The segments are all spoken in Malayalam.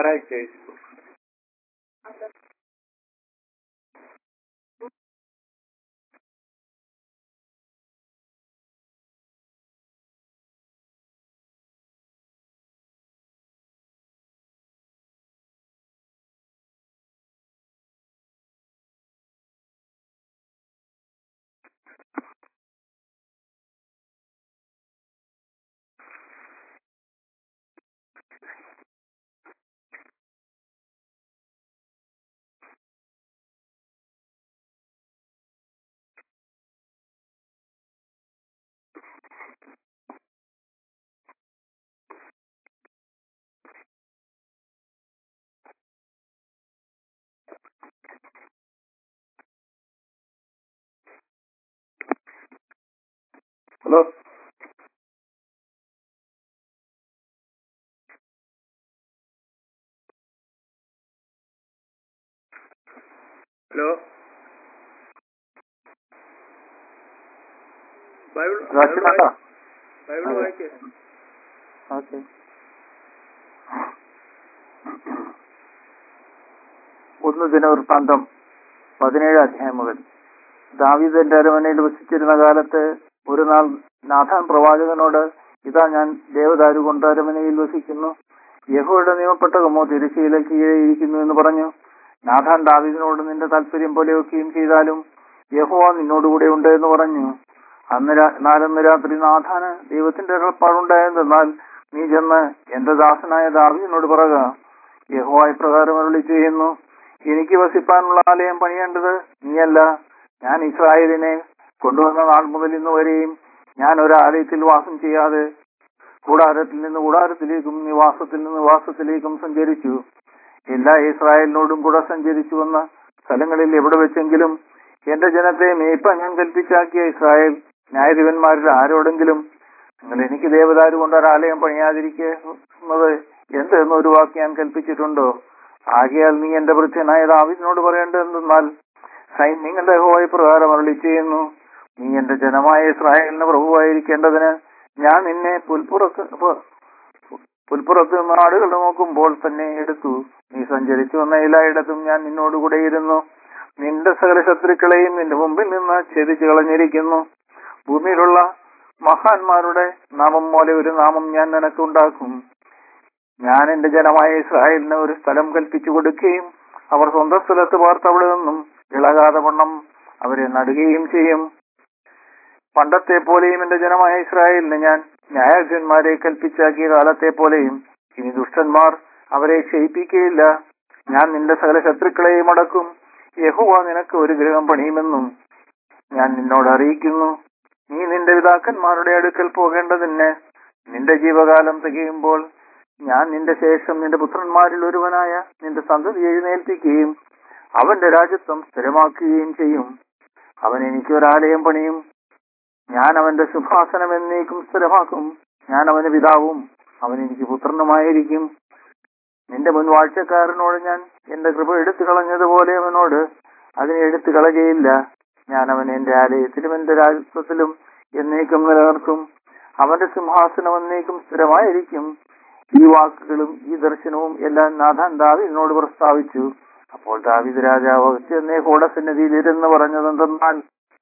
ഞായറാഴ്ച ഹലോ ഹലോ ബൈബിൾ ബൈബിൾ വായി- ബൈബിൾ വായിക്കേ ഓക്കെ ഒന്ന് ദിനവൃത്താന്തം പതിനേഴ് അധ്യായം മുതൽ ദാവീദന്റെ അരമനയിൽ വസിച്ചിരുന്ന കാലത്ത് ഒരു നാൾ നാഥാൻ പ്രവാചകനോട് ഇതാ ഞാൻ ദേവദാരു കൊണ്ട് അരമനയിൽ വസിക്കുന്നു യഹോയുടെ നിയമപ്പെട്ടകമോ തിരശ്ശീല കീഴെ ഇരിക്കുന്നു എന്ന് പറഞ്ഞു നാഥാൻ ദാവീദിനോട് നിന്റെ താല്പര്യം പോലെയൊക്കെയും ചെയ്താലും യഹോവ നിന്നോടുകൂടെ ഉണ്ട് എന്ന് പറഞ്ഞു അന്ന് രാ- നാലന്ന് രാത്രി നാഥാന് ദൈവത്തിന്റെ അരുളപ്പാടുണ്ടായതെന്നാൽ നീ ചെന്ന് എന്റെ ദാസനായ ദാവീദിനോട് പറക യഹോവ ഇപ്രകാരം അരുളി ചെയ്യുന്നു എനിക്ക് വസിപ്പാനുള്ള ആലയം പണിയേണ്ടത് നീയല്ല ഞാൻ ഇസ്രായേലിനെ കൊണ്ടുവന്ന നാൾ മുതൽ ഇന്ന് വരെയും ഞാൻ ഒരു ആലയത്തിൽ വാസം ചെയ്യാതെ കൂടാരത്തിൽ നിന്ന് കൂടാരത്തിലേക്കും നിവാസത്തിൽ നിന്ന് നിവാസത്തിലേക്കും സഞ്ചരിച്ചു എല്ലാ ഇസ്രായേലിനോടും കൂടെ സഞ്ചരിച്ചു വന്ന സ്ഥലങ്ങളിൽ എവിടെ വെച്ചെങ്കിലും എന്റെ ജനത്തെ മേയ്പാൻ ഞാൻ കൽപ്പിച്ചാക്കിയ ഇസ്രായേൽ ന്യായാധിപന്മാരിൽ ആരോടെങ്കിലും നിങ്ങൾ എനിക്ക് ദേവദാരു കൊണ്ട് ഒരാലയം പണിയാതിരിക്കുന്നത് എന്ത് എന്നൊരു വാക്ക് ഞാൻ കൽപ്പിച്ചിട്ടുണ്ടോ ആകയാൽ നീ എന്റെ വൃത്യനായ ദാവിദിനോട് പറയേണ്ടതെന്നാൽ സൈന്യങ്ങളുടെ ഹോയ പ്രകാരം അരളി ചെയ്യുന്നു നീ എന്റെ ജനമായ ഇസ്രായേലിന് പ്രഭുവായിരിക്കേണ്ടതിന് ഞാൻ നിന്നെ പുൽപ്പുറത്ത് പു- പുൽപ്പുറത്ത് നാടുകൾ നോക്കുമ്പോൾ തന്നെ എടുത്തു നീ സഞ്ചരിച്ചു വന്ന എല്ലായിടത്തും ഞാൻ നിന്നോടുകൂടെ ഇരുന്നു നിന്റെ സകല ശത്രുക്കളെയും നിന്റെ മുമ്പിൽ നിന്ന് ഛേദിച്ചു കളഞ്ഞിരിക്കുന്നു ഭൂമിയിലുള്ള മഹാന്മാരുടെ നാമം പോലെ ഒരു നാമം ഞാൻ നിനക്കുണ്ടാക്കും ഞാൻ എന്റെ ജനമായ ഇസ്രായേലിന് ഒരു സ്ഥലം കൽപ്പിച്ചു കൊടുക്കുകയും അവർ സ്വന്തം സ്ഥലത്ത് പാർത്തവിടെ നിന്നും ഇളകാതെ വണ്ണം അവരെ നടുകയും ചെയ്യും പണ്ടത്തെ പോലെയും എന്റെ ജനമായ ഇസ്രായേലിന് ഞാൻ ന്യായാധിപന്മാരെ കൽപ്പിച്ചാക്കിയ കാലത്തെ പോലെയും ഇനി ദുഷ്ടന്മാർ അവരെ ക്ഷയിപ്പിക്കുകയില്ല ഞാൻ നിന്റെ സകല ശത്രുക്കളെയും അടക്കും യഹുവ നിനക്ക് ഒരു ഗൃഹം പണിയുമെന്നും ഞാൻ നിന്നോട് അറിയിക്കുന്നു നീ നിന്റെ പിതാക്കന്മാരുടെ അടുക്കൽ പോകേണ്ടതിന് നിന്റെ ജീവകാലം തികയുമ്പോൾ ഞാൻ നിന്റെ ശേഷം നിന്റെ പുത്രന്മാരിൽ ഒരുവനായ നിന്റെ സന്തതി എഴുന്നേൽപ്പിക്കുകയും അവന്റെ രാജ്യത്വം സ്ഥിരമാക്കുകയും ചെയ്യും അവൻ എനിക്ക് ഒരാലയം പണിയും ഞാൻ അവന്റെ സിംഹാസനം എന്നേക്കും സ്ഥിരമാക്കും ഞാൻ അവന് പിതാവും അവൻ എനിക്ക് പുത്രനുമായിരിക്കും നിന്റെ മുൻവാഴ്ചക്കാരനോട് ഞാൻ എന്റെ കൃപ എടുത്തു കളഞ്ഞതുപോലെ അവനോട് അതിനെ എടുത്തു കളകയില്ല ഞാൻ അവനെ എന്റെ ആലയത്തിലും എന്റെ രാജ്യത്വത്തിലും എന്നേക്കും നിലനിർത്തും അവന്റെ സിംഹാസനം എന്നേക്കും സ്ഥിരമായിരിക്കും ഈ വാക്കുകളും ഈ ദർശനവും എല്ലാം നാഥാൻ ദാവിദിനോട് പ്രസ്താവിച്ചു അപ്പോൾ ദാവിദ് രാജാവ് ചെന്നേ കോടസന്നിധിയിൽ ഇരുന്ന് പറഞ്ഞതെന്തെന്നാൽ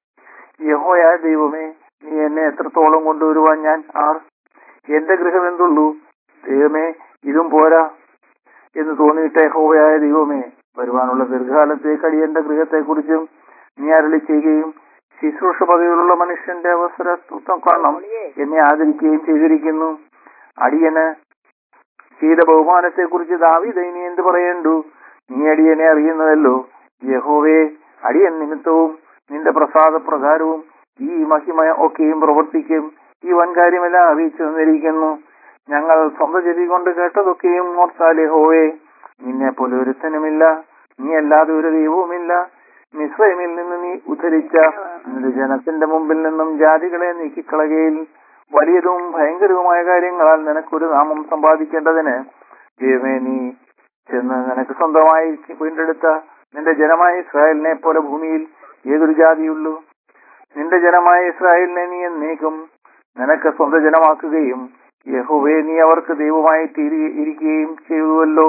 യഹോയായ ദൈവമേ നീ എന്നെ എത്രത്തോളം കൊണ്ടുവരുവാൻ ഞാൻ ആർ എന്റെ ഗൃഹം എന്തുള്ളൂ ദൈവമേ ഇതും പോരാ എന്ന് തോന്നിയിട്ട് യഹോവയായ ദൈവമേ വരുവാനുള്ള ദീർഘകാലത്തേക്ക് അടിയന്റെ ഗൃഹത്തെക്കുറിച്ചും നീ അരളി ചെയ്യുകയും ശുശ്രൂഷ പദവിയിലുള്ള മനുഷ്യന്റെ അവസരത്വം കാരണം എന്നെ ആദരിക്കുകയും ചെയ്തിരിക്കുന്നു അടിയന് ചെയ്ത ബഹുമാനത്തെ കുറിച്ച് ദാവീദ് ഇനി എന്ത് പറയണ്ടു നീ അടിയനെ അറിയുന്നതല്ലോ യഹോവേ അടിയൻ നിമിത്തവും നിന്റെ പ്രസാദ പ്രകാരവും ഈ മഹിമ ഒക്കെയും പ്രവർത്തിക്കും ഈ വൻകാര്യമെല്ലാം അറിയിച്ചു തന്നിരിക്കുന്നു ഞങ്ങൾ സ്വന്തം ചെവി കൊണ്ട് കേട്ടതൊക്കെയും ഓർത്താൽ യഹോവേ നിന്നെ പോലെ ഒരുത്തനുമില്ല നീ അല്ലാതെ ഒരു ദൈവവുമില്ല മിസ്രൈമിൽ നിന്ന് നീ ഉദ്ധരിച്ച നിന്റെ ജനത്തിന്റെ മുമ്പിൽ നിന്നും ജാതികളെ നീക്കിക്കളകയിൽ വലിയതും ഭയങ്കരവുമായ കാര്യങ്ങളാൽ നിനക്കൊരു നാമം സമ്പാദിക്കേണ്ടതിന് ദൈവമേ നീ ചെന്ന് നിനക്ക് സ്വന്തമായി വീണ്ടെടുത്ത നിന്റെ ജനമായ ഇസ്രായേലിനെ പോലെ ഭൂമിയിൽ ഏതൊരു ജാതിയുള്ളൂ നിന്റെ ജനമായ ഇസ്രായേലിനെ നീ എന്നേക്കും നിനക്ക് സ്വന്തം ജനമാക്കുകയും യഹോവേ നീ അവർക്ക് ദൈവമായി തീരുകയും ചെയ്തുവല്ലോ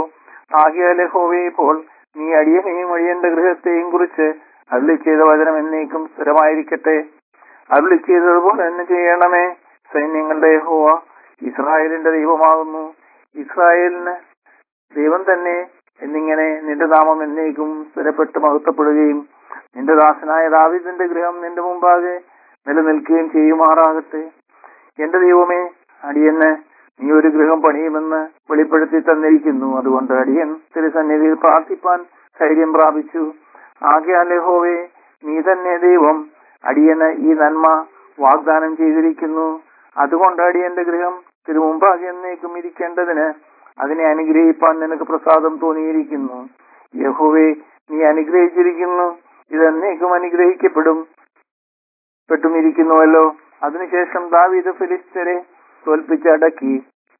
ആകിയാലെ ഹോവേ ഇപ്പോൾ നീ അടിയനെയും അടിയന്റെ ഗൃഹത്തെയും കുറിച്ച് അരുളി ചെയ്ത വചനം എന്നേക്കും സ്ഥിരമായിരിക്കട്ടെ അരുളി ചെയ്തതുപോലെ തന്നെ ചെയ്യണമേ സൈന്യങ്ങളുടെ ഹോവ ഇസ്രായേലിന്റെ ദൈവമാകുന്നു ഇസ്രായേലിന് ദൈവം തന്നെ എന്നിങ്ങനെ നിന്റെ നാമം എന്നേക്കും സ്ഥിരപ്പെട്ട് മഹത്വപ്പെടുകയും നിന്റെ ദാസനായ ദാവിദിന്റെ ഗൃഹം നിന്റെ മുമ്പാകെ നിലനിൽക്കുകയും ചെയ്യുമാറാകട്ടെ എന്റെ ദൈവമേ അടിയന് നീ ഒരു ഗൃഹം പണിയുമെന്ന് വെളിപ്പെടുത്തി തന്നിരിക്കുന്നു അതുകൊണ്ട് അടിയൻ തിരുസന്നിധിയിൽ പ്രാർത്ഥിപ്പാൻ ധൈര്യം പ്രാപിച്ചു ആകെ ഹോവേ നീ തന്നെ ദൈവം അടിയന് ഈ നന്മ വാഗ്ദാനം ചെയ്തിരിക്കുന്നു അതുകൊണ്ട് അടിയന്റെ ഗൃഹം തിരുമുമ്പാകെ എന്നേക്കും ഇരിക്കേണ്ടതിന് അതിനെ അനുഗ്രഹിപ്പാൻ നിനക്ക് പ്രസാദം തോന്നിയിരിക്കുന്നു യഹോവേ നീ അനുഗ്രഹിച്ചിരിക്കുന്നു ഇത് എന്നേക്കും അനുഗ്രഹിക്കപ്പെടും പെട്ടുമിരിക്കുന്നുവല്ലോ അതിനുശേഷം ദാവീദ് ഫിലിസ്തരെ തോൽപ്പിച്ചടക്കി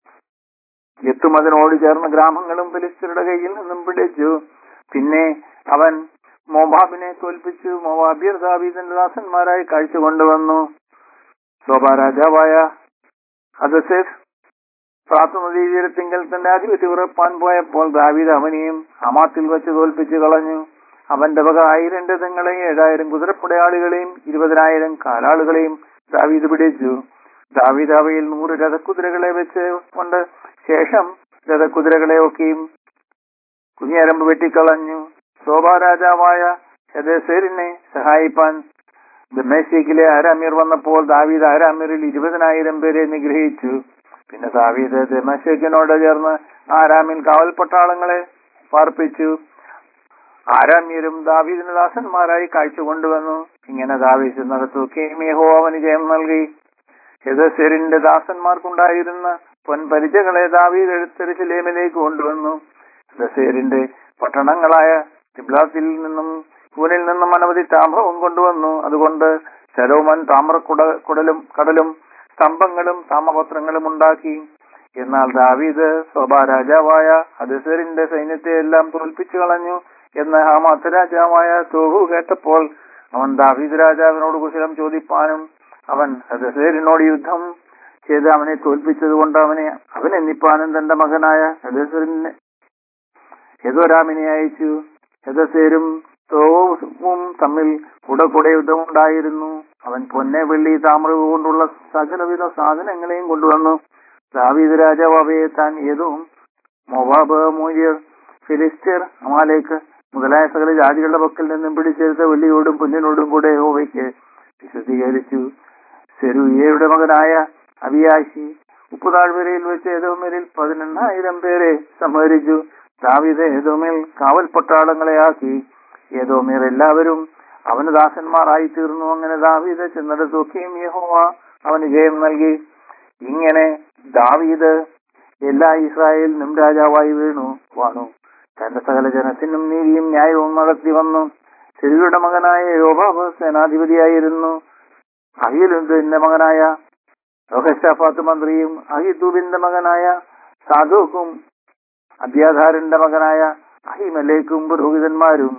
എത്തും അതിനോട് ചേർന്ന ഗ്രാമങ്ങളും ഫിലിസ്തരുടെ കയ്യിൽ നിന്നും പിടിച്ചു പിന്നെ അവൻ മോബാബിനെ തോൽപ്പിച്ചു മോവാബിയർ ദാവീദിന്റെ ദാസന്മാരായി കാഴ്ച കൊണ്ടുവന്നു ശോഭ രാജാവായ ഹദസേഫ് പ്രാർത്ഥനദീ തീരത്തിങ്കൽ തന്റെ ആധിപത്യം ഉറപ്പാൻ പോയപ്പോൾ ദാവീദ് അവനെയും ഹമാത്തിൽ വെച്ച് തോൽപ്പിച്ചു കളഞ്ഞു അവന്റെ വക ആയിരം രഥങ്ങളെയും ഏഴായിരം കുതിരപ്പടയാളികളെയും ഇരുപതിനായിരം കാലാളുകളെയും ദാവീദ് പിടിച്ചു ദാവീദ് അവയിൽ നൂറ് രഥക്കുതിരകളെ വെച്ച് കൊണ്ട് ശേഷം രഥക്കുതിരകളെ ഒക്കെയും കുഞ്ഞരമ്പ് വെട്ടിക്കളഞ്ഞു ശോഭാ രാജാവായ ഹെദേസേരിനെ സഹായിപ്പാൻ ദമേശേക്കിലെ ആരാമ്യർ വന്നപ്പോൾ ദാവീദ് ആരാമ്യരിൽ ഇരുപതിനായിരം പേരെ നിഗ്രഹിച്ചു പിന്നെ ദാവീദ് ദമേശേക്കിനോട് ചേർന്ന് ആരാമിൽ കാവൽ പട്ടാളങ്ങളെ പാർപ്പിച്ചു ആരാമ്യരും ദാവീദിന് ദാസന്മാരായി കാഴ്ച കൊണ്ടുവന്നു ഇങ്ങനെ ദാവീദ് നടത്തു കേമിയഹോ അവന് ജയം നൽകി ഹെദസെരിന്റെ ദാസന്മാർക്കുണ്ടായിരുന്ന പൊൻപരിചകളെ ദാവീദ് എടുത്തെരുസലേമിലേക്ക് കൊണ്ടുവന്നു ഹെദസേരിന്റെ പട്ടണങ്ങളായ തിബ്ലാത്തിൽ നിന്നും കൂനിൽ നിന്നും അനവധി താമ്രവും കൊണ്ടുവന്നു അതുകൊണ്ട് ശലോമൻ താമ്രക്കുട കുടലും കടലും സ്തംഭങ്ങളും താമപത്രങ്ങളും ഉണ്ടാക്കി എന്നാൽ ദാവീദ് സ്വഭാ രാജാവായ ഹദസറിന്റെ സൈന്യത്തെ എല്ലാം തോൽപ്പിച്ചു കളഞ്ഞു എന്ന് ഹാമാത്ത് രാജാവായ തോഹു കേട്ടപ്പോൾ അവൻ ദാവീദ് രാജാവിനോട് കുശലം ചോദിപ്പാനും അവൻ ഹദസേരിനോട് യുദ്ധം ചെയ്ത് അവനെ തോൽപ്പിച്ചത് കൊണ്ട് അവനെ അവൻ എന്നിപ്പാനും തന്റെ മകനായ ഹദസറിനെ യദോരാമിനെ അയച്ചു ഹദസേരും തോവും തമ്മിൽ കൂടെ കൂടെ യുദ്ധമുണ്ടായിരുന്നു അവൻ പൊന്നെ വെള്ളി താമ്രവ് കൊണ്ടുള്ള സകലവിധ സാധനങ്ങളെയും കൊണ്ടുവന്നു ദാവീദ് രാജാവ് അവയെ താൻ ഏതും മൊവാബ് മൂര്യർ ഫിലിസ്തീർ അമാലേക്ക് മുതലായ സകല ജാതികളുടെ പക്കൽ നിന്നും പിടിച്ചെടുത്ത വെള്ളിയോടും പൊന്നിനോടും കൂടെ യഹോവയ്ക്ക് വിശദീകരിച്ചു സെരുയയുടെ മകനായ അവിയാശി ഉപ്പുതാഴ്വരയിൽ വെച്ച് ഏതോമേരിൽ പതിനെണ്ണായിരം പേരെ സംഹരിച്ചു ദാവിദ് ഏതോമേൽ കാവൽ പട്ടാളങ്ങളെ ആക്കി ഏതോമേർ എല്ലാവരും അവന് ദാസന്മാരായി തീർന്നു അങ്ങനെ ദാവീദ് ചെന്നിടത്തൊക്കെയും യഹോവ അവന് ജയം നൽകി ഇങ്ങനെ ദാവീദ് എല്ലാ ഇസ്രായേലിനും രാജാവായി വീണു വാണു തന്റെ സകല ജനത്തിനും നീതിയും ന്യായവും നടത്തി വന്നു ശരിയുടെ മകനായ യോബാബ് സേനാധിപതിയായിരുന്നു അഹിലുന്റെ മകനായ രോഹശാഫാത്ത് മന്ത്രിയും അഹിദൂബിന്റെ മകനായ സാധുക്കും അബ്യാധാരന്റെ മകനായ അഹിമലേക്കും പുരോഹിതന്മാരും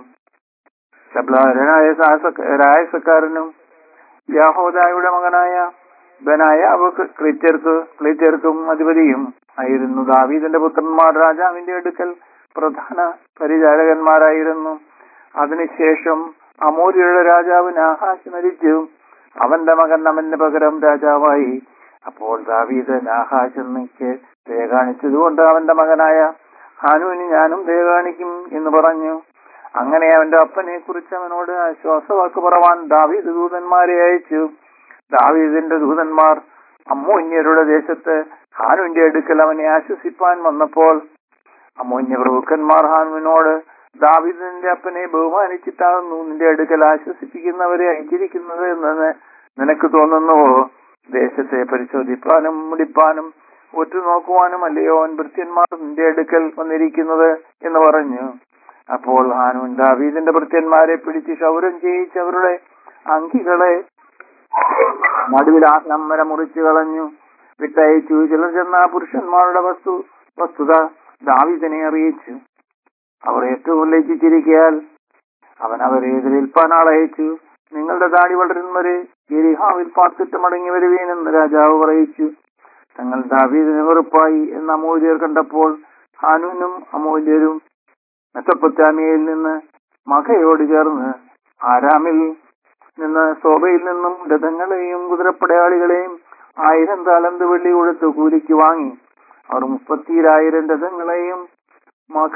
ശബ്ലാരനായ രായസക്കാരനും യാഹോദായുടെ മകനായ ബനായാവ് ക്ലീറ്റർക്ക് ക്ലീറ്റർക്കും അധിപതിയും ആയിരുന്നു ദാവീദിന്റെ പുത്രന്മാർ രാജാവിന്റെ അടുക്കൽ പ്രധാന പരിചാരകന്മാരായിരുന്നു അതിനുശേഷം അമൂര്യയുടെ രാജാവ് നാഹാശ് മരിച്ചു അവന്റെ മകൻ അവന്റെ പകരം രാജാവായി അപ്പോൾ ദാവീദ് നാഹാശ് എന്നയ്ക്ക് ദയ കാണിച്ചതുകൊണ്ട് അവന്റെ മകനായ ഹാനുവിന് ഞാനും ദയ കാണിക്കും എന്ന് പറഞ്ഞു അങ്ങനെ അവന്റെ അപ്പനെ കുറിച്ച് അവനോട് ആശ്വാസവാക്ക് പറവാൻ ദാവീദ് ദൂതന്മാരെ അയച്ചു ദാവീദിന്റെ ദൂതന്മാർ അമ്മോന്യരുടെ ദേശത്ത് ഹാനുവിന്റെ അടുക്കൽ അവനെ ആശ്വസിപ്പാൻ വന്നപ്പോൾ അമ്മോന്യ പ്രഭുക്കന്മാർ ഹാനുവിനോട് ദാവീദിന്റെ അപ്പനെ ബഹുമാനിച്ചിട്ടാകുന്നു നിന്റെ അടുക്കൽ ആശ്വസിപ്പിക്കുന്നവരെ അയച്ചിരിക്കുന്നത് എന്ന് നിനക്ക് തോന്നുന്നുവോ ദേശത്തെ പരിശോധിപ്പാനും മുടിപ്പാനും ഒറ്റുനോക്കുവാനും അല്ലയോ അവൻ ഭൃത്യന്മാർ നിന്റെ അടുക്കൽ വന്നിരിക്കുന്നത് എന്ന് പറഞ്ഞു അപ്പോൾ ഹാനൂൻ ദാവീദിന്റെ ഭൃത്യന്മാരെ പിടിച്ച് ക്ഷൗരം ചെയ്യിച്ച് അവരുടെ അങ്കികളെ നടുവിൽ ആ നമ്മര മുറിച്ചു കളഞ്ഞു വിട്ടയച്ചു ചിലർ ചെന്ന ആ പുരുഷന്മാരുടെ വസ്തു വസ്തുത ദാവീദിനെ അറിയിച്ചു അവർ ഏറ്റവും ലജ്ജിച്ചിരിക്കയാൽ അവൻ അവരെ എതിരേൽപ്പാൻ ആളയച്ചു നിങ്ങളുടെ ദാടി വളരുന്നവരെ എരിഹാവിൽ പാർത്തിട്ട് മടങ്ങി വരുവീനെന്ന് രാജാവ് പറയിച്ചു തങ്ങൾ ദാവീദിന് വെറുപ്പായി എന്ന അമൂര്യർ കണ്ടപ്പോൾ ഹാനൂനും അമൂല്യരും മെത്തപ്പൊത്താമിയയിൽ നിന്ന് മഖയോട് ചേർന്ന് ആരാമിൽ നിന്ന് ശോഭയിൽ നിന്നും രഥങ്ങളെയും കുതിരപ്പടയാളികളെയും ആയിരം താലന്ത് വെള്ളി കൊടുത്ത് കൂലിക്ക് വാങ്ങി അവർ മുപ്പത്തിരായിരം രഥങ്ങളെയും മഖ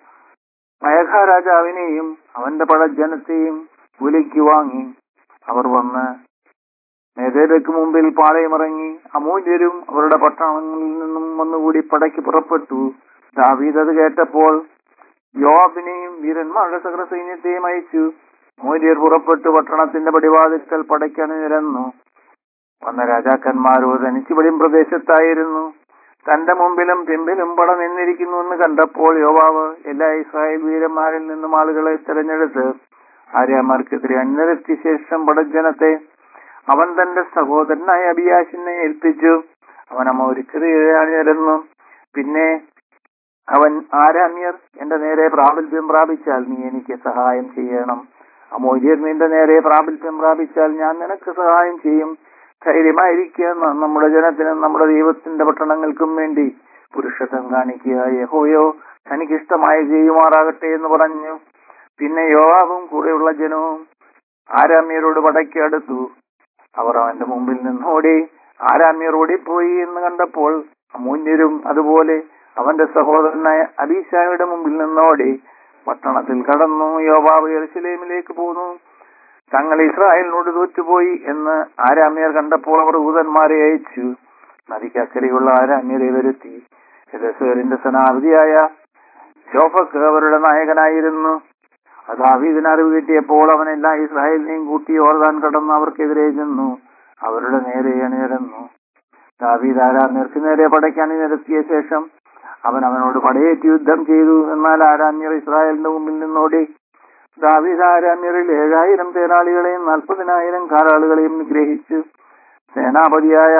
മയഖ രാജാവിനെയും അവന്റെ പടജനത്തെയും കൂലിക്ക് വാങ്ങി അവർ വന്ന് മേധേരയ്ക്ക് മുമ്പിൽ പാളയമിറങ്ങി അമൂല്യരും അവരുടെ പട്ടണങ്ങളിൽ നിന്നും വന്നുകൂടി പടയ്ക്ക് പുറപ്പെട്ടു ദാവീദ് അത് കേട്ടപ്പോൾ യോബിനെയും വീരന്മാരുടെ സകല സൈന്യത്തെയും അയച്ചു മൂര്യർ പുറപ്പെട്ടു പട്ടണത്തിന്റെ പടിവാതിൽക്കൽ പടയ്ക്കണി നിരന്നു വന്ന രാജാക്കന്മാരോ ധനിച്ചുപടിയും പ്രദേശത്തായിരുന്നു തന്റെ മുമ്പിലും പിമ്പിലും പട നിന്നിരിക്കുന്നു എന്ന് കണ്ടപ്പോൾ യോവാവ് എല്ലാ ഇസ്രായേൽ വീരന്മാരിൽ നിന്നും ആളുകളെ തിരഞ്ഞെടുത്ത് ആര്യന്മാർക്കെതിരെ അന്വരത്തിയ ശേഷം പടജനത്തെ അവൻ തന്റെ സഹോദരനായ അബിയാശിനെ ഏൽപ്പിച്ചു അവൻ അമോരിക്കറിയാണിരുന്നു പിന്നെ അവൻ ആരാമ്യർ എന്റെ നേരെ പ്രാബല്യം പ്രാപിച്ചാൽ നീ എനിക്ക് സഹായം ചെയ്യണം അമൂല്യർ നിന്റെ നേരെ പ്രാബല്യം പ്രാപിച്ചാൽ ഞാൻ നിനക്ക് സഹായം ചെയ്യും ധൈര്യമായിരിക്കുക ന- നമ്മുടെ ജനത്തിനും നമ്മുടെ ദൈവത്തിന്റെ പട്ടണങ്ങൾക്കും വേണ്ടി പുരുഷത്വം കാണിക്കുക യഹോയോ തനിക്കിഷ്ടമായി ചെയ്യുമാറാകട്ടെ എന്ന് പറഞ്ഞു പിന്നെ യോവാബും കൂടെയുള്ള ജനവും ആരാമ്യരോട് പടയ്ക്ക് അടുത്തു അവർ അവന്റെ മുമ്പിൽ നിന്നോടി ആരാമ്യർ ഓടിപ്പോയി എന്ന് കണ്ടപ്പോൾ അമൂല്യരും അതുപോലെ അവന്റെ സഹോദരനായ അബീശായുടെ മുമ്പിൽ നിന്നോടി പട്ടണത്തിൽ കടന്നു യോവാബ് യെരുശലേമിലേക്ക് പോന്നു തങ്ങൾ ഇസ്രായേലിനോട് തോറ്റുപോയി എന്ന് ആരാമ്യർ കണ്ടപ്പോൾ അവർ ദൂതന്മാരെ അയച്ചു നദിക്കക്കരയുള്ള ആരാമ്യരെ വരുത്തി രസേറിന്റെ സനാപതിയായ ശോഫക്ക് അവരുടെ നായകനായിരുന്നു ദാവീദിന് അറിവ് കിട്ടിയപ്പോൾ അവൻ എല്ലാ ഇസ്രായേലിനെയും കൂട്ടി ഓർദാൻ കടന്ന് അവർക്കെതിരെ ചെന്നു അവരുടെ നേരെ അണിനിരന്നു ദാവീദ് ആരാമ്യർക്ക് നേരെ പടയ്ക്ക് അണിനിരത്തിയ ശേഷം അവൻ അവനോട് പടയേറ്റ് യുദ്ധം ചെയ്തു എന്നാൽ ആരാമ്യർ ഇസ്രായേലിന്റെ മുമ്പിൽ നിന്നോടി ദാവീദ് ആരാമ്യരിൽ ഏഴായിരം തേരാളികളെയും നാൽപ്പതിനായിരം കാരാളുകളെയും നിഗ്രഹിച്ചു സേനാപതിയായ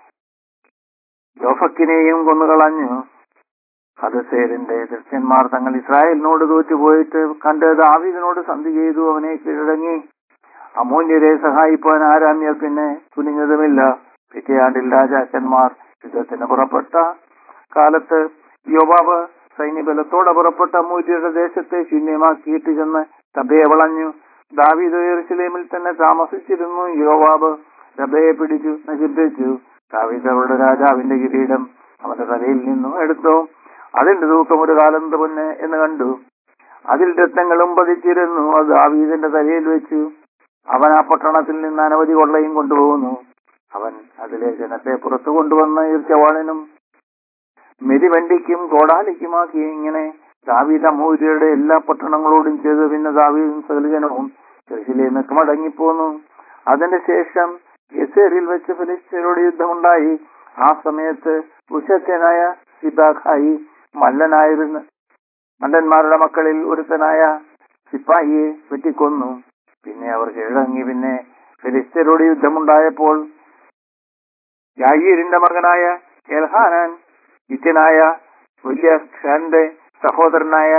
യോഫക്കിനെയും കൊന്നുകളഞ്ഞു ഹദസേരിന്റെ ദൃശ്യന്മാർ തങ്ങൾ ഇസ്രായേലിനോട് തോറ്റുപോയിട്ട് കണ്ട് ദാവീദിനോട് സന്ധി ചെയ്തു അവനെ കീഴടങ്ങി അമൂല്യരെ സഹായിപ്പാൻ ആരാമ്യർ പിന്നെ കുനിഞ്ഞതുമില്ല പിറ്റേയാണ്ടിൽ രാജാക്കന്മാർ യുദ്ധത്തിന് പുറപ്പെട്ട കാലത്ത് യോബാബ് സൈന്യബലത്തോടെ പുറപ്പെട്ട അമൂല്യരുടെ ദേശത്തെ ശൂന്യമാക്കിയിട്ട് ചെന്ന് തബയെ വളഞ്ഞു ദാവീദ് യെരുശലേമിൽ തന്നെ താമസിച്ചിരുന്നു യോവാബ് തബയെ പിടിച്ചു നശിപ്പിച്ചു ദാവീദ് അവരുടെ രാജാവിന്റെ കിരീടം അവന്റെ തലയിൽ നിന്നും എടുത്തു അതിന്റെ തൂക്കം ഒരു കാലന്ത് പൊന്ന് എന്ന് കണ്ടു അതിൽ രത്നങ്ങളും പതിച്ചിരുന്നു അത് ദാവീദിന്റെ തലയിൽ വെച്ചു അവൻ ആ പട്ടണത്തിൽ നിന്ന് അനവധി കൊള്ളയും കൊണ്ടുപോകുന്നു അവൻ അതിലെ ജനത്തെ പുറത്തു കൊണ്ടുവന്ന ഈർച്ചവാളിനും മെതിവണ്ടിക്കും കോടാലിക്കുമാക്കി ഇങ്ങനെ ദാവീദ് അമൂര്യരുടെ എല്ലാ പട്ടണങ്ങളോടും ചെയ്തു പിന്നെ ദാവീദും സകലജനവും ജെറുസലേമിലേക്ക് മടങ്ങിപ്പോന്നു അതിന്റെ ശേഷം യസേറിൽ വെച്ച് ഫിലിസ്തീനോട് യുദ്ധമുണ്ടായി ആ സമയത്ത് ഉഷത്യനായ സിബാഖായി മല്ലനായിരുന്ന മല്ലന്മാരുടെ മക്കളിൽ ഒരുത്തനായ സിപ്പാഹിയെ വെട്ടിക്കൊന്നു പിന്നെ അവർ കീഴടങ്ങി പിന്നെ ഫിലിസ്തീനോട് യുദ്ധമുണ്ടായപ്പോൾ യാഗീരിന്റെ മകനായ എൽഹാനാൻ ഇത്യനായ വലിയ ഖാന്റെ സഹോദരനായ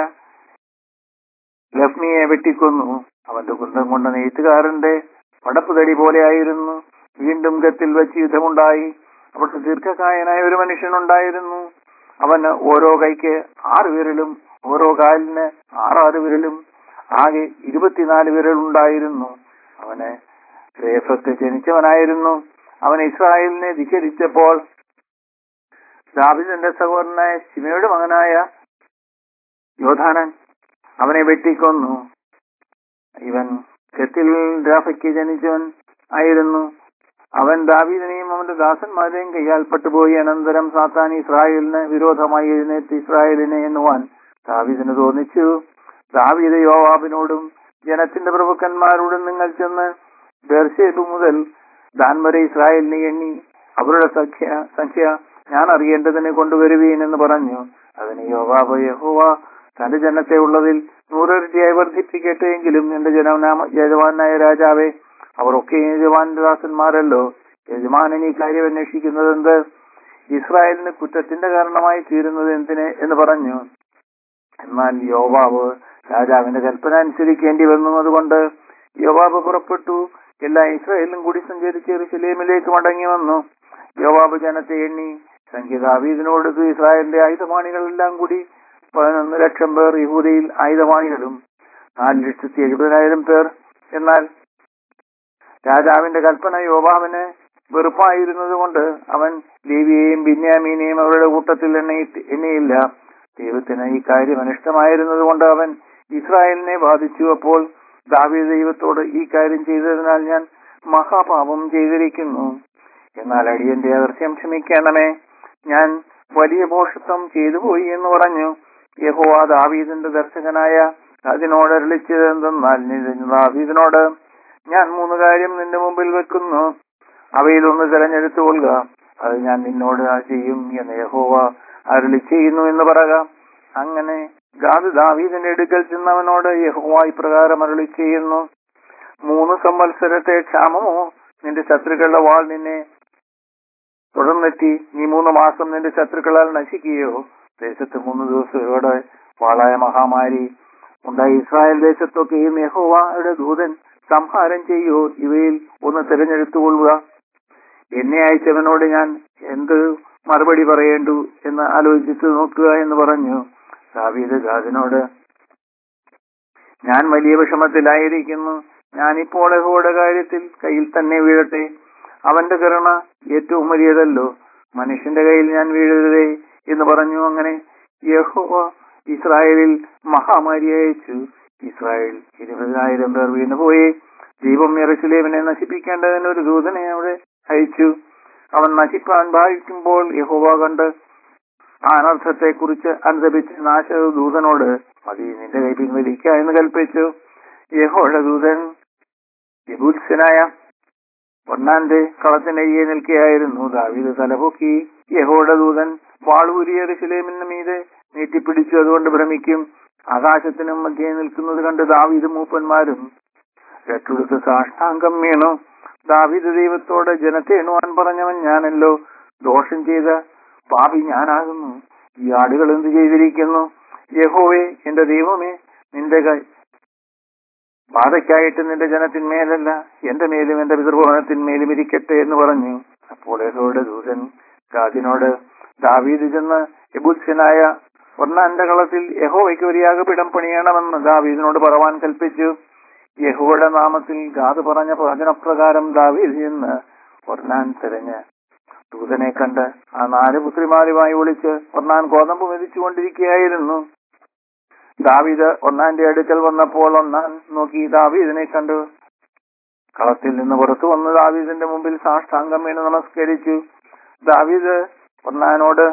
ലഫ്മിയെ വെട്ടിക്കൊന്നു അവന്റെ കുന്തം കൊണ്ട നെയ്ത്തുകാരന്റെ പടപ്പുതടി പോലെയായിരുന്നു വീണ്ടും ഗത്തിൽ വെച്ച് യുദ്ധമുണ്ടായി അവിടെ ദീർഘകായനായ ഒരു മനുഷ്യനുണ്ടായിരുന്നു അവന് ഓരോ കൈക്ക് ആറ് വിരലും ഓരോ കാലിന് ആറാറ് വിരലും ആകെ ഇരുപത്തിനാല് വിരലുണ്ടായിരുന്നു അവന് രേഫത്ത് ജനിച്ചവനായിരുന്നു അവൻ ഇസ്രായേലിനെ ധിഖരിച്ചപ്പോൾ ദാവിദിന്റെ സഹോദരനായ ശിമയുടെ മകനായ യോധാനൻ അവനെ വെട്ടിക്കൊന്നു ഇവൻ കെത്തിൽ രാഫയ്ക്ക് ജനിച്ചവൻ ആയിരുന്നു അവൻ ദാവീദിനെയും അവന്റെ ദാസന്മാരെയും കൈയാൽപ്പെട്ടുപോയി അനന്തരം സാത്താൻ ഇസ്രായേലിന് വിരോധമായി എഴുന്നേറ്റ് ഇസ്രായേലിനെ എന്നുവാൻ ദാവീദിന് തോന്നിച്ചു ദാവീദ് യോവാബിനോടും ജനത്തിന്റെ പ്രഭുക്കന്മാരോടും നിങ്ങൾ ചെന്ന് ബെർഷേബ് മുതൽ ദാൻ വരെ ഇസ്രായേലിനെ എണ്ണി അവരുടെ സംഖ്യ സംഖ്യ ഞാൻ അറിയേണ്ടതിനെ കൊണ്ടുവരുവീൻ എന്ന് പറഞ്ഞു അതിന് യോവാബ് യഹോവ തന്റെ ജനത്തെ ഉള്ളതിൽ നൂറിരട്ടിയായി വർദ്ധിപ്പിക്കട്ടെ എങ്കിലും എന്റെ ജനനാമ യജമാനായ രാജാവേ അവർ ഒക്കെ യജമാന്റെ ദാസന്മാരല്ലോ യജമാനൻ ഈ കാര്യം അന്വേഷിക്കുന്നത് എന്ത് ഇസ്രായേലിന് കുറ്റത്തിന്റെ കാരണമായി തീരുന്നത് എന്തിന് എന്ന് പറഞ്ഞു എന്നാൽ യോവാബ് രാജാവിന്റെ കൽപ്പന അനുസരിക്കേണ്ടി വന്നു അതുകൊണ്ട് യോവാബ് പുറപ്പെട്ടു എല്ലാ ഇസ്രായേലും കൂടി സഞ്ചരിച്ച് യെരൂശലേമിലേക്ക് മടങ്ങി വന്നു യോവാബ് ജനത്തെ എണ്ണി സംഖ്യ ദാവീദിനോട് ഇസ്രായേലിന്റെ ആയുധപാണികളെല്ലാം കൂടി പതിനൊന്ന് ലക്ഷം പേർ യഹൂദയിൽ ആയുധപാണികളും നാല് ലക്ഷത്തി എഴുപതിനായിരം പേർ എന്നാൽ രാജാവിന്റെ കൽപ്പന യോബാവിന് വെറുപ്പായിരുന്നത് കൊണ്ട് അവൻ ലേവിയെയും ബിന്യാമീനെയും അവരുടെ കൂട്ടത്തിൽ എണ്ണയി- എണ്ണിയില്ല ദൈവത്തിന് ഈ കാര്യം അനിഷ്ടമായിരുന്നത് കൊണ്ട് അവൻ ഇസ്രായേലിനെ ബാധിച്ചു അപ്പോൾ ദാവീദ് ദൈവത്തോട് ഈ കാര്യം ചെയ്തതിനാൽ ഞാൻ മഹാപാപം ചെയ്തിരിക്കുന്നു എന്നാൽ അടിയന്റെ അദർശ്യം ക്ഷമിക്കണമേ ഞാൻ വലിയ ഭോഷത്വം ചെയ്തു പോയി എന്ന് പറഞ്ഞു യഹോവ ദാവീദിന്റെ ദർശകനായ അതിനോട് അരളിച്ചത് എന്തെന്നാൽ നീ ദാവീദിനോട് ഞാൻ മൂന്ന് കാര്യം നിന്റെ മുമ്പിൽ വെക്കുന്നു അവയിലൊന്ന് തിരഞ്ഞെടുത്തുകൊള്ളുക അത് ഞാൻ നിന്നോട് ചെയ്യും എന്ന് യഹോവ അരളി ചെയ്യുന്നു എന്ന് പറക അങ്ങനെ ഗാദ് ദാവീദിന്റെ അടുക്കൽ ചെന്നവനോട് യഹോവ ഇപ്രകാരം അരളി ചെയ്യുന്നു മൂന്ന് സംവത്സരത്തെ ക്ഷാമമോ നിന്റെ ശത്രുക്കളുടെ വാൾ നിന്നെ തുടർന്നെത്തി നീ മൂന്ന് മാസം നിന്റെ ശത്രുക്കളാൽ നശിക്കുകയോ ദേശത്ത് മൂന്ന് ദിവസം ഇവിടെ വാളായ മഹാമാരി ഉണ്ടായി ഇസ്രായേൽ ദേശത്തൊക്കെയും യഹോവയുടെ ദൂതൻ സംഹാരം ചെയ്യോ ഇവയിൽ ഒന്ന് തിരഞ്ഞെടുത്തുകൊള്ളുക എന്നെ അയച്ചവനോട് ഞാൻ എന്ത് മറുപടി പറയേണ്ടു എന്ന് ആലോചിച്ച് നോക്കുക എന്ന് പറഞ്ഞു ദാവീദ് ഗാദിനോട് ഞാൻ വലിയ വിഷമത്തിലായിരിക്കുന്നു ഞാനിപ്പോൾ യഹോയുടെ കാര്യത്തിൽ കയ്യിൽ തന്നെ വീഴട്ടെ അവന്റെ കരുണ ഏറ്റവും വലിയതല്ലോ മനുഷ്യന്റെ കയ്യിൽ ഞാൻ വീഴരുതേ എന്ന് പറഞ്ഞു അങ്ങനെ യഹോവ ഇസ്രായേലിൽ മഹാമാരി അയച്ചു ഇസ്രായേൽ ഇരുപതിനായിരം പേർ വീണുപോയി ദീപം യെറുസലേമിനെ നശിപ്പിക്കേണ്ടതിന് ഒരു ദൂതനെ അവിടെ അയച്ചു അവൻ നശിപ്പാൻ ഭാവിക്കുമ്പോൾ യഹോവ കണ്ട് ആ അനർത്ഥത്തെ കുറിച്ച് അനുദപിച്ച് നാശദൂതനോട് മതി നിന്റെ കൈ പിൻവലിക്ക എന്ന് കൽപ്പിച്ചു യഹോയുടെ ദൂതൻ യബൂത്സനായ ഒന്നാന്റെ കളത്തിനരികെ നിൽക്കുകയായിരുന്നു ദാവീദ് തലപൊക്കി യഹോയുടെ ദൂതൻ വാളൂരിയ ഋഷിലേമിന് മീതെ നീട്ടിപ്പിടിച്ചു അതുകൊണ്ട് ഭ്രമിക്കും ആകാശത്തിനും മധ്യേ നിൽക്കുന്നത് കണ്ട് ദാവീദ് മൂപ്പന്മാരും രട്ടുടുത്ത് സാഷ്ടാംഗം വീണു ദാവീദ് ദൈവത്തോട് ജനത്തെ എണ്ണുവാൻ പറഞ്ഞവൻ ഞാനല്ലോ ദോഷം ചെയ്ത പാപി ഞാനാകുന്നു ഈ ആടുകൾ എന്ത് ചെയ്തിരിക്കുന്നു യഹോവേ എന്റെ ദൈവമേ നിന്റെ കൈ ബാധയ്ക്കായിട്ട് നിന്റെ ജനത്തിന്മേലല്ല എന്റെ മേലും എന്റെ പിതൃഭവനത്തിന്മേലും ഇരിക്കട്ടെ എന്ന് പറഞ്ഞു അപ്പോൾ യഹോയുടെ ദൂതൻ ഗാദിനോട് ദാവീദ് ചെന്ന് എബുത്സ്യനായ ഒന്നാന്റെ കളത്തിൽ യഹോവയ്ക്ക് ഒരു യാഗപീഠം പണിയണമെന്ന് ദാവീദിനോട് പറവാൻ കൽപ്പിച്ചു യഹോയുടെ നാമത്തിൽ ഗാദ് പറഞ്ഞ വചനപ്രകാരം ദാവീദ് ചെന്ന് ഒർണാൻ തിരഞ്ഞ് ദൂതനെ കണ്ട് ആ നാല് പുത്രിമാരുമായി വിളിച്ച് ഒർണാൻ ഗോതമ്പ് മെതിച്ചുകൊണ്ടിരിക്കുകയായിരുന്നു ദാവീദ് ഒന്നാന്റെ അടുക്കൽ വന്നപ്പോൾ ഒന്നാൻ നോക്കി ദാവീദിനെ കണ്ടു കളത്തിൽ നിന്ന് പുറത്തു വന്ന് ദാവീദിന്റെ മുമ്പിൽ സാഷ്ടാംഗം വീണ് നമസ്കരിച്ചു ദാവീദ് ഒന്നാനോട്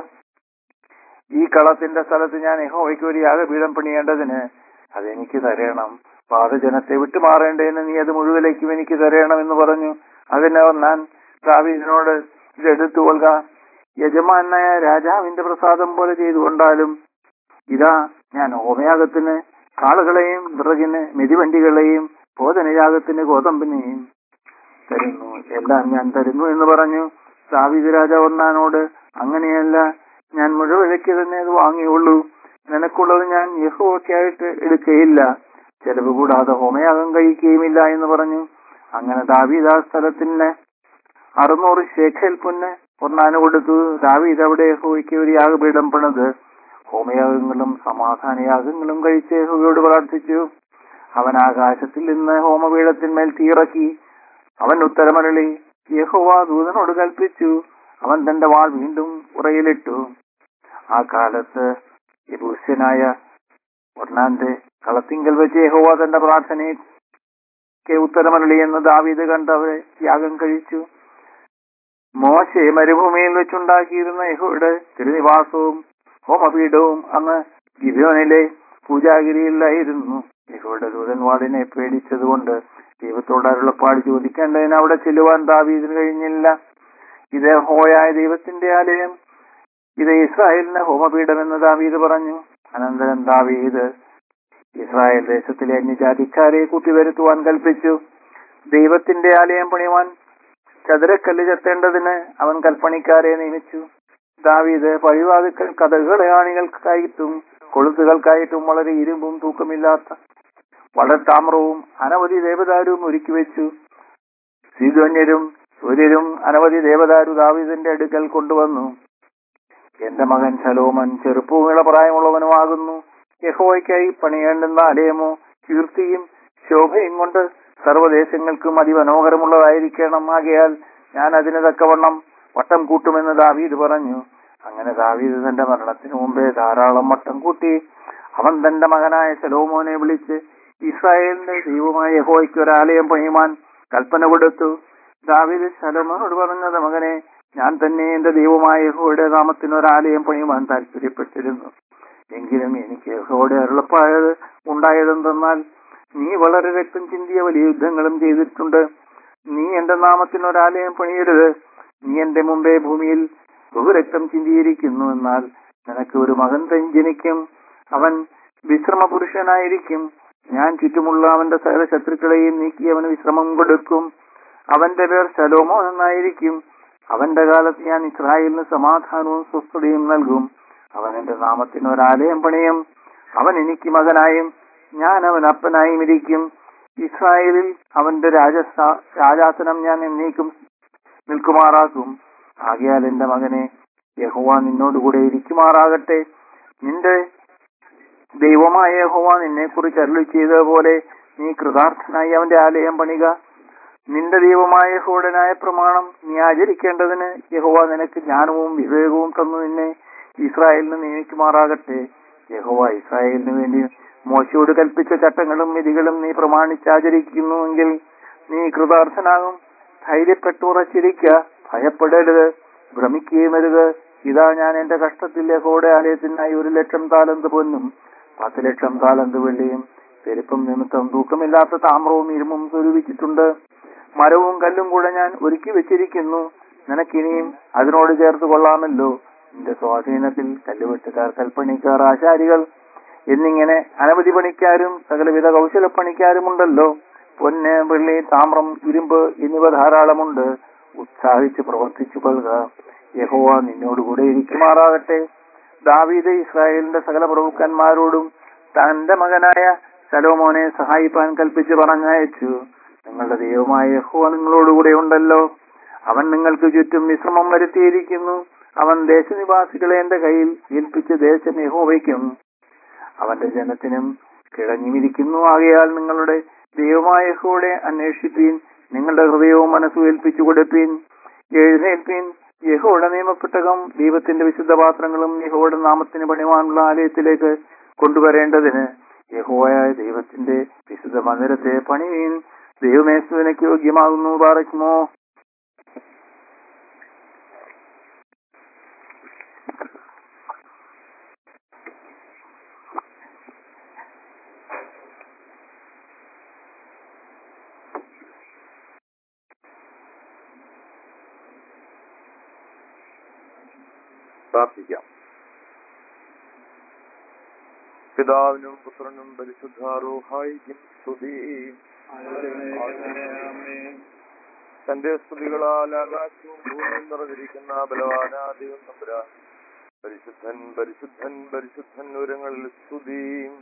ഈ കളത്തിന്റെ സ്ഥലത്ത് ഞാൻ യഹോവയ്ക്ക് ഒരു യാഗപീഠം പണിയേണ്ടതിന് അതെനിക്ക് തരണം പാതജനത്തെ വിട്ടുമാറേണ്ടതിന് നീ അത് മുഴുവലേക്കും എനിക്ക് തരണം എന്ന് പറഞ്ഞു അതിന് ഒന്നാൻ ദാവീദിനോട് ഇതെടുത്തു കൊള്ളുക യജമാനായ രാജാവിന്റെ പ്രസാദം പോലെ ചെയ്തുകൊണ്ടാലും ഇതാ ഞാൻ ഹോമയാഗത്തിന് കാളുകളെയും വിറകിന് മെതിവണ്ടികളെയും ഭോജനയാഗത്തിന് ഗോതമ്പിനെയും തരുന്നു എല്ലാം ഞാൻ തരുന്നു എന്ന് പറഞ്ഞു ദാവീദ് രാജാവ് ഒന്നാനോട് അങ്ങനെയല്ല ഞാൻ മുഴുവഴയ്ക്ക് തന്നെ അത് വാങ്ങിയുള്ളൂ നിനക്കുള്ളത് ഞാൻ യഹോവയ്ക്കായിട്ട് എടുക്കുകയില്ല ചെലവ് കൂടാതെ ഹോമയാഗം കഴിക്കുകയുമില്ല എന്ന് പറഞ്ഞു അങ്ങനെ ദാവീദ് ആ സ്ഥലത്തിന് അറുന്നൂറ് ശേഖൽ പുന്ന് ഒന്നാന് കൊടുത്തു ദാവീദ് അവിടെ യഹോവയ്ക്ക് ഒരു യാഗപീഠം പണിത് ഹോമയാഗങ്ങളും സമാധാനയാഗങ്ങളും കഴിച്ച് യഹോവയോട് പ്രാർത്ഥിച്ചു അവൻ ആകാശത്തിൽ നിന്ന് ഹോമപീഠത്തിന്മേൽ തീറക്കി അവൻ ഉത്തരമരളി യഹോവ ദൂതനോട് കൽപ്പിച്ചു അവൻ തന്റെ വാൾ വീണ്ടും ഉറയിലിട്ടു ആ കാലത്ത് യബൂസ്യനായ ഒർണാന്റെ കളത്തിങ്കൽ വെച്ച് യഹോവ തന്റെ പ്രാർത്ഥനയ്ക്ക് ഉത്തരമരളി എന്ന് ദാവീദ് കണ്ട് അവരെ യാഗം കഴിച്ചു മോശെ മരുഭൂമിയിൽ വെച്ചുണ്ടാക്കിയിരുന്ന യഹോയുടെ തിരുനിവാസവും ഹോമപീഠവും അന്ന് ഗിബിയോനിലെ പൂജാഗിരിയിലായിരുന്നു യഹോയുടെ ദൂതൻ വാളിനെ പേടിച്ചതുകൊണ്ട് ദൈവത്തോട് അരുളപ്പാട് ചോദിക്കേണ്ടതിന് അവിടെ ചെല്ലുവാൻ ദാവീദിന് കഴിഞ്ഞില്ല ഇത് ഹോയായ ദൈവത്തിന്റെ ആലയം ഇത് ഇസ്രായേലിന് ഹോമപീഠം എന്ന് ദാവീദ് പറഞ്ഞു അനന്തരം ദാവീദ് ഇസ്രായേൽ ദേശത്തിലെ അന്യജാതിക്കാരെ കൂട്ടിവരുത്തുവാൻ കൽപ്പിച്ചു ദൈവത്തിന്റെ ആലയം പണിയുവാൻ ചതുരക്കല്ല് ചെത്തേണ്ടതിന് അവൻ കൽപ്പണിക്കാരെ നിയമിച്ചു ദാവീദ് പഴിവാതുക്കൽ കഥകളാണികൾക്കായിട്ടും കൊളുത്തുകൾക്കായിട്ടും വളരെ ഇരുമ്പും തൂക്കമില്ലാത്ത വളരെ താമ്രവും അനവധി ദേവദാരുവും ഒരുക്കി വെച്ചു സീതോന്യരും സൂര്യരും അനവധി ദേവദാരു ദാവീദിന്റെ അടുക്കൽ കൊണ്ടുവന്നു എന്റെ മകൻ ശലോമൻ ചെറുപ്പവും ഇളപ്രായമുള്ളവനുമാകുന്നു യഹോവയ്ക്കായി പണിയേണ്ടുന്ന ആലയമോ കീർത്തിയും ശോഭയും കൊണ്ട് സർവ്വദേശങ്ങൾക്കും അതിമനോഹരമുള്ളതായിരിക്കണം ആകയാൽ ഞാൻ അതിന് തക്കവണ്ണം വട്ടം കൂട്ടുമെന്ന് ദാവീദ് പറഞ്ഞു അങ്ങനെ ദാവീദ് തന്റെ മരണത്തിന് മുമ്പേ ധാരാളം വട്ടം കൂട്ടി അവൻ തന്റെ മകനായ ശലോമോനെ വിളിച്ച് ഇസ്രായേലിന്റെ ദൈവമായ യഹോയ്ക്ക് ഒരു ആലയം പണിയുവാൻ കൽപ്പന കൊടുത്തു ദാവീദ് ശലോമോനോട് പറഞ്ഞത് മകനെ ഞാൻ തന്നെ എന്റെ ദൈവമായ യഹോയുടെ നാമത്തിന് ഒരു ആലയം പണിയുവാൻ താല്പര്യപ്പെട്ടിരുന്നു എങ്കിലും എനിക്ക് യഹോയുടെ അരുളപ്പായത് ഉണ്ടായതെന്തെന്നാൽ നീ വളരെ രക്തം ചിന്തിയ വലിയ യുദ്ധങ്ങളും ചെയ്തിട്ടുണ്ട് നീ എന്റെ നാമത്തിന് ഒരാലയം പണിയരുത് നീ എന്റെ മുമ്പേ ഭൂമിയിൽ ബഹുരക്തം ചിന്തിയിരിക്കുന്നു എന്നാൽ നിനക്ക് ഒരു മകൻ തൻ- ജനിക്കും അവൻ വിശ്രമ പുരുഷനായിരിക്കും ഞാൻ ചുറ്റുമുള്ള അവന്റെ സകല ശത്രുക്കളെയും നീക്കി അവന് വിശ്രമം കൊടുക്കും അവന്റെ പേർ ശലോമോ എന്നായിരിക്കും അവന്റെ കാലത്ത് ഞാൻ ഇസ്രായേലിന് സമാധാനവും സ്വസ്ഥതയും നൽകും അവൻ എന്റെ നാമത്തിന് ഒരാലയം പണിയും അവൻ എനിക്ക് മകനായും ഞാൻ അവൻ അപ്പനായും ഇരിക്കും ഇസ്രായേലിൽ അവന്റെ രാജസ്ഥാ രാജാസനം ഞാൻ എന്നേക്കും നിൽക്കുമാറാക്കും ആകയാൽ എന്റെ മകനെ യഹോവ നിന്നോടുകൂടെ ഇരിക്കുമാറാകട്ടെ നിന്റെ ദൈവമായ യഹോവ നിന്നെ കുറിച്ച് അരുളി ചെയ്തതുപോലെ നീ കൃതാർത്ഥനായി അവന്റെ ആലയം പണിക നിന്റെ ദൈവമായ യഹോവയുടെ പ്രമാണം നീ ആചരിക്കേണ്ടതിന് യഹോവ നിനക്ക് ജ്ഞാനവും വിവേകവും തന്നു നിന്നെ ഇസ്രായേലിന് നിയമിക്കുമാറാകട്ടെ യഹോവ ഇസ്രായേലിന് വേണ്ടി മോശയോട് കൽപ്പിച്ച ചട്ടങ്ങളും വിധികളും നീ പ്രമാണിച്ചാചരിക്കുന്നുവെങ്കിൽ നീ കൃതാർത്ഥനാകും ധൈര്യപ്പെട്ടുറച്ചിരിക്ക ഭയപ്പെടരുത് ഭ്രമിക്കുകയും അരുത് ഇതാ ഞാൻ എന്റെ കഷ്ടത്തിൽ യഹോയുടെ ആലയത്തിനായി ഒരു ലക്ഷം താലന്ത് പൊന്നും പത്ത് ലക്ഷം താലന്ത് വെള്ളിയും പെരുപ്പം നിമിത്തം തൂക്കമില്ലാത്ത താമ്രവും ഇരുമ്പും സ്വരൂപിച്ചിട്ടുണ്ട് മരവും കല്ലും കൂടെ ഞാൻ ഒരുക്കി വെച്ചിരിക്കുന്നു നിനക്കിനിയും അതിനോട് ചേർത്ത് കൊള്ളാമല്ലോ നിന്റെ സ്വാധീനത്തിൽ കല്ലുവെട്ടുകാർ കൽപ്പണിക്കാർ ആശാരികൾ എന്നിങ്ങനെ അനവധി പണിക്കാരും സകലവിധ കൗശലപ്പണിക്കാരുമുണ്ടല്ലോ പൊന്ന് വെള്ളി താമ്രം ഇരുമ്പ് എന്നിവ ധാരാളമുണ്ട് ഉത്സാഹിച്ച് പ്രവർത്തിച്ചു കൊള്ളുക യഹോവ നിന്നോടുകൂടെ ഇരിക്കുമാറാകട്ടെ ദാവീദ് ഇസ്രായേലിന്റെ സകല പ്രഭുക്കന്മാരോടും തന്റെ മകനായ ശലോമോനെ സഹായിപ്പാൻ കൽപ്പിച്ച് പറഞ്ഞയച്ചു നിങ്ങളുടെ ദൈവമായ യഹോവ നിങ്ങളോടുകൂടെ ഉണ്ടല്ലോ അവൻ നിങ്ങൾക്ക് ചുറ്റും വിശ്രമം വരുത്തിയിരിക്കുന്നു അവൻ ദേശനിവാസികളെ എന്റെ കയ്യിൽ ഏൽപ്പിച്ച് ദേശം യഹോവയ്ക്കും അവന്റെ ജനത്തിനും കിഴങ്ങിരിക്കുന്നു ആകയാൽ നിങ്ങളുടെ ദൈവമായ യഹോവയെ അന്വേഷിപ്പീൻ നിങ്ങളുടെ ഹൃദയവും മനസ്സും ഏൽപ്പിച്ചു കൊടുപ്പീൻ എഴുന്നേൽപ്പീൻ യഹോയുടെ നിയമപ്പെട്ടകം ദൈവത്തിന്റെ വിശുദ്ധ പാത്രങ്ങളും യഹോയുടെ നാമത്തിന് പണിവാനുള്ള ആലയത്തിലേക്ക് കൊണ്ടുവരേണ്ടതിന് യഹോയായ ദൈവത്തിന്റെ വിശുദ്ധ മന്ദിരത്തെ പണിവീൻ ദൈവമേശുവിനക്ക് യോഗ്യമാകുന്നു പാറയ്ക്കുമോ പ്രാർത്ഥിക്കാം പിതാവിനും പുത്രനും പരിശുദ്ധാരൂഹായിക്കും സ്തുതി തന്റെ സ്തുതികളാൽ ആകാശവും ഭൂമിയും നിറഞ്ഞിരിക്കുന്ന ബലവാനാദിവും തമ്പുരാൻ പരിശുദ്ധൻ പരിശുദ്ധൻ പരിശുദ്ധൻ ഉരങ്ങളിൽ സ്തുതി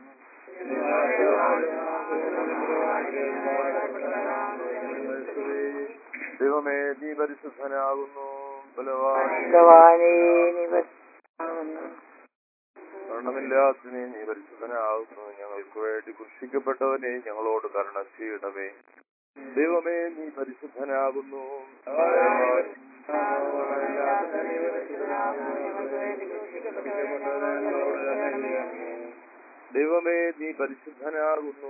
ദൈവമേ നീ പരിശുദ്ധനാകുന്നു ബലവാൻ മരണമില്ലാത്തതിനെ നീ പരിശുദ്ധനാകുന്നു ഞങ്ങൾക്ക് വേണ്ടി കൃഷിക്കപ്പെട്ടവനെ ഞങ്ങളോട് കരുണ ചെയ്യണമേ ദൈവമേ നീ പരിശുദ്ധനാകുന്നു ദൈവമേ നീ പരിശുദ്ധനാകുന്നു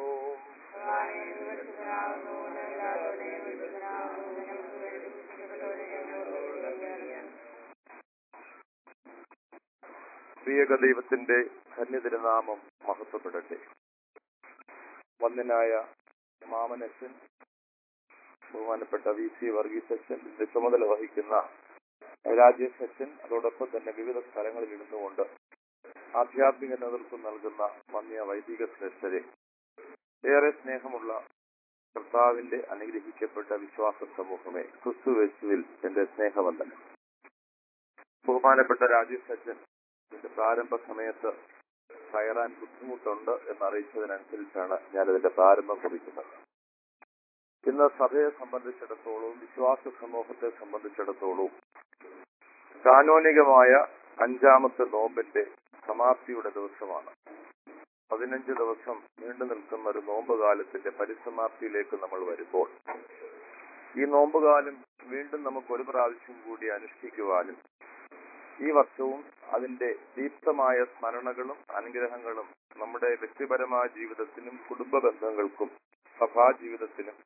പ്രിയക ദൈവത്തിന്റെ ധന്യതിരുനാമം മഹത്വപ്പെടട്ടെ വന്ദനായ മാമനച്ചൻ ബഹുമാനപ്പെട്ട വി സി വർഗീസ് അച്ഛൻ ഇതിന്റെ ചുമതല വഹിക്കുന്ന രാജേഷ് അച്ഛൻ അതോടൊപ്പം തന്നെ വിവിധ സ്ഥലങ്ങളിൽ ഇരുന്നുകൊണ്ട് ആധ്യാത്മിക നേതൃത്വം നൽകുന്ന വന്യ വൈദിക ശ്രേഷ്ഠരെ ഏറെ സ്നേഹമുള്ള കർത്താവിന്റെ അനുഗ്രഹിക്കപ്പെട്ട വിശ്വാസ സമൂഹമേ ക്രിസ്തു യേശുവിൽ എന്റെ സ്നേഹവന്ദനം ബഹുമാനപ്പെട്ട രാജേഷ് അച്ഛൻ ഇതിന്റെ പ്രാരംഭ സമയത്ത് കയറാൻ ബുദ്ധിമുട്ടുണ്ട് എന്നറിയിച്ചതിനനുസരിച്ചാണ് ഞാനിതിന്റെ പ്രാരംഭം കുറിക്കുന്നത് ഇന്ന് സഭയെ സംബന്ധിച്ചിടത്തോളം വിശ്വാസ സമൂഹത്തെ സംബന്ധിച്ചിടത്തോളം കാനോനികമായ അഞ്ചാമത്തെ നോമ്പിന്റെ സമാപ്തിയുടെ ദിവസമാണ് പതിനഞ്ച് ദിവസം നീണ്ടു നിൽക്കുന്ന ഒരു നോമ്പ് കാലത്തിന്റെ പരിസമാപ്തിയിലേക്ക് നമ്മൾ വരുമ്പോൾ ഈ നോമ്പുകാലം വീണ്ടും നമുക്ക് ഒരു പ്രാവശ്യം കൂടി അനുഷ്ഠിക്കുവാനും ഈ വർഷവും അതിന്റെ ദീപ്തമായ സ്മരണകളും അനുഗ്രഹങ്ങളും നമ്മുടെ വ്യക്തിപരമായ ജീവിതത്തിനും കുടുംബ ബന്ധങ്ങൾക്കും സഭാ ജീവിതത്തിനും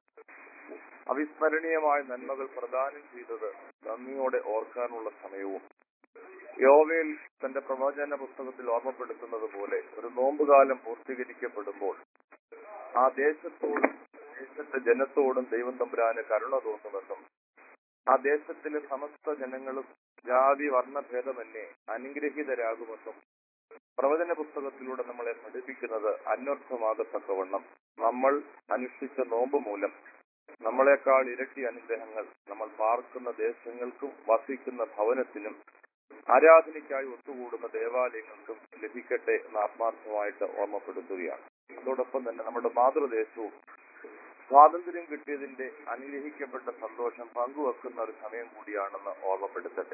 അവിസ്മരണീയമായ നന്മകൾ പ്രദാനം ചെയ്തത് നന്ദിയോടെ ഓർക്കാനുള്ള സമയവും യോവയിൽ തന്റെ പ്രവചന പുസ്തകത്തിൽ ഓർമ്മപ്പെടുത്തുന്നത് പോലെ ഒരു നോമ്പുകാലം പൂർത്തീകരിക്കപ്പെടുമ്പോൾ ആ ദേശത്തോടും ദേശത്തെ ജനത്തോടും ദൈവം തമ്പുരാന് കരുണ തോന്നുമെന്നും ആ ദേശത്തിലെ സമസ്ത ജനങ്ങളും ജാതി വർണ്ണഭേദമന്യേ അനുഗ്രഹീതരാകുമെന്നും പ്രവചന പുസ്തകത്തിലൂടെ നമ്മളെ പഠിപ്പിക്കുന്നത് അന്വർത്ഥമാകത്തക്കവണ്ണം നമ്മൾ അനുഷ്ഠിച്ച നോമ്പ് മൂലം നമ്മളെക്കാൾ ഇരട്ടി അനുഗ്രഹങ്ങൾ നമ്മൾ പാർക്കുന്ന ദേശങ്ങൾക്കും വസിക്കുന്ന ഭവനത്തിനും ആരാധനയ്ക്കായി ഒത്തുകൂടുന്ന ദേവാലയങ്ങൾക്കും ലഭിക്കട്ടെ എന്ന് ആത്മാർത്ഥമായിട്ട് ഓർമ്മപ്പെടുത്തുകയാണ് അതോടൊപ്പം തന്നെ നമ്മുടെ മാതൃദേശവും സ്വാതന്ത്ര്യം കിട്ടിയതിന്റെ അനുഗ്രഹിക്കപ്പെട്ട സന്തോഷം പങ്കുവെക്കുന്ന ഒരു സമയം കൂടിയാണെന്ന് ഓർമ്മപ്പെടുത്തട്ടെ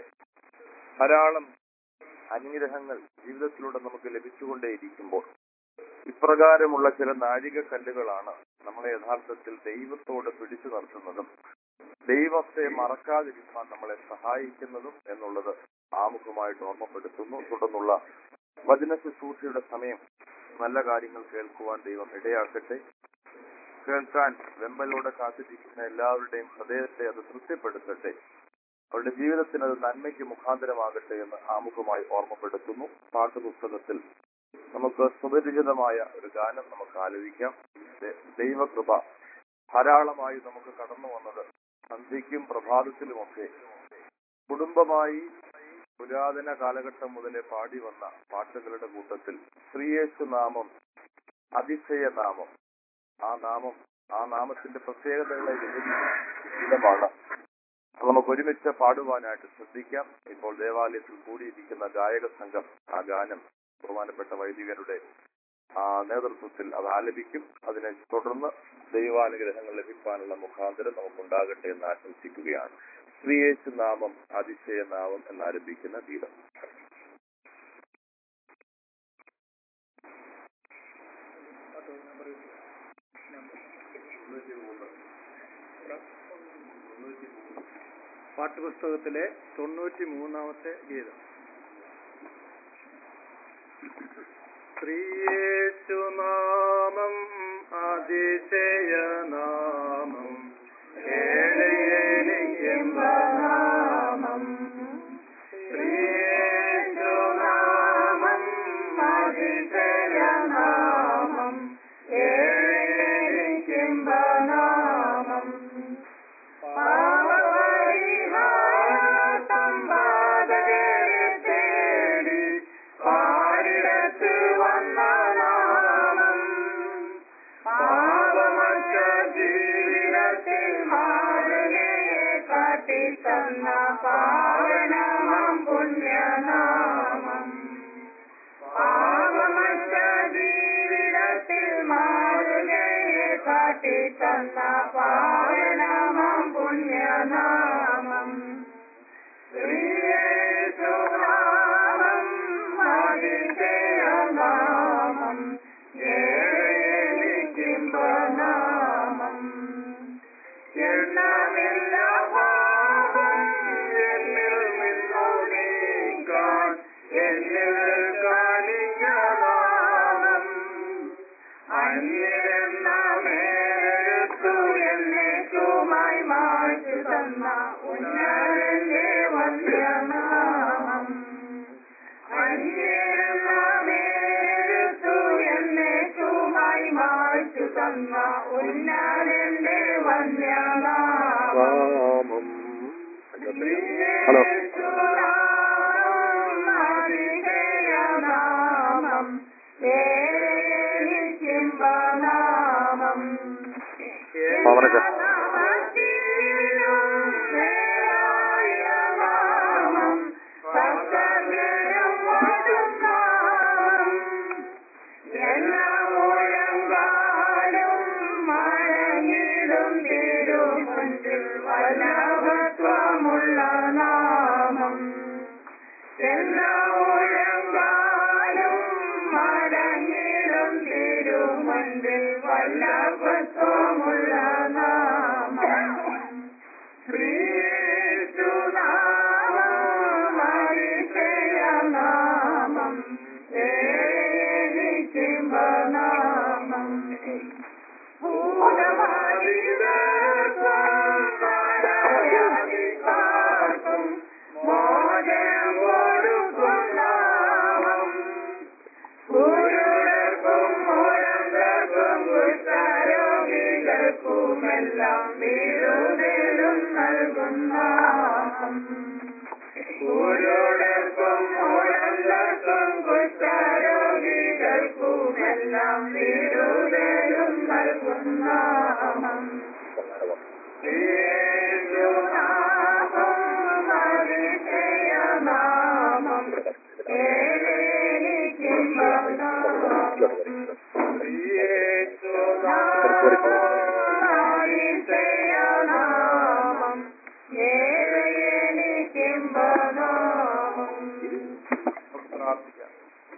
ധാരാളം അനുഗ്രഹങ്ങൾ ജീവിതത്തിലൂടെ നമുക്ക് ലഭിച്ചുകൊണ്ടേയിരിക്കുമ്പോൾ ഇപ്രകാരമുള്ള ചില നാഴികക്കല്ലുകളാണ് നമ്മളെ യഥാർത്ഥത്തിൽ ദൈവത്തോട് പിടിച്ചു നിർത്തുന്നതും ദൈവത്തെ മറക്കാതിരിക്കാൻ നമ്മളെ സഹായിക്കുന്നതും എന്നുള്ളത് ആമുഖമായിട്ട് ഓർമ്മപ്പെടുത്തുന്നു തുടർന്നുള്ള വചന ശുശ്രൂഷയുടെ സമയം നല്ല കാര്യങ്ങൾ കേൾക്കുവാൻ ദൈവം ഇടയാക്കട്ടെ കേൾക്കാൻ വെമ്പലോടെ കാത്തിരിക്കുന്ന എല്ലാവരുടെയും ഹൃദയത്തെ അത് തൃപ്തിപ്പെടുത്തട്ടെ അവരുടെ ജീവിതത്തിന് അത് നന്മയ്ക്ക് മുഖാന്തരമാകട്ടെ എന്ന് ആമുഖമായി ഓർമ്മപ്പെടുത്തുന്നു പാട്ടുപുസ്തകത്തിൽ നമുക്ക് സുപരിചിതമായ ഒരു ഗാനം നമുക്ക് ആലോചിക്കാം ദ- ദൈവകൃപ ധാരാളമായി നമുക്ക് കടന്നു വന്നത് സന്ധ്യയ്ക്കും പ്രഭാതത്തിലുമൊക്കെ കുടുംബമായി പുരാതന കാലഘട്ടം മുതലേ പാടി വന്ന പാട്ടുകളുടെ കൂട്ടത്തിൽ ശ്രീയേശു നാമം അതിശയ നാമം ആ നാമം ആ നാമത്തിന്റെ പ്രത്യേകതകളെ വിവരിക്കുന്നതാണ് അത് നമുക്ക് ഒരുമിച്ച് പാടുവാനായിട്ട് ശ്രദ്ധിക്കാം ഇപ്പോൾ ദേവാലയത്തിൽ കൂടിയിരിക്കുന്ന ഗായക സംഘം ആ ഗാനം ബഹുമാനപ്പെട്ട വൈദികരുടെ ആ നേതൃത്വത്തിൽ അത് ആലപിക്കും അതിനെ തുടർന്ന് ദൈവാനുഗ്രഹങ്ങൾ ലഭിക്കാനുള്ള മുഖാന്തരം നമുക്കുണ്ടാകട്ടെ എന്ന് ആശംസിക്കുകയാണ് ശ്രീയേശു നാമം അതിശയ നാമം എന്നാരംഭിക്കുന്ന ഗീതം പാട്ടുപുസ്തകത്തിലെ തൊണ്ണൂറ്റി മൂന്നാമത്തെ ഗീതം ശ്രീയേശുനാമം അതിശയനാമം ഏഴയനിക്കുംബനാമം ശ്രീയേശുനാമം അതിശയനാമം ഏഴയനിക്കുംബനാമം പാപപരിഹാരസമ്പാദകരെ തേടി പാരിടത്ത് വന്ന നാമം പാപമറ്റ ജീവിതത്തിൽ മാതൃകയെ കാട്ടിത്തന്ന പാവനമാം പുണ്യനാമം പാപമറ്റ ജീവിതത്തിൽ മാതൃകയെ കാട്ടിത്തന്ന പാവനമാം പുണ്യനാമം ശ്രീയേശുനാമം അതിശയനാമം ഏഴിക്കുംബനാമം എണ്ണമില്ല പാപം എന്നിൽ നിന്നു നീക്കാൻ എന്നിൽ കനിഞ്ഞ നാമം അന്യരെന്ന മേലെടുത്തു എന്നേക്കുമായി മാറ്റി തന്ന ഉന്നതന്റെ വന്യനാമം അന്യരെന്ന മേലെടുത്തു എന്നേക്കുമായി മാറ്റി തന്ന ഉന്നതന്റെ വന്യനാമം ഹലോ നാമം നാമം പവനച്ച എല്ലാ മുഴങ്കാലും മഴങ്ങിടും തിരുമുൻപിൽ വല്ലഭത്വമുള്ള നാമം എല്ലാ വല്ലഭത്വമുള്ള നാമം ശ്രീയേശുനാമം അതിശയനാമം ഏലിക്കുംബനാമം ഭൂതവാദികർക്കും മോചനം കൊടുക്കും നാമം ഗുരുടർക്കും മുഴന്തർക്കും കുഷ്ഠരോഗികൾക്കുമെല്ലാം വിരുദ്ധരും നൽകുന്ന ഗുരുടർക്കും മുഴന്തർക്കും കുഷ്ഠരോഗികൾക്കുമെല്ലാം വിരുദ്ധരും നൽകുന്ന യേശുനാമം അതിശയനാമം യേശുനാമം പ്രാർത്ഥിക്കാം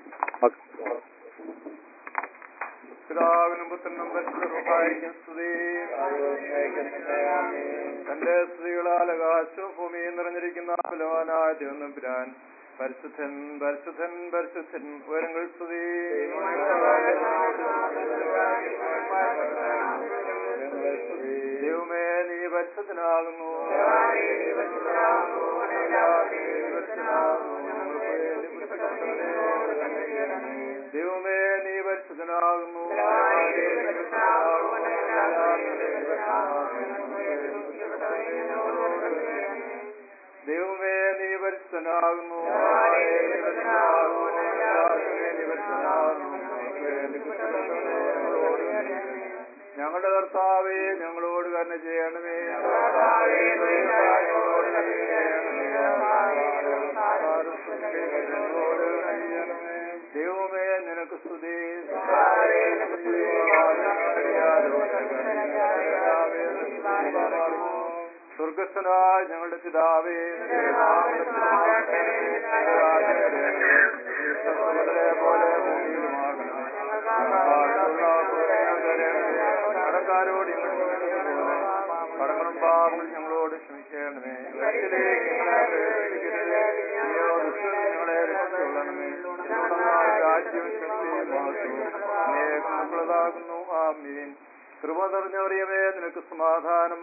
പിതാവിനും പുത്രനും പരിശുദ്ധമായിരിക്കും സ്തുതി തന്റെ സ്ത്രീകളാൽ ആകാശവും ഭൂമിയും നിറഞ്ഞിരിക്കുന്ന ബലവാനായ ദൈവം പിരാൻ പരിശുദ്ധൻ പരിശുദ്ധൻ പരിശുദ്ധൻ ഉയരങ്ങൾ സ്തുതി ദൈവമേ നീ പരിശുദ്ധനാകുന്നു ദൈവമേ നീ പരിശുദ്ധനാകുന്നു ദൈവമേ നീ പരിശുദ്ധനാകുന്നു ഞങ്ങളുടെ കർത്താവേ ഞങ്ങളോട് കരുണ ചെയ്യണമേ ദൈവമേ നിനക്ക് സ്തുതി സ്വർഗസ്ഥനായ ഞങ്ങളുടെ പിതാവേ പോലെ കടക്കാരോട് കടങ്ങളും പാപങ്ങളും ഞങ്ങളോട് ക്ഷമിക്കണമേ വീട്ടിലേക്ക് ഞങ്ങളെ പ്രവേശിക്കരുതേ. അയ്യോ, ദുഷ്ടൻ ഞങ്ങളെ രക്ഷിച്ചുകൊള്ളണമേ രാജ്യവും ശക്തിയും മഹത്വവും അനേകമുള്ളതാകുന്നു ആമീൻ കൃപ നിറഞ്ഞവറിയമേ നിനക്ക് സമാധാനം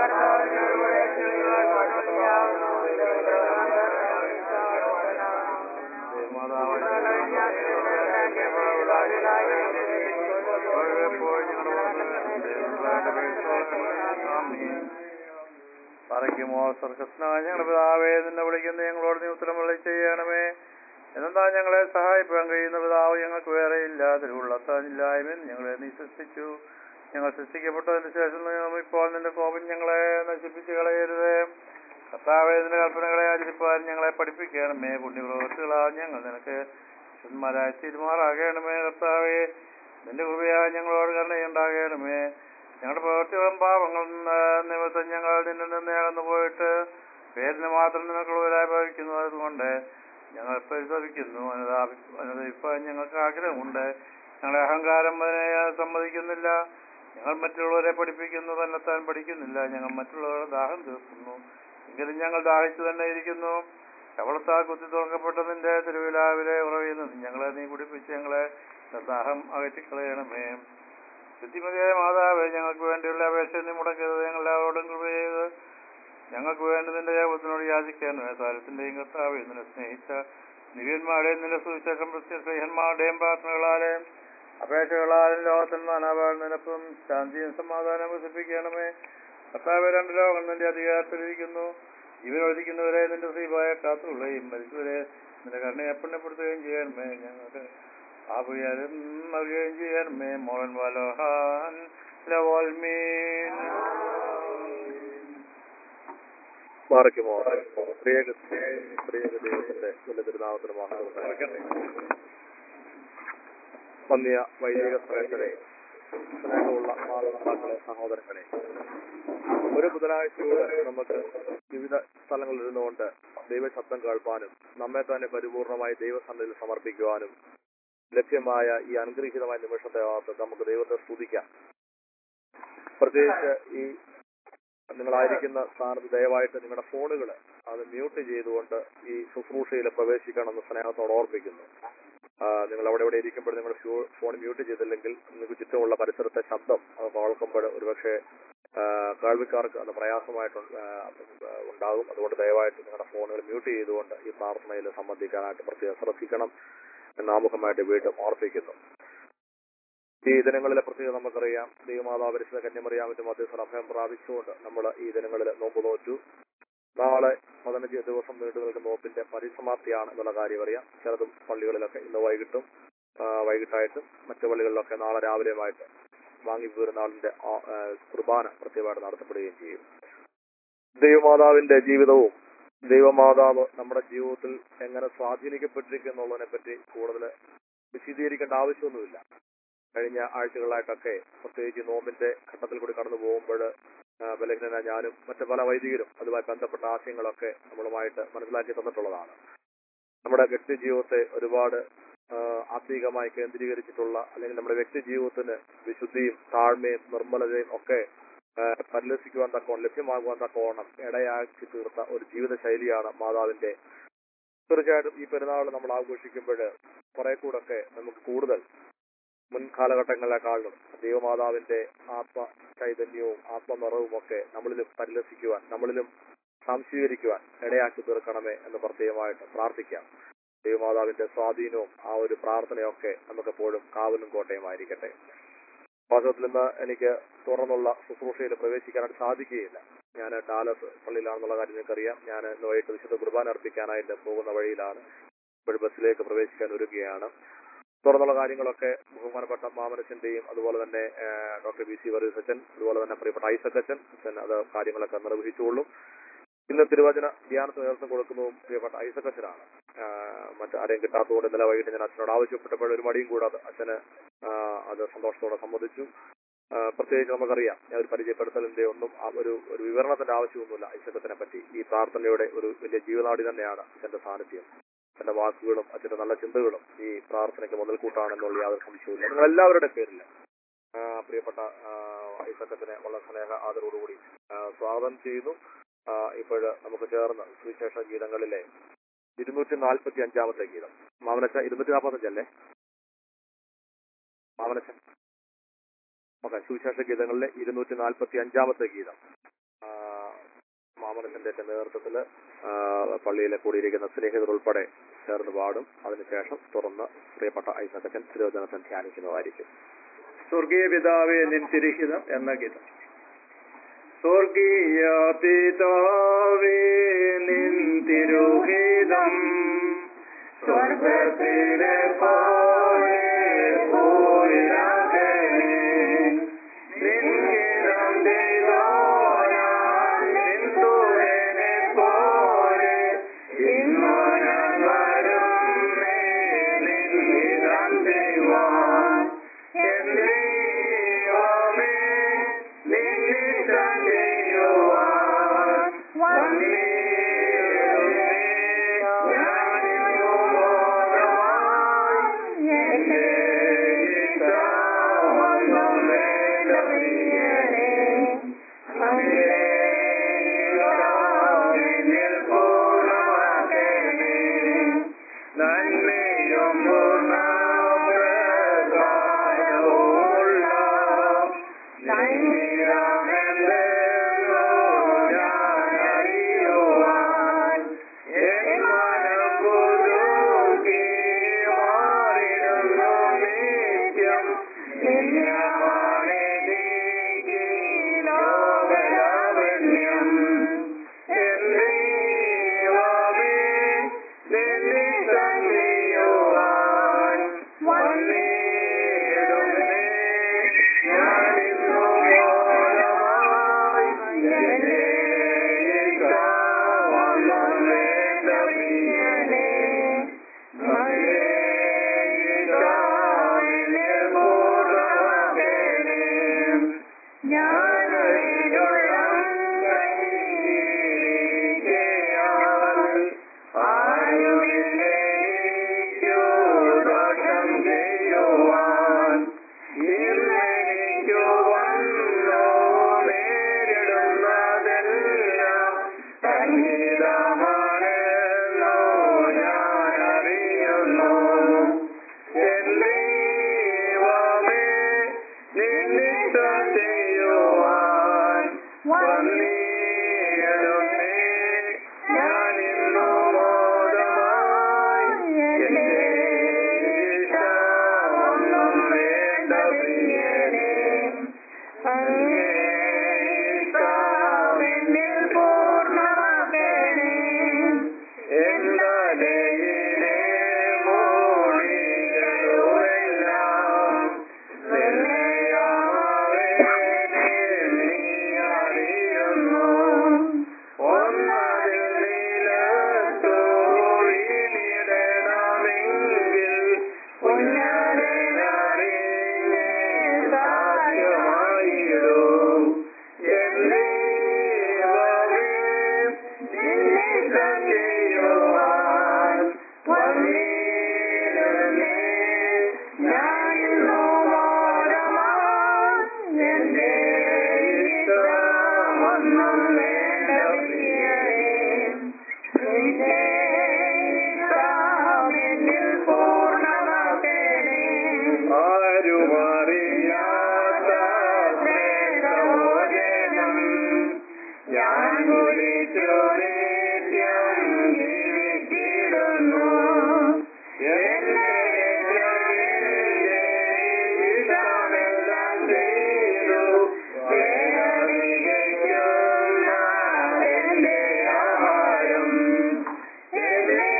പറയുമോ സർക്കസ്നായ ഞങ്ങളുടെ പിതാവേ നിന്നെ വിളിക്കുന്ന ഞങ്ങളോട് നീ ഉത്തരം വിളി ചെയ്യണമേ എന്നെന്താ ഞങ്ങളെ സഹായിപ്പാൻ കഴിയുന്ന പിതാവ് ഞങ്ങൾക്ക് വേറെ ഇല്ല തിരുവുള്ളത്താനില്ലായ്മയും ഞങ്ങളെ നീ സൃഷ്ടിച്ചു ഞങ്ങൾ സൃഷ്ടിക്കപ്പെട്ടതിന് ശേഷം നീ ഇപ്പോൾ നിന്റെ കോപം ഞങ്ങളെ നശിപ്പിച്ച് കളയരുത് കർത്താവേ നിന്റെ കൽപ്പനകളെ ആചരിപ്പാൻ ഞങ്ങളെ പഠിപ്പിക്കണമേ പുണ്യപ്രവൃത്തികളാ ഞങ്ങൾ നിനക്ക് ശുദ്ധന്മാരായി തീരുമാറാകണമേ കർത്താവേ നിന്റെ കൃപയാ ഞങ്ങളോട് കരുണയുണ്ടാകണമേ ഞങ്ങളുടെ പ്രവൃത്തികളും പാപങ്ങളും നിമിത്തം ഞങ്ങൾ നിന്നിൽ നിന്ന് അകന്നു പോയിട്ട് പേരിന് മാത്രം നിനക്കുള്ളവരായി ഭവിക്കുന്നു അതുകൊണ്ട് ഞങ്ങൾ പരിതപിക്കുന്നു അനുതാപി അനുദവിപ്പാൻ ഞങ്ങൾക്ക് ആഗ്രഹമുണ്ട് ഞങ്ങളുടെ അഹങ്കാരം അതിനെ സമ്മതിക്കുന്നില്ല ഞങ്ങൾ മറ്റുള്ളവരെ പഠിപ്പിക്കുന്നു തന്നെത്താൻ പഠിക്കുന്നില്ല ഞങ്ങൾ മറ്റുള്ളവരുടെ ദാഹം തീർക്കുന്നു എങ്കിലും ഞങ്ങൾ ദാഹിച്ചു തന്നെ ഇരിക്കുന്നു കവളത്താൽ കുത്തി തുറക്കപ്പെട്ട നിന്റെ തിരുവിലാവിലെ ഉറവിൽ നിന്ന് ഞങ്ങളെ നീ കുടിപ്പിച്ച് ഞങ്ങളെ ദാഹം അകറ്റിക്കളയണമേ ബുദ്ധിമതിയായ മാതാവേ ഞങ്ങൾക്ക് വേണ്ടിയുള്ള അപേക്ഷ നീ മുടക്കരുത് ഞങ്ങളെല്ലാവരോടും കൃപ ചെയ്ത് ഞങ്ങൾക്ക് വേണ്ടി നിന്റെ ദേവത്തിനോട് യാചിക്കാനുമേ താരത്തിന്റെയും കർത്താവ് നിന്നെ സ്നേഹിച്ച നിവ്യന്മാരുടെയും നിന്റെ സുവിശേഷം സ്നേഹന്മാരുടെയും പ്രാർത്ഥനകളാലെയും അപേക്ഷകളാലും ലോകത്തിൽ നാനാഭാഗം നിനക്കും ശാന്തിയും സമാധാനം വികസിപ്പിക്കണമേ കർത്താവ് രണ്ട് ലോകം നിന്റെ അധികാരത്തിലിരിക്കുന്നു ജീവനൊഴിക്കുന്നവരെ നിന്റെ ശ്രീഭായ കാത്തുകൊള്ളുകയും മരിച്ചവരെ നിന്റെ കരുണയെ പുണ്യപ്പെടുത്തുകയും ചെയ്യണമേ ഞങ്ങൾക്ക് ആപയാലും നൽകുകയും ചെയ്യണമേ മോഹൻ വാലോഹാൻ ലവോൽമീൻ മാറിക്കുമോ പ്രിയ പ്രിയ ദൈവത്തിന്റെ നല്ല തിരുനാമത്തിന് മഹത്വം വന്നിയ വൈദിക ശ്രേഷ്ഠരെ സ്നേഹമുള്ള മാതാപിതാക്കളെ സഹോദരങ്ങളെ ഒരു ബുധനാഴ്ചയോട് നമുക്ക് വിവിധ സ്ഥലങ്ങളിൽ ഇരുന്നുകൊണ്ട് ദൈവശബ്ദം കേൾപ്പാനും നമ്മെ തന്നെ പരിപൂർണമായി ദൈവസന്നിധിയിൽ സമർപ്പിക്കുവാനും ലഭ്യമായ ഈ അനുഗ്രഹീതമായ നിമിഷത്തെ ഓർത്ത് നമുക്ക് ദൈവത്തെ സ്തുതിക്കാം പ്രത്യേകിച്ച് ഈ നിങ്ങളായിരിക്കുന്ന സ്ഥാനത്ത് ദയവായിട്ട് നിങ്ങളുടെ ഫോണുകൾ അത് മ്യൂട്ട് ചെയ്തുകൊണ്ട് ഈ ശുശ്രൂഷയിൽ പ്രവേശിക്കണമെന്ന് സ്നേഹത്തോട് ഓർപ്പിക്കുന്നു ആ, നിങ്ങൾ അവിടെ ഇവിടെ ഇരിക്കുമ്പോൾ നിങ്ങൾ ഫോൺ മ്യൂട്ട് ചെയ്തില്ലെങ്കിൽ നിങ്ങൾക്ക് ചുറ്റുമുള്ള പരിസരത്തെ ശബ്ദം അത് കേൾക്കുമ്പോൾ ഒരുപക്ഷെ ആ, കേൾവിക്കാർക്ക് അത് പ്രയാസമായിട്ട് ഉ- ആ, ഉണ്ടാകും അതുകൊണ്ട് ദയവായിട്ട് നിങ്ങളുടെ ഫോണുകൾ മ്യൂട്ട് ചെയ്തുകൊണ്ട് ഈ പ്രാർത്ഥനയിൽ സംബന്ധിക്കാനായിട്ട് പ്രത്യേകം ശ്രദ്ധിക്കണം എന്ന് ആമുഖമായിട്ട് വീണ്ടും ഓർപ്പിക്കുന്നു ഈ ദിനങ്ങളിലെ പ്രത്യേകത നമുക്കറിയാം ദൈവമാതാ പരിശുദ്ധ കന്യമറിയാമറ്റും മധ്യസ്ഥ അഭയം പ്രാപിച്ചുകൊണ്ട് നമ്മൾ ഈ ദിനങ്ങളിൽ നോമ്പ് നോറ്റു നാളെ പതിനഞ്ച് ദിവസം നീണ്ടു നിൽക്കുന്ന നോമ്പിന്റെ പരിസമാപ്തിയാണ് എന്നുള്ള കാര്യം അറിയാം ചിലതും പള്ളികളിലൊക്കെ ഇന്ന് വൈകിട്ടും ആ, വൈകിട്ടായിട്ടും മറ്റു പള്ളികളിലൊക്കെ നാളെ രാവിലെയുമായിട്ട് വാങ്ങി പെരുന്നാളിന്റെ ആ- ആ, കുർബാന പ്രത്യേകമായിട്ട് നടത്തപ്പെടുകയും ചെയ്യും ദൈവമാതാവിന്റെ ജീവിതവും ദൈവമാതാവ് നമ്മുടെ ജീവിതത്തിൽ എങ്ങനെ സ്വാധീനിക്കപ്പെട്ടിരിക്കും എന്നുള്ളതിനെ പറ്റി കൂടുതൽ വിശദീകരിക്കേണ്ട ആവശ്യമൊന്നുമില്ല കഴിഞ്ഞ ആഴ്ചകളായിട്ടൊക്കെ പ്രത്യേകിച്ച് ഈ നോമ്പിന്റെ ഘട്ടത്തിൽ കൂടി കടന്നു പോകുമ്പോൾ ബലഹീനന ഞാനും മറ്റു പല വൈദികരും അതുമായി ബന്ധപ്പെട്ട ആശയങ്ങളൊക്കെ നമ്മളുമായിട്ട് മനസ്സിലാക്കി തന്നിട്ടുള്ളതാണ് നമ്മുടെ വ്യക്തി ജീവിതത്തെ ഒരുപാട് ആ, ആത്മീകമായി കേന്ദ്രീകരിച്ചിട്ടുള്ള അല്ലെങ്കിൽ നമ്മുടെ വ്യക്തി ജീവിതത്തിന് വിശുദ്ധിയും താഴ്മയും നിർമ്മലതയും ഒക്കെ ആ, പരിലസിക്കുവാൻ തക്കോണം ലഭ്യമാകുവാൻ തക്കോണം ഇടയാക്കി തീർത്ത ഒരു ജീവിത ശൈലിയാണ് മാതാവിന്റെ തീർച്ചയായിട്ടും ഈ പെരുന്നാൾ നമ്മൾ ആഘോഷിക്കുമ്പോൾ കുറെ കൂടൊക്കെ നമുക്ക് കൂടുതൽ മുൻ കാലഘട്ടങ്ങളെക്കാളും ദൈവമാതാവിന്റെ ആത്മ ചൈതന്യവും ആത്മനിറവും ഒക്കെ നമ്മളിലും പരിലസിക്കുവാൻ നമ്മളിലും സംശീകരിക്കുവാൻ ഇടയാക്കി തീർക്കണമേ എന്ന് പ്രത്യേകമായിട്ട് പ്രാർത്ഥിക്കാം ദൈവമാതാവിന്റെ സ്വാധീനവും ആ ഒരു പ്രാർത്ഥനയൊക്കെ നമുക്കെപ്പോഴും കാവലും കോട്ടയുമായിരിക്കട്ടെ വാസ്തവത്തിൽ ഇന്ന് എനിക്ക് തുറന്നുള്ള ശുശ്രൂഷയിൽ പ്രവേശിക്കാനായിട്ട് സാധിക്കുകയില്ല ഞാൻ ഡാലസ് പള്ളിയിലാണെന്നുള്ള കാര്യം നിങ്ങൾക്കറിയാം ഞാൻ ഇന്ന് വൈകിട്ട് വിശുദ്ധ കുർബാന അർപ്പിക്കാനായിട്ട് പോകുന്ന വഴിയിലാണ് ഇപ്പോൾ ബസ്സിലേക്ക് പ്രവേശിക്കാൻ ഒരുങ്ങുകയാണ് തുറന്നുള്ള കാര്യങ്ങളൊക്കെ ബഹുമാനപ്പെട്ട മാമനച്ചന്റെയും അതുപോലെ തന്നെ ഡോക്ടർ ബി സി വർഗീസ് അച്ഛൻ അതുപോലെ തന്നെ പ്രിയപ്പെട്ട ഐസക് അച്ഛൻ അച്ഛൻ അത് കാര്യങ്ങളൊക്കെ നിർവഹിച്ചുകൊള്ളും ഇന്ന് തിരുവചന ധ്യാനത്തിന് നേതൃത്വം കൊടുക്കുന്നതും പ്രിയപ്പെട്ട ഐസക് അച്ഛനാണ് മറ്റാരെയും കിട്ടാത്തതുകൊണ്ട് ഇന്നലെ വൈകിട്ട് ഞാൻ അച്ഛനോട് ആവശ്യപ്പെട്ടപ്പോൾ ഒരു മടിയും കൂടാതെ അച്ഛന് ആ, അത് സന്തോഷത്തോടെ സമ്മതിച്ചു ആ, പ്രത്യേകിച്ച് നമുക്കറിയാം ഞാൻ ഒരു പരിചയപ്പെടുത്തലിന്റെ ഒന്നും ആ ഒരു ഒരു വിവരണത്തിന്റെ ആവശ്യമൊന്നുമില്ല ഐസക്കത്തിനെ പറ്റി ഈ പ്രാർത്ഥനയുടെ ഒരു വലിയ ജീവനാടി തന്നെയാണ് അച്ഛന്റെ സാന്നിധ്യം അച്ഛന്റെ വാക്കുകളും അച്ഛന്റെ നല്ല ചിന്തകളും ഈ പ്രാർത്ഥനയ്ക്ക് മുതൽക്കൂട്ടാണെന്നുള്ള യാതൊരു സംശയവുമില്ല നിങ്ങൾ എല്ലാവരുടെ പേരിൽ ആ, പ്രിയപ്പെട്ട ആ, ഐസക്കത്തിനെ വളരെ സ്നേഹ ആദരവോടുകൂടി ആ, സ്വാഗതം ചെയ്യുന്നു ഇപ്പോഴ് നമുക്ക് ചേർന്ന് സുവിശേഷ ഗീതങ്ങളിലെ ഇരുന്നൂറ്റി നാൽപ്പത്തി അഞ്ചാമത്തെ ഗീതം മാമനച്ച ഇരുന്നൂറ്റി നാൽപ്പത്തഞ്ചല്ലേ മാമനച്ച ഓക്കെ സുവിശേഷ ഗീതങ്ങളിലെ ഇരുന്നൂറ്റി നാൽപ്പത്തി അഞ്ചാമത്തെ ഗീതം ആ, മാമനച്ചന്റെ ഒക്കെ നേതൃത്വത്തില് ആ, പള്ളിയിലെ കൂടിയിരിക്കുന്ന സ്നേഹിതർ ഉൾപ്പെടെ ചേർന്ന് പാടും അതിനുശേഷം തുറന്ന് പ്രിയപ്പെട്ട ഐസക്കച്ചൻ തിരുവചനത്തൻ ധ്യാനിക്കുന്നതായിരിക്കും സ്വർഗീയ പിതാവേ നിൻ തിരിഹിതം എന്ന ഗീതം സ്വർഗീയ പിതാവേ നിൻ തിരുഹിതം സ്വർഗത്തിലെ പോലെ ഭൂരിലാകണേ. നിൻഹിതം ചെയ്തോരാൻ നിൻ സൂര്യനെ പോലെ ഇന്നു ഞാൻ വരുന്നേ നിൻഹിതം ചെയ്യുവാൻ. എന്റെ ദൈവമേ, നിന്നിഷ്ടം ചെയ്യുവാൻ വന്നേരുമേ. ഞാനിന്നു മോഹമായി എന്റെ ഇഷ്ടമൊന്നും വേണ്ട പ്രിയനേ. അങ്ങേ ഇഷ്ടം എന്നിൽ പൂർണ്ണമാക്കണേ. നന്മയും പൂർണ്ണപ്രസാദവുമുള്ള നന്ദിയാണെന്തെന്നോ ഞാൻ അറിയുവാൻ എൻ മനം പുതുക്കി മാറിടുന്നു നിത്യം നിത്യമാണെനിക്ക് ലോകരവ എനിക്കു വന്നു നേരിടുന്നതെല്ലാം സംഗീതമാണെന്നു ഞാൻ അറിയുന്നു എന്റെ ദൈവമേ നിന്നിഷ്ടം ചെയ്യുവാൻ വന്നിടുന്നേ ഞാൻ ഇന്നു മോദമായി എന്റെ ഇഷ്ടമൊന്നും വേണ്ട പ്രിയനേ അങ്ങേ ഇഷ്ടമെന്നിൽ പൂർണ്ണമാക്കണേ എന്നലയിലെ മോളികളുമെല്ലാം നിന്നെയാവേ നീ അറിയുന്നു ഒന്നതിൽ നിലത്തു വീണിടണമെങ്കിൽ കുഞ്ഞറിഞ്ഞേ സാധ്യമായിടും എന്റെ ദൈവമേ, നിന്നിഷ്ടം ചെയ്യുവാൻ വന്നിടുന്നേ. ഞാനിന്നു മോദമായി എന്റെ ഇഷ്ടമൊന്നും വേണ്ട പ്രിയനേ. നിന്റെ ഇഷ്ടം എന്നിൽ പൂർണ്ണമാക്കണേ. ആരുമറിയാത്ത ശ്രേഷ്ഠഭോജനം ഞാൻ കുടിച്ചു നിത്യം ജീവിച്ചിടുന്നു എന്റെ യജമാനന്റെ ഇഷ്ടമെല്ലാം ചെയ്തു വേദനിക്കുന്ന എന്റെ ആഹാരം എന്നെ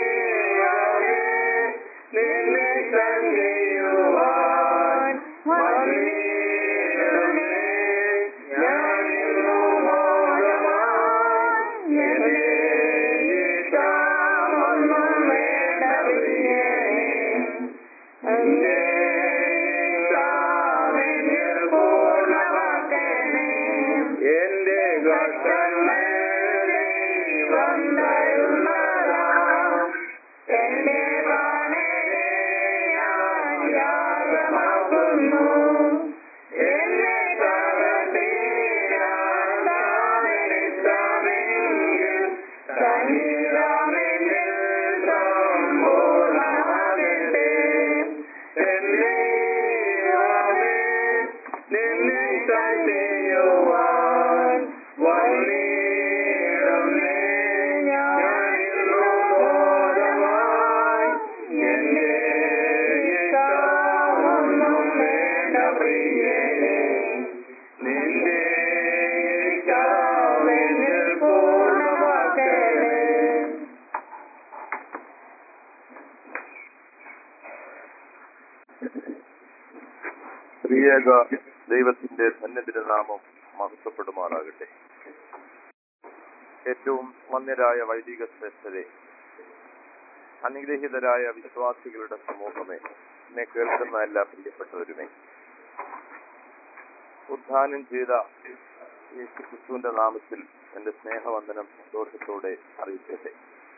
നിന്നെ ചെയ്യുവാൻ വന്നിടുന്നേ. ഞാനിന്നു മോദമായി എന്റെ ഇഷ്ടമൊന്നും വേണ്ട പ്രിയനേ. എന്റെ ഇഷ്ടമെന്നിൽ പൂർണ്ണമാക്കണേ. എന്റെ ഘട്ടങ്ങൾ ദൈവം തരുന്നതാം എന്റെ പ്രാണനെ ഞാൻ യാഗമാക്കുന്നു. എന്നെ തകർത്തിടാൻ താനെടുത്തമെങ്കിൽ സംഗീതമെന്നിൽ സമ്പൂർണ്ണമാകട്ടെ. എന്റെ ദൈവമേ, നിന്നെ ചെയ്യുവാൻ വന്നിടുന്നേ. ഞാനിന്നു മോദമായി എന്റെ ഇഷ്ടമൊന്നും വേണ്ട പ്രിയനേ. നിന്റെ ഇഷ്ടമെന്നിൽ പൂർണ്ണമാക്കണേ സ്ത്രീയേക ദൈവത്തിന്റെ സന്നിധിയുടെ നാമം മഹത്വപ്പെടുമാറാകട്ടെ ഏറ്റവും വന്യരായ വൈദിക ശ്രേഷ്ഠരെ അനുഗ്രഹീതരായ വിശ്വാസികളുടെ സമൂഹമേ എന്നെ കേൾക്കുന്ന എല്ലാ പ്രിയപ്പെട്ടവരുമേ ഉദ്ധാനം ചെയ്ത യേശു ക്രിസ്തുവിന്റെ നാമത്തിൽ എന്റെ സ്നേഹവന്ദനം സന്തോഷത്തോടെ അറിയിക്കട്ടെ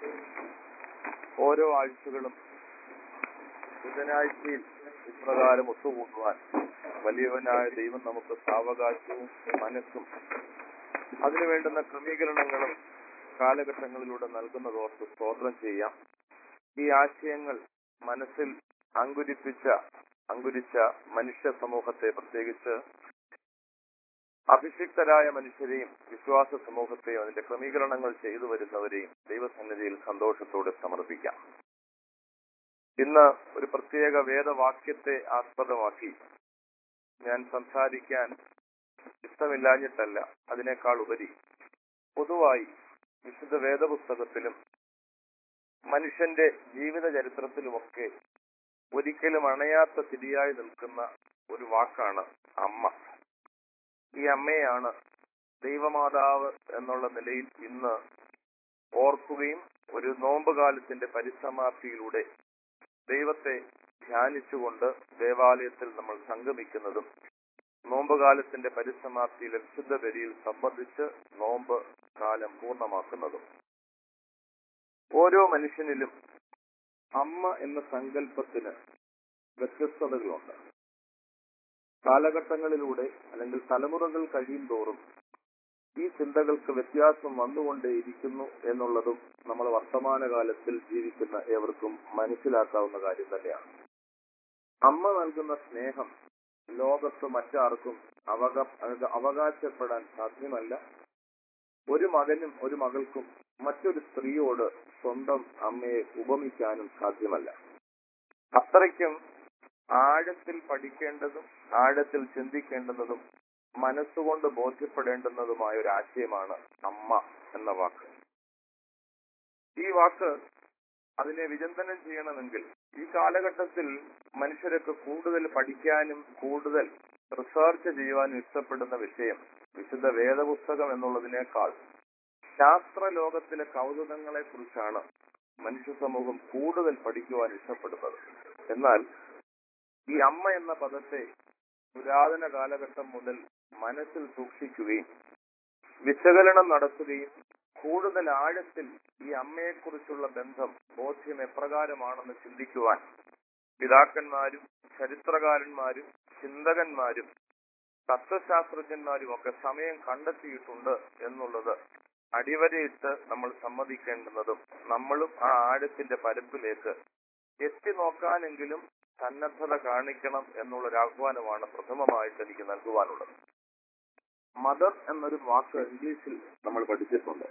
ഓരോ ആഴ്ചകളും ബുധനാഴ്ചയിൽ ഇപ്രകാരം ഒത്തുകൂടുവാൻ വലിയവനായ ദൈവം നമുക്ക് സാവകാശവും മനസ്സും അതിനു വേണ്ടുന്ന ക്രമീകരണങ്ങളും കാലഘട്ടങ്ങളിലൂടെ നൽകുന്നതോർത്ത് സ്തോത്രം ചെയ്യാം ഈ ആശയങ്ങൾ മനസ്സിൽ അങ്കുരിപ്പിച്ച അങ്കുരിച്ച മനുഷ്യ സമൂഹത്തെ പ്രത്യേകിച്ച് അഭിഷിക്തരായ മനുഷ്യരെയും വിശ്വാസ സമൂഹത്തെയും അതിന്റെ ക്രമീകരണങ്ങൾ ചെയ്തു വരുന്നവരെയും ദൈവസന്നിധിയിൽ സന്തോഷത്തോടെ സമർപ്പിക്കാം ഇന്ന് ഒരു പ്രത്യേക വേദവാക്യത്തെ ആസ്പദമാക്കി ഞാൻ സംസാരിക്കാൻ ഇഷ്ടമില്ലാഞ്ഞിട്ടല്ല അതിനേക്കാൾ ഉപരി പൊതുവായി വിശുദ്ധ വേദപുസ്തകത്തിലും മനുഷ്യന്റെ ജീവിത ചരിത്രത്തിലുമൊക്കെ ഒരിക്കലും അണയാത്ത തിരിയായി നിൽക്കുന്ന ഒരു വാക്കാണ് അമ്മ ഈ അമ്മയാണ് ദൈവമാതാവ് എന്നുള്ള നിലയിൽ ഇന്ന് ഓർക്കുകയും ഒരു നോമ്പുകാലത്തിന്റെ പരിസമാപ്തിയിലൂടെ ദൈവത്തെ ധ്യാനിച്ചുകൊണ്ട് ദേവാലയത്തിൽ നമ്മൾ സംഗമിക്കുന്നതും നോമ്പുകാലത്തിന്റെ പരിസമാപ്തിയിലെ വിശുദ്ധ ബലിയിൽ സംബന്ധിച്ച് നോമ്പ് കാലം പൂർണ്ണമാക്കുന്നതും ഓരോ മനുഷ്യനിലും അമ്മ എന്ന സങ്കല്പത്തിന് വ്യത്യസ്തതകളുണ്ട് കാലഘട്ടങ്ങളിലൂടെ അല്ലെങ്കിൽ തലമുറകൾ കഴിയും തോറും ഈ ചിന്തകൾക്ക് വ്യത്യാസം വന്നുകൊണ്ടേയിരിക്കുന്നു എന്നുള്ളതും നമ്മൾ വർത്തമാനകാലത്തിൽ ജീവിക്കുന്ന ഏവർക്കും മനസ്സിലാക്കാവുന്ന കാര്യം തന്നെയാണ് അമ്മ നൽകുന്ന സ്നേഹം ലോകത്ത് മറ്റാർക്കും അവക അവകാശപ്പെടാൻ സാധ്യമല്ല ഒരു മകനും ഒരു മകൾക്കും മറ്റൊരു സ്ത്രീയോട് സ്വന്തം അമ്മയെ ഉപമിക്കാനും സാധ്യമല്ല അത്രയ്ക്കും ആഴത്തിൽ പഠിക്കേണ്ടതും ആഴത്തിൽ ചിന്തിക്കേണ്ടുന്നതും മനസ്സുകൊണ്ട് ബോധ്യപ്പെടേണ്ടുന്നതുമായ ഒരു ആശയമാണ് അമ്മ എന്ന വാക്ക് ഈ വാക്ക് അതിനെ വിചിന്തനം ചെയ്യണമെങ്കിൽ ഈ കാലഘട്ടത്തിൽ മനുഷ്യരൊക്കെ കൂടുതൽ പഠിക്കാനും കൂടുതൽ റിസർച്ച് ചെയ്യുവാനും ഇഷ്ടപ്പെടുന്ന വിഷയം വിശുദ്ധ വേദപുസ്തകം എന്നുള്ളതിനേക്കാൾ ശാസ്ത്ര ലോകത്തിലെ കൗതുകങ്ങളെ കുറിച്ചാണ് മനുഷ്യ സമൂഹം കൂടുതൽ പഠിക്കുവാൻ ഇഷ്ടപ്പെടുന്നത് എന്നാൽ ഈ അമ്മ എന്ന പദത്തെ പുരാതന കാലഘട്ടം മുതൽ മനസ്സിൽ സൂക്ഷിക്കുകയും വിശകലനം നടത്തുകയും കൂടുതൽ ആഴത്തിൽ ഈ അമ്മയെക്കുറിച്ചുള്ള ബന്ധം ബോധ്യം എപ്രകാരമാണെന്ന് ചിന്തിക്കുവാൻ പിതാക്കന്മാരും ചരിത്രകാരന്മാരും ചിന്തകന്മാരും തത്വശാസ്ത്രജ്ഞന്മാരും ഒക്കെ സമയം കണ്ടെത്തിയിട്ടുണ്ട് എന്നുള്ളത് അടിവരയിട്ട് നമ്മൾ സമ്മതിക്കേണ്ടുന്നതും നമ്മളും ആ ആഴത്തിന്റെ പരപ്പിലേക്ക് എത്തി നോക്കാനെങ്കിലും സന്നദ്ധത കാണിക്കണം എന്നുള്ളൊരു ആഹ്വാനമാണ് പ്രഥമമായിട്ട് എനിക്ക് നൽകുവാനുള്ളത് മദർ എന്നൊരു വാക്ക് ഇംഗ്ലീഷിൽ നമ്മൾ പഠിച്ചിട്ടുണ്ട്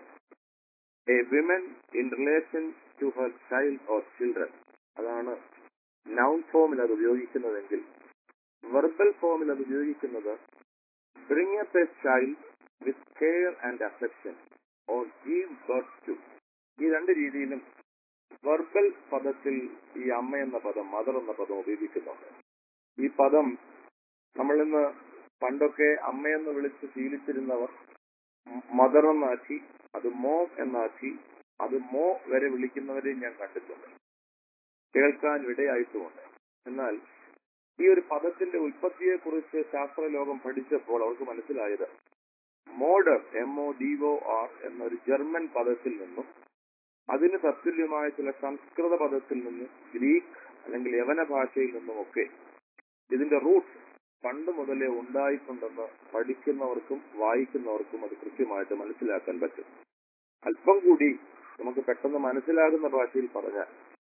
a women in relation to her child or children അതാണ് നൗൺ ഫോമിൽ അത് ഉപയോഗിക്കുന്നതെങ്കിൽ വെർബൽ ഫോമിൽ അത് ഉപയോഗിക്കുന്നത് bring up a child with care and affection or give birth to ഈ രണ്ട് രീതിയിലും വെർബൽ പദത്തിൽ ഈ അമ്മ എന്ന പദം മദർ എന്ന പദം ഉപയോഗിക്കുന്നുണ്ട് ഈ പദം നമ്മൾ ഇന്ന് പണ്ടൊക്കെ അമ്മയെന്ന് വിളിച്ച് ശീലിച്ചിരുന്നവർ മദർ എന്നാക്കി അത് മോം എന്നാക്കി അത് മോ വരെ വിളിക്കുന്നവരെ ഞാൻ കണ്ടിട്ടുണ്ട് കേൾക്കാൻ ഇടയായിട്ടുമുണ്ട് എന്നാൽ ഈ ഒരു പദത്തിന്റെ ഉൽപ്പത്തിയെ കുറിച്ച് ശാസ്ത്രലോകം പഠിച്ചപ്പോൾ അവർക്ക് മനസ്സിലായത് modor M O D O R എന്നൊരു ജർമ്മൻ പദത്തിൽ നിന്നും അതിന് തത്തുല്യമായ ചില സംസ്കൃത പദത്തിൽ നിന്നും ഗ്രീക്ക് അല്ലെങ്കിൽ യവന ഭാഷയിൽ നിന്നുമൊക്കെ ഇതിന്റെ റൂട്ട് പണ്ട് മുതലേ ഉണ്ടായിട്ടുണ്ടെന്ന് പഠിക്കുന്നവർക്കും വായിക്കുന്നവർക്കും അത് കൃത്യമായിട്ട് മനസ്സിലാക്കാൻ പറ്റും അല്പം കൂടി നമുക്ക് പെട്ടെന്ന് മനസ്സിലാകുന്ന ഭാഷയിൽ പറഞ്ഞാൽ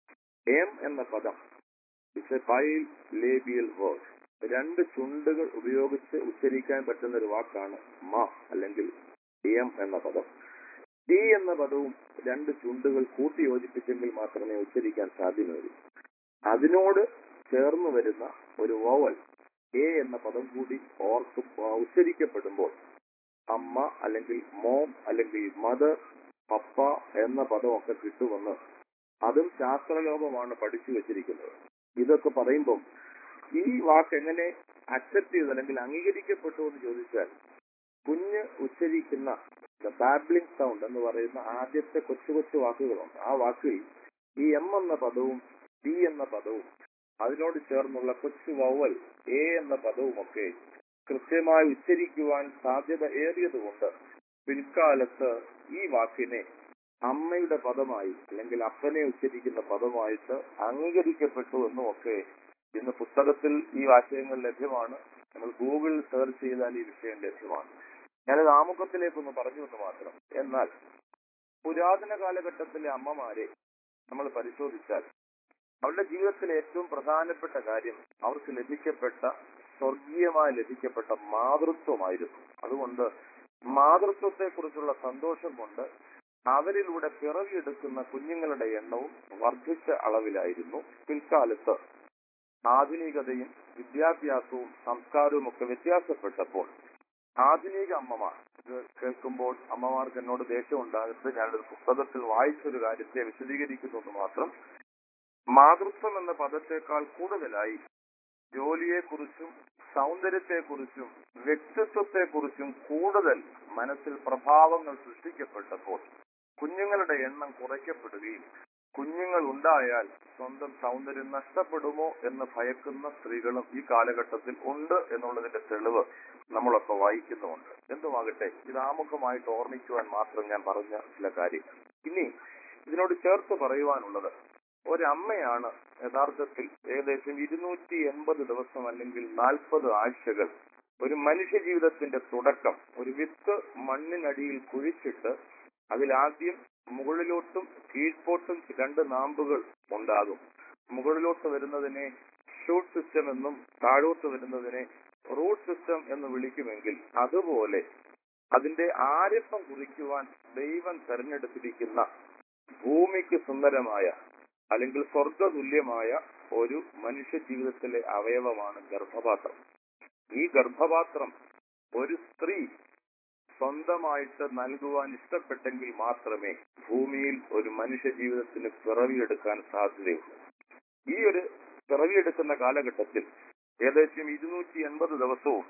എം എന്ന പദം it's a bilabial word രണ്ട് ചുണ്ടുകൾ ഉപയോഗിച്ച് ഉച്ചരിക്കാൻ പറ്റുന്ന ഒരു വാക്കാണ് മ അല്ലെങ്കിൽ എം എന്ന പദം ഡി എന്ന പദവും രണ്ട് ചുണ്ടുകൾ കൂട്ടി യോജിപ്പിച്ചെങ്കിൽ മാത്രമേ ഉച്ചരിക്കാൻ സാധ്യമേറൂ അതിനോട് ചേർന്ന് വരുന്ന ഒരു വോവൽ എ എന്ന പദം കൂടി ഓർക്ക് ഉച്ചരിക്കപ്പെടുമ്പോൾ അമ്മ അല്ലെങ്കിൽ മോം അല്ലെങ്കിൽ മദർ പപ്പ എന്ന പദമൊക്കെ കിട്ടുമെന്ന് അതും ശാസ്ത്രലോകമാണ് പഠിച്ചു വെച്ചിരിക്കുന്നത് ഇതൊക്കെ പറയുമ്പം ഈ വാക്ക് എങ്ങനെ അക്സെപ്റ്റ് ചെയ്തു അല്ലെങ്കിൽ അംഗീകരിക്കപ്പെട്ടു എന്ന് ചോദിച്ചാൽ കുഞ്ഞ് ഉച്ചരിക്കുന്ന ബാബ്ലിംഗ് സൗണ്ട് എന്ന് പറയുന്ന ആദ്യത്തെ കൊച്ചു കൊച്ചു വാക്കുകളുണ്ട് ആ വാക്കിൽ ഈ എം എന്ന പദവും ഡി എന്ന പദവും അതിനോട് ചേർന്നുള്ള കൊച്ചു വവൽ എ എന്ന പദവുമൊക്കെ കൃത്യമായി ഉച്ചരിക്കുവാൻ സാധ്യത ഏറിയതുകൊണ്ട് പിൽക്കാലത്ത് ഈ വാക്കിനെ അമ്മയുടെ പദമായി അല്ലെങ്കിൽ അപ്പനെ ഉച്ചരിക്കുന്ന പദമായിട്ട് അംഗീകരിക്കപ്പെട്ടു എന്നുമൊക്കെ ഇന്ന് പുസ്തകത്തിൽ ഈ ആശയങ്ങൾ ലഭ്യമാണ് നമ്മൾ ഗൂഗിളിൽ സെർച്ച് ചെയ്താൽ ഈ വിഷയം ലഭ്യമാണ് ഞാനത് ആമുഖത്തിലേക്കൊന്ന് പറഞ്ഞു എന്ന് മാത്രം എന്നാൽ പുരാതന കാലഘട്ടത്തിലെ അമ്മമാരെ നമ്മൾ പരിശോധിച്ചാൽ അവരുടെ ജീവിതത്തിലെ ഏറ്റവും പ്രധാനപ്പെട്ട കാര്യം അവർക്ക് ലഭിക്കപ്പെട്ട സ്വർഗീയമായി ലഭിക്കപ്പെട്ട മാതൃത്വമായിരുന്നു അതുകൊണ്ട് മാതൃത്വത്തെ കുറിച്ചുള്ള സന്തോഷം കൊണ്ട് അവരിലൂടെ പിറവിയെടുക്കുന്ന കുഞ്ഞുങ്ങളുടെ എണ്ണവും വർദ്ധിച്ച അളവിലായിരുന്നു പിൽക്കാലത്ത് ആധുനികതയും വിദ്യാഭ്യാസവും സംസ്കാരവും ഒക്കെ വ്യത്യാസപ്പെട്ടപ്പോൾ ആധുനിക അമ്മമാർ ഇത് കേൾക്കുമ്പോൾ അമ്മമാർക്ക് എന്നോട് ദേഷ്യം ഉണ്ടാകരുത് ഞാനൊരു പുസ്തകത്തിൽ വായിച്ചൊരു കാര്യത്തെ വിശദീകരിക്കുന്നു എന്ന് മാത്രം മാതൃത്വം എന്ന പദത്തെക്കാൾ കൂടുതലായി ജോലിയെക്കുറിച്ചും സൗന്ദര്യത്തെക്കുറിച്ചും വ്യക്തിത്വത്തെക്കുറിച്ചും കൂടുതൽ മനസ്സിൽ പ്രഭാവങ്ങൾ സൃഷ്ടിക്കപ്പെട്ടപ്പോൾ കുഞ്ഞുങ്ങളുടെ എണ്ണം കുറയ്ക്കപ്പെടുകയും കുഞ്ഞുങ്ങൾ ഉണ്ടായാൽ സ്വന്തം സൗന്ദര്യം നഷ്ടപ്പെടുമോ എന്ന് ഭയക്കുന്ന സ്ത്രീകളും ഈ കാലഘട്ടത്തിൽ ഉണ്ട് എന്നുള്ളതിന്റെ തെളിവ് നമ്മളൊക്കെ വായിക്കുന്നുമുണ്ട് എന്തുമാകട്ടെ ഇത് ആമുഖമായിട്ട് ഓർമ്മിക്കുവാൻ മാത്രം ഞാൻ പറഞ്ഞ ചില കാര്യങ്ങൾ ഇനി ഇതിനോട് ചേർത്ത് പറയുവാനുള്ളത് ഒരമ്മയാണ് യഥാർത്ഥത്തിൽ ഏകദേശം ഇരുന്നൂറ്റി എൺപത് ദിവസം അല്ലെങ്കിൽ നാൽപ്പത് ആഴ്ചകൾ ഒരു മനുഷ്യ ജീവിതത്തിന്റെ തുടക്കം ഒരു വിത്ത് മണ്ണിനടിയിൽ കുഴിച്ചിട്ട് അതിലാദ്യം മുകളിലോട്ടും കീഴ്പോട്ടും രണ്ട് നാമ്പുകൾ ഉണ്ടാകും മുകളിലോട്ട് വരുന്നതിനെ ഷൂട്ട് സിസ്റ്റം എന്നും താഴോട്ട് വരുന്നതിനെ റൂട്ട് സിസ്റ്റം എന്ന് വിളിക്കുമെങ്കിൽ അതുപോലെ അതിന്റെ ആരംഭം കുറിക്കുവാൻ ദൈവം തെരഞ്ഞെടുത്തിരിക്കുന്ന ഭൂമിക്ക് സുന്ദരമായ അല്ലെങ്കിൽ സ്വർഗതുല്യമായ ഒരു മനുഷ്യ ജീവിതത്തിലെ അവയവമാണ് ഗർഭപാത്രം ഈ ഗർഭപാത്രം ഒരു സ്ത്രീ സ്വന്തമായിട്ട് നൽകുവാൻ ഇഷ്ടപ്പെട്ടെങ്കിൽ മാത്രമേ ഭൂമിയിൽ ഒരു മനുഷ്യ ജീവിതത്തിന് പിറവിയെടുക്കാൻ സാധ്യതയുള്ളൂ ഈ ഒരു പിറവിയെടുക്കുന്ന കാലഘട്ടത്തിൽ ഏകദേശം ഇരുന്നൂറ്റി എൺപത് ദിവസവും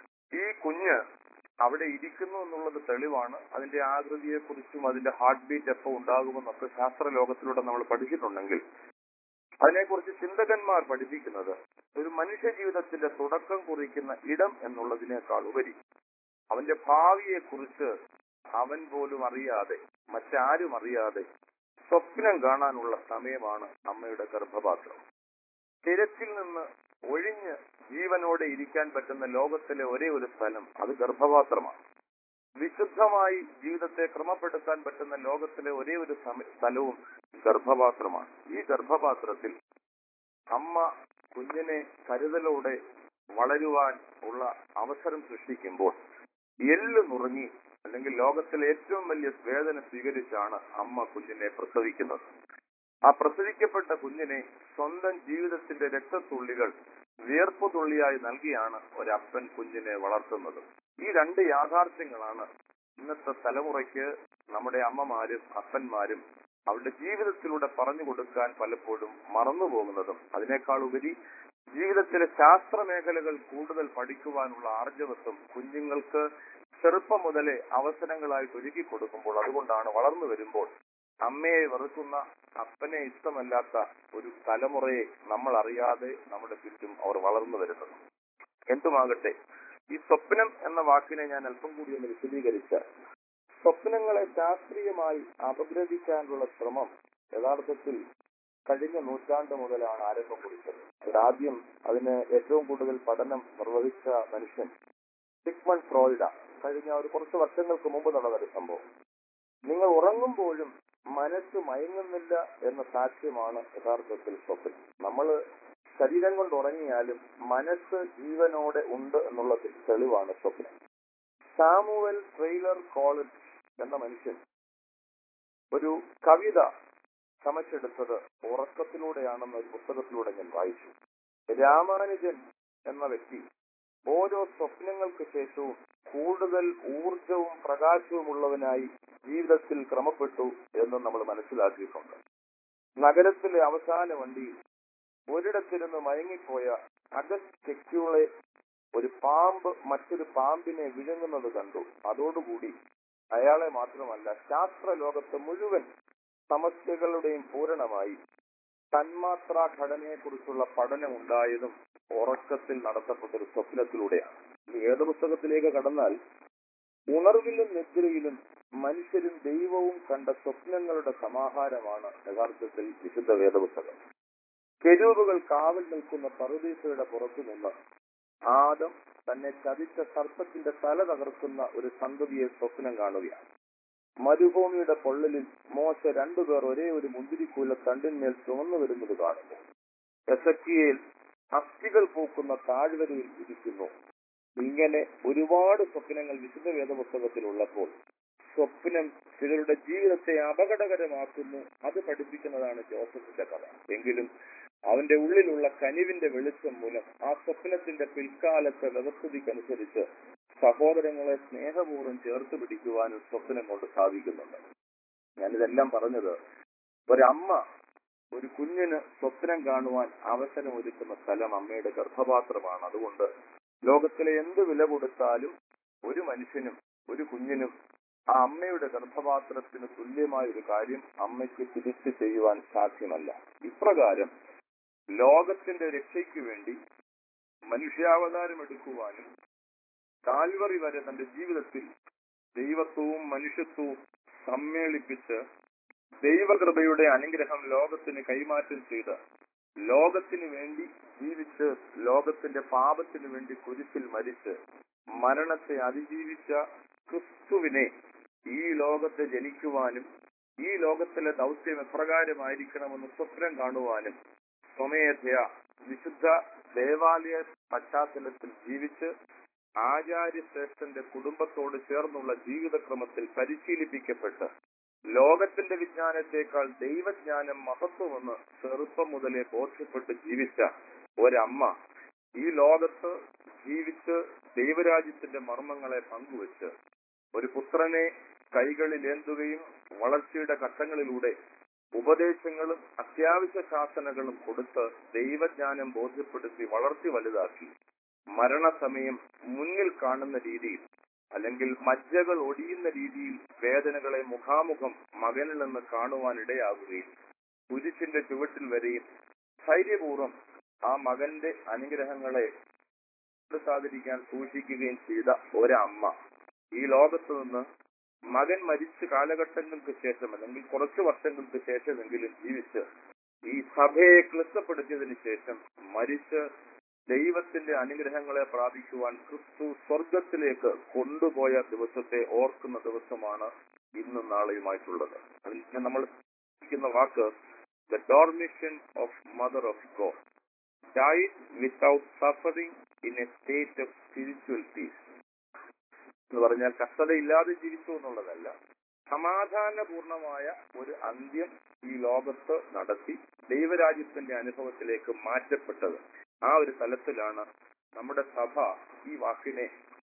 ഈ കുഞ്ഞ് അവിടെ ഇരിക്കുന്നു എന്നുള്ളത് തെളിവാണ് അതിന്റെ ആകൃതിയെക്കുറിച്ചും അതിന്റെ ഹാർട്ട് ബീറ്റ് എപ്പോൾ ഉണ്ടാകുമെന്നൊക്കെ ശാസ്ത്ര ലോകത്തിലൂടെ നമ്മൾ പഠിച്ചിട്ടുണ്ടെങ്കിൽ അതിനെക്കുറിച്ച് ചിന്തകന്മാർ പഠിപ്പിക്കുന്നത് ഒരു മനുഷ്യ ജീവിതത്തിന്റെ തുടക്കം കുറിക്കുന്ന ഇടം എന്നുള്ളതിനേക്കാൾ ഉപരി അവന്റെ ഭാവിയെക്കുറിച്ച് അവൻ പോലും അറിയാതെ മറ്റാരും അറിയാതെ സ്വപ്നം കാണാനുള്ള സമയമാണ് അമ്മയുടെ ഗർഭപാത്രം തിരക്കിൽ നിന്ന് ഒഴിഞ്ഞ് ജീവനോടെ ഇരിക്കാൻ പറ്റുന്ന ലോകത്തിലെ ഒരേ ഒരു സ്ഥലം അത് ഗർഭപാത്രമാണ് വിശുദ്ധമായി ജീവിതത്തെ ക്രമപ്പെടുത്താൻ പറ്റുന്ന ലോകത്തിലെ ഒരേ ഒരു സമ- സ്ഥലവും ഗർഭപാത്രമാണ് ഈ ഗർഭപാത്രത്തിൽ അമ്മ കുഞ്ഞിനെ കരുതലോടെ വളരുവാൻ ഉള്ള അവസരം സൃഷ്ടിക്കുമ്പോൾ എല്ല് നുറുങ്ങി അല്ലെങ്കിൽ ലോകത്തിലെ ഏറ്റവും വലിയ വേദന സ്വീകരിച്ചാണ് അമ്മ കുഞ്ഞിനെ പ്രസവിക്കുന്നത് ആ പ്രസവിക്കപ്പെട്ട കുഞ്ഞിനെ സ്വന്തം ജീവിതത്തിന്റെ രക്തത്തുള്ളികൾ വിയർപ്പ് തുള്ളിയായി നൽകിയാണ് ഒരപ്പൻ കുഞ്ഞിനെ വളർത്തുന്നത് ഈ രണ്ട് യാഥാർത്ഥ്യങ്ങളാണ് ഇന്നത്തെ തലമുറയ്ക്ക് നമ്മുടെ അമ്മമാരും അപ്പന്മാരും അവരുടെ ജീവിതത്തിലൂടെ പറഞ്ഞു കൊടുക്കാൻ പലപ്പോഴും മറന്നു പോകുന്നതും അതിനേക്കാൾ ഉപരി ജീവിതത്തിലെ ശാസ്ത്ര മേഖലകൾ കൂടുതൽ പഠിക്കുവാനുള്ള ആർജവത്വം കുഞ്ഞുങ്ങൾക്ക് ചെറുപ്പം മുതലേ അവസരങ്ങളായിട്ട് ഒരുക്കി കൊടുക്കുമ്പോൾ അതുകൊണ്ടാണ് വളർന്നു വരുമ്പോൾ അമ്മയെ വെറുക്കുന്ന അപ്പനെ ഇഷ്ടമല്ലാത്ത ഒരു തലമുറയെ നമ്മൾ അറിയാതെ നമ്മുടെ ചുറ്റും അവർ വളർന്നു വരുന്നത് എന്തുമാകട്ടെ ഈ സ്വപ്നം എന്ന വാക്കിനെ ഞാൻ അല്പം കൂടി ഒന്ന് വിശദീകരിച്ചാൽ സ്വപ്നങ്ങളെ ശാസ്ത്രീയമായി അപഗ്രഥിക്കാനുള്ള ശ്രമം യഥാർത്ഥത്തിൽ കഴിഞ്ഞ നൂറ്റാണ്ട് മുതലാണ് ആരംഭം കുറിച്ചത് ആദ്യം അതിന് ഏറ്റവും കൂടുതൽ പഠനം നിർവഹിച്ച മനുഷ്യൻ സിഗ്മൺ ഫ്രോയിഡ കഴിഞ്ഞ ഒരു കുറച്ച് വർഷങ്ങൾക്ക് മുമ്പ് നടന്നൊരു സംഭവം നിങ്ങൾ ഉറങ്ങുമ്പോഴും മനസ്സ് മയങ്ങുന്നില്ല എന്ന സാക്ഷ്യമാണ് യഥാർത്ഥത്തിൽ സ്വപ്നം നമ്മൾ ശരീരം കൊണ്ട് ഉറങ്ങിയാലും മനസ്സ് ജീവനോടെ ഉണ്ട് എന്നുള്ള തെളിവാണ് സ്വപ്നം സാമുവൽ ട്രെയിലർ കോളേജ് എന്ന മനുഷ്യൻ ഒരു കവിത ചമച്ചെടുത്തത് ഉറക്കത്തിലൂടെയാണെന്ന ഒരു പുസ്തകത്തിലൂടെ ഞാൻ വായിച്ചു രാമാനുജൻ എന്ന വ്യക്തി ഓരോ സ്വപ്നങ്ങൾക്ക് ശേഷവും കൂടുതൽ ഊർജവും പ്രകാശവുമുള്ളവനായി ജീവിതത്തിൽ ക്രമപ്പെട്ടു എന്ന് നമ്മൾ മനസ്സിലാക്കിയിട്ടുണ്ട് നഗരത്തിലെ അവസാന വണ്ടിയിൽ ഒരിടത്തിരുന്ന് മയങ്ങിപ്പോയ അഗസ്റ്റ് കെക്യൂളെ ഒരു പാമ്പ് മറ്റൊരു പാമ്പിനെ വിഴുങ്ങുന്നത് കണ്ടു അതോടുകൂടി അയാളെ മാത്രമല്ല ശാസ്ത്ര ലോകത്ത് മുഴുവൻ സമസ്യകളുടെയും പൂരണമായി തന്മാത്രാ ഘടനയെക്കുറിച്ചുള്ള പഠനം ഉണ്ടായതും ഉറക്കത്തിൽ നടത്തപ്പെട്ട ഒരു സ്വപ്നത്തിലൂടെയാണ് ഈ വേദപുസ്തകത്തിലേക്ക് കടന്നാൽ ഉണർവിലും നിദ്രയിലും മനുഷ്യരും ദൈവവും കണ്ട സ്വപ്നങ്ങളുടെ സമാഹാരമാണ് യഥാർത്ഥത്തിൽ വിശുദ്ധ വേദപുസ്തകം കെരൂപുകൾ കാവൽ നിൽക്കുന്ന പറുദീസയുടെ പുറത്തുനിന്ന് ആദം തന്നെ ചതിച്ച സർപ്പത്തിന്റെ തല തകർക്കുന്ന ഒരു സന്തതിയെ സ്വപ്നം കാണുകയാണ് മരുഭൂമിയുടെ പൊള്ളലിൽ മോശ രണ്ടുപേർ ഒരേ ഒരു മുന്തിരിക്കൂല തണ്ടിന്മേൽ ചുമന്നു വരുന്നത് കാണുന്നു എസക്കിയേൽ അസ്ഥികൾ പൂക്കുന്ന താഴ്വരയിൽ ഇരിക്കുന്നു ഇങ്ങനെ ഒരുപാട് സ്വപ്നങ്ങൾ വിശുദ്ധ വേദപുസ്തകത്തിലുള്ളപ്പോൾ സ്വപ്നം ചിലരുടെ ജീവിതത്തെ അപകടകരമാക്കുന്നു അത് പഠിപ്പിക്കുന്നതാണ് ജോസഫിന്റെ കഥ എങ്കിലും അവന്റെ ഉള്ളിലുള്ള കനിവിന്റെ വെളിച്ചം മൂലം ആ സ്വപ്നത്തിന്റെ പിൽക്കാലത്തെ വ്യവസ്ഥിതിക്കനുസരിച്ച് സഹോദരങ്ങളെ സ്നേഹപൂർവ്വം ചേർത്ത് പിടിക്കുവാനും സ്വപ്നം കൊണ്ട് സാധിക്കുന്നുണ്ട് ഞാനിതെല്ലാം പറഞ്ഞത് ഒരമ്മ ഒരു കുഞ്ഞിന് സ്വപ്നം കാണുവാൻ അവസരം ഒരുക്കുന്ന സ്ഥലം അമ്മയുടെ ഗർഭപാത്രമാണ് അതുകൊണ്ട് ലോകത്തിലെ എന്ത് വില കൊടുത്താലും ഒരു മനുഷ്യനും ഒരു കുഞ്ഞിനും ആ അമ്മയുടെ ഗർഭപാത്രത്തിന് തുല്യമായ ഒരു കാര്യം അമ്മയ്ക്ക് തിരിച്ചു ചെയ്യുവാൻ സാധ്യമല്ല ഇപ്രകാരം ലോകത്തിന്റെ രക്ഷയ്ക്ക് വേണ്ടി മനുഷ്യാവതാരം എടുക്കുവാനും കാൽവറി വരെ തന്റെ ജീവിതത്തിൽ ദൈവത്വവും മനുഷ്യത്വവും സമ്മേളിപ്പിച്ച് ദൈവകൃപയുടെ അനുഗ്രഹം ലോകത്തിന് കൈമാറ്റം ചെയ്ത് ലോകത്തിന് വേണ്ടി ജീവിച്ച് ലോകത്തിന്റെ പാപത്തിന് വേണ്ടി കുരിശിൽ മരിച്ച് മരണത്തെ അതിജീവിച്ച ക്രിസ്തുവിനെ ഈ ലോകത്ത് ജനിക്കുവാനും ഈ ലോകത്തിലെ ദൗത്യം എപ്രകാരമായിരിക്കണമെന്ന് സ്വപ്നം കാണുവാനും സ്വമേധയ വിശുദ്ധ ദേവാലയ പശ്ചാത്തലത്തിൽ ജീവിച്ച് ആചാര്യശ്രേഷ്ഠന്റെ കുടുംബത്തോട് ചേർന്നുള്ള ജീവിതക്രമത്തിൽ പരിശീലിപ്പിക്കപ്പെട്ട് ലോകത്തിന്റെ വിജ്ഞാനത്തെക്കാൾ ദൈവജ്ഞാനം മഹത്വമെന്ന് ചെറുപ്പം മുതലേ ബോധ്യപ്പെട്ട് ജീവിച്ച ഒരമ്മ ഈ ലോകത്ത് ജീവിച്ച് ദൈവരാജ്യത്തിന്റെ മർമ്മങ്ങളെ പങ്കുവച്ച് ഒരു പുത്രനെ കൈകളിലേന്തുകയും വളർച്ചയുടെ ഘട്ടങ്ങളിലൂടെ ഉപദേശങ്ങളും അത്യാവശ്യ ശാസനകളും കൊടുത്ത് ദൈവജ്ഞാനം ബോധ്യപ്പെടുത്തി വളർത്തി വലുതാക്കി മരണസമയം മുന്നിൽ കാണുന്ന രീതിയിൽ അല്ലെങ്കിൽ മജ്ജകൾ ഒടിയുന്ന രീതിയിൽ വേദനകളെ മുഖാമുഖം മകനിൽ നിന്ന് കാണുവാൻ ഇടയാകുകയും കുരിശിന്റെ ചുവട്ടിൽ വരെയും ധൈര്യപൂർവ്വം ആ മകന്റെ അനുഗ്രഹങ്ങളെ സാധിക്കാൻ സൂക്ഷിക്കുകയും ചെയ്ത ഒരമ്മ ഈ ലോകത്ത് നിന്ന് മകൻ മരിച്ച കാലഘട്ടങ്ങൾക്ക് ശേഷം അല്ലെങ്കിൽ കുറച്ച് വർഷങ്ങൾക്ക് ശേഷമെങ്കിലും ജീവിച്ച് ഈ സഭയെ ക്ലിഷ്ടപ്പെടുത്തിയതിനു ശേഷം മരിച്ച് ദൈവത്തിന്റെ അനുഗ്രഹങ്ങളെ പ്രാപിക്കുവാൻ ക്രിസ്തു സ്വർഗത്തിലേക്ക് കൊണ്ടുപോയ ദിവസത്തെ ഓർക്കുന്ന ദിവസമാണ് ഇന്നും നാളെയുമായിട്ടുള്ളത് അതിന് നമ്മൾ ക്കുന്ന വാക്ക് the dormition of mother of God died without suffering in a state of spiritual peace എന്ന് പറഞ്ഞാൽ കഷ്ടതയില്ലാതെ ജീവിച്ചു എന്നുള്ളതല്ല സമാധാനപൂർണമായ ഒരു അന്ത്യം ഈ ലോകത്ത് നടത്തി ദൈവരാജ്യത്തിന്റെ അനുഭവത്തിലേക്ക് മാറ്റപ്പെട്ടത് ആ ഒരു തലത്തിലാണ് നമ്മുടെ സഭ ഈ വാക്കിനെ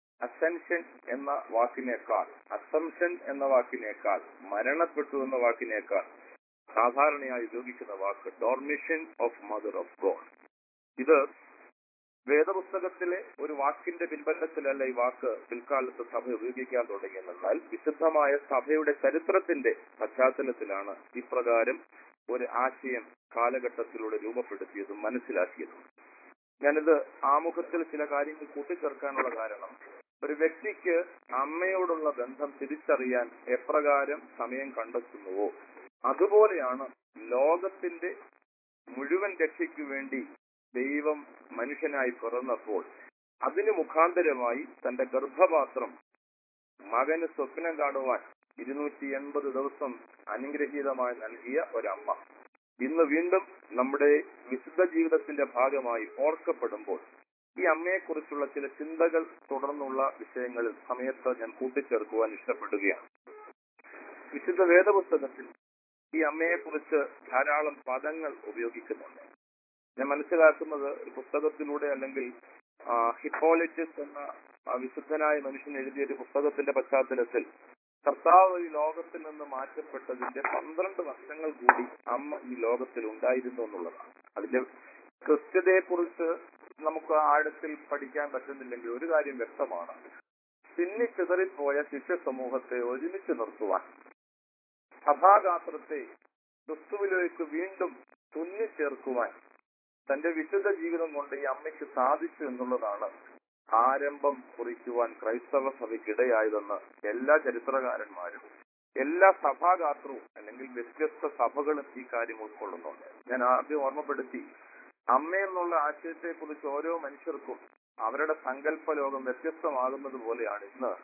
അസെൻഷൻ എന്ന വാക്കിനേക്കാൾ അസംഷൻ എന്ന വാക്കിനേക്കാൾ മരണപ്പെട്ടു എന്ന വാക്കിനേക്കാൾ സാധാരണയായി ഉപയോഗിക്കുന്ന വാക്ക് dormition of mother of God ഇത് വേദപുസ്തകത്തിലെ ഒരു വാക്കിന്റെ പിൻബലത്തിലല്ല ഈ വാക്ക് പിൽക്കാലത്ത് സഭ ഉപയോഗിക്കാൻ തുടങ്ങിയെന്നാൽ വിശുദ്ധമായ സഭയുടെ ചരിത്രത്തിന്റെ പശ്ചാത്തലത്തിലാണ് ഇപ്രകാരം ഒരു ആശയം കാലഘട്ടത്തിലൂടെ രൂപപ്പെടുത്തിയതും മനസ്സിലാക്കിയതും ഞാനിത് ആമുഖത്തിൽ ചില കാര്യങ്ങൾ കൂട്ടിച്ചേർക്കാനുള്ള കാരണം ഒരു വ്യക്തിക്ക് അമ്മയോടുള്ള ബന്ധം തിരിച്ചറിയാൻ എപ്രകാരം സമയം കണ്ടെത്തുന്നുവോ അതുപോലെയാണ് ലോകത്തിന്റെ മുഴുവൻ രക്ഷയ്ക്കു വേണ്ടി ദൈവം മനുഷ്യനായി പിറന്നപ്പോൾ അതിന് മുഖാന്തരമായി തന്റെ ഗർഭപാത്രം മകന് സ്വപ്നം കാണുവാൻ ഇരുന്നൂറ്റി എൺപത് ദിവസം അനുഗ്രഹീതമായി നൽകിയ ഒരമ്മ ഇന്ന് വീണ്ടും നമ്മുടെ വിശുദ്ധ ജീവിതത്തിന്റെ ഭാഗമായി ഓർക്കപ്പെടുമ്പോൾ ഈ അമ്മയെക്കുറിച്ചുള്ള ചില ചിന്തകൾ തുടർന്നുള്ള വിഷയങ്ങളിൽ സമയത്ത് ഞാൻ കൂട്ടിച്ചേർക്കുവാൻ ഇഷ്ടപ്പെടുകയാണ് വിശുദ്ധ വേദപുസ്തകത്തിൽ ഈ അമ്മയെക്കുറിച്ച് ധാരാളം പദങ്ങൾ ഉപയോഗിക്കുന്നുണ്ട് ഞാൻ മനസ്സിലാക്കുന്നത് ഒരു പുസ്തകത്തിലൂടെ അല്ലെങ്കിൽ ആ, ഹിപ്പോളിറ്റസ് എന്ന ആ വിശുദ്ധനായ മനുഷ്യൻ എഴുതിയ ഒരു പുസ്തകത്തിന്റെ പശ്ചാത്തലത്തിൽ കർത്താവ് ഈ ലോകത്തിൽ നിന്ന് മാറ്റപ്പെട്ടതിന്റെ പന്ത്രണ്ട് വർഷങ്ങൾ കൂടി അമ്മ ഈ ലോകത്തിൽ ഉണ്ടായിരുന്നു എന്നുള്ളതാണ് അതിന്റെ കൃത്യതയെക്കുറിച്ച് നമുക്ക് ആഴത്തിൽ പഠിക്കാൻ പറ്റുന്നില്ലെങ്കിൽ ഒരു കാര്യം വ്യക്തമാണ് ചിന്നിച്ചിതറിപ്പോയ ശിഷ്യ സമൂഹത്തെ ഒരുമിച്ച് നിർത്തുവാൻ സഭാഗാത്രത്തെ ക്രിസ്തുവിലേക്ക് വീണ്ടും തുന്നിച്ചേർക്കുവാൻ തന്റെ വിശുദ്ധ ജീവിതം കൊണ്ട് ഈ അമ്മയ്ക്ക് സാധിച്ചു എന്നുള്ളതാണ് ആരംഭം കുറിക്കുവാൻ ക്രൈസ്തവ സഭയ്ക്കിടയായതെന്ന് എല്ലാ ചരിത്രകാരന്മാരും എല്ലാ സഭാഗാത്രവും അല്ലെങ്കിൽ വ്യത്യസ്ത സഭകളും ഈ കാര്യം ഉൾക്കൊള്ളുന്നുണ്ട് ഞാൻ ആദ്യം ഓർമ്മപ്പെടുത്തി അമ്മ എന്നുള്ള ആശയത്തെ കുറിച്ച് ഓരോ മനുഷ്യർക്കും അവരുടെ സങ്കല്പ ലോകം വ്യത്യസ്തമാകുന്നത് പോലെയാണ് ഇന്ന്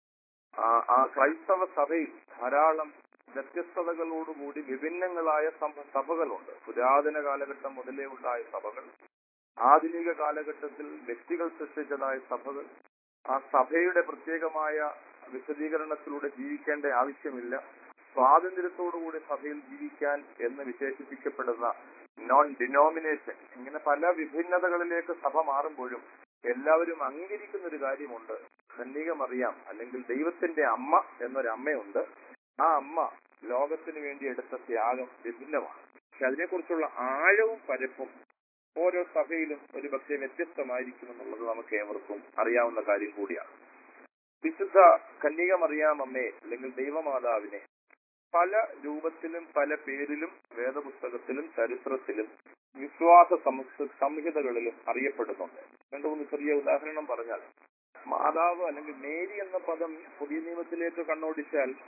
ആ- ആ ക്രൈസ്തവ സഭയിൽ ധാരാളം വ്യത്യസ്തതകളോടുകൂടി വിഭിന്നങ്ങളായ സഭ- സഭകളുണ്ട് പുരാതന കാലഘട്ടം മുതലേ ഉണ്ടായ സഭകൾ ആധുനിക കാലഘട്ടത്തിൽ വ്യക്തികൾ സൃഷ്ടിച്ചതായ സഭകൾ ആ സഭയുടെ പ്രത്യേകമായ വിശദീകരണത്തിലൂടെ ജീവിക്കേണ്ട ആവശ്യമില്ല സ്വാതന്ത്ര്യത്തോടുകൂടി സഭയിൽ ജീവിക്കാൻ എന്ന് വിശേഷിപ്പിക്കപ്പെടുന്ന നോൺ ഡിനോമിനേഷൻ ഇങ്ങനെ പല വിഭിന്നതകളിലേക്ക് സഭ മാറുമ്പോഴും എല്ലാവരും അംഗീകരിക്കുന്ന ഒരു കാര്യമുണ്ട് ഖണ്ഡികമറിയാം അല്ലെങ്കിൽ ദൈവത്തിന്റെ അമ്മ എന്നൊരു അമ്മയുണ്ട് ആ അമ്മ ലോകത്തിന് വേണ്ടി എടുത്ത ത്യാഗം വിഭിന്നമാണ് പക്ഷെ അതിനെക്കുറിച്ചുള്ള ആഴവും പരപ്പും ഓരോ സഭയിലും ഒരു പക്ഷേ വ്യത്യസ്തമായിരിക്കും എന്നുള്ളത് നമുക്ക് ഏവർക്കും അറിയാവുന്ന കാര്യം കൂടിയാണ് വിശുദ്ധ കന്യകമറിയാമമ്മയെ അല്ലെങ്കിൽ ദൈവമാതാവിനെ പല രൂപത്തിലും പല പേരിലും വേദപുസ്തകത്തിലും ചരിത്രത്തിലും വിശ്വാസ സംസ്- സംഹിതകളിലും അറിയപ്പെടുന്നുണ്ട് രണ്ടു മൂന്ന് ചെറിയ ഉദാഹരണം പറഞ്ഞാൽ മാതാവ് അല്ലെങ്കിൽ മേരി എന്ന പദം പുതിയ നിയമത്തിലേക്ക് കണ്ണോടിച്ചാൽ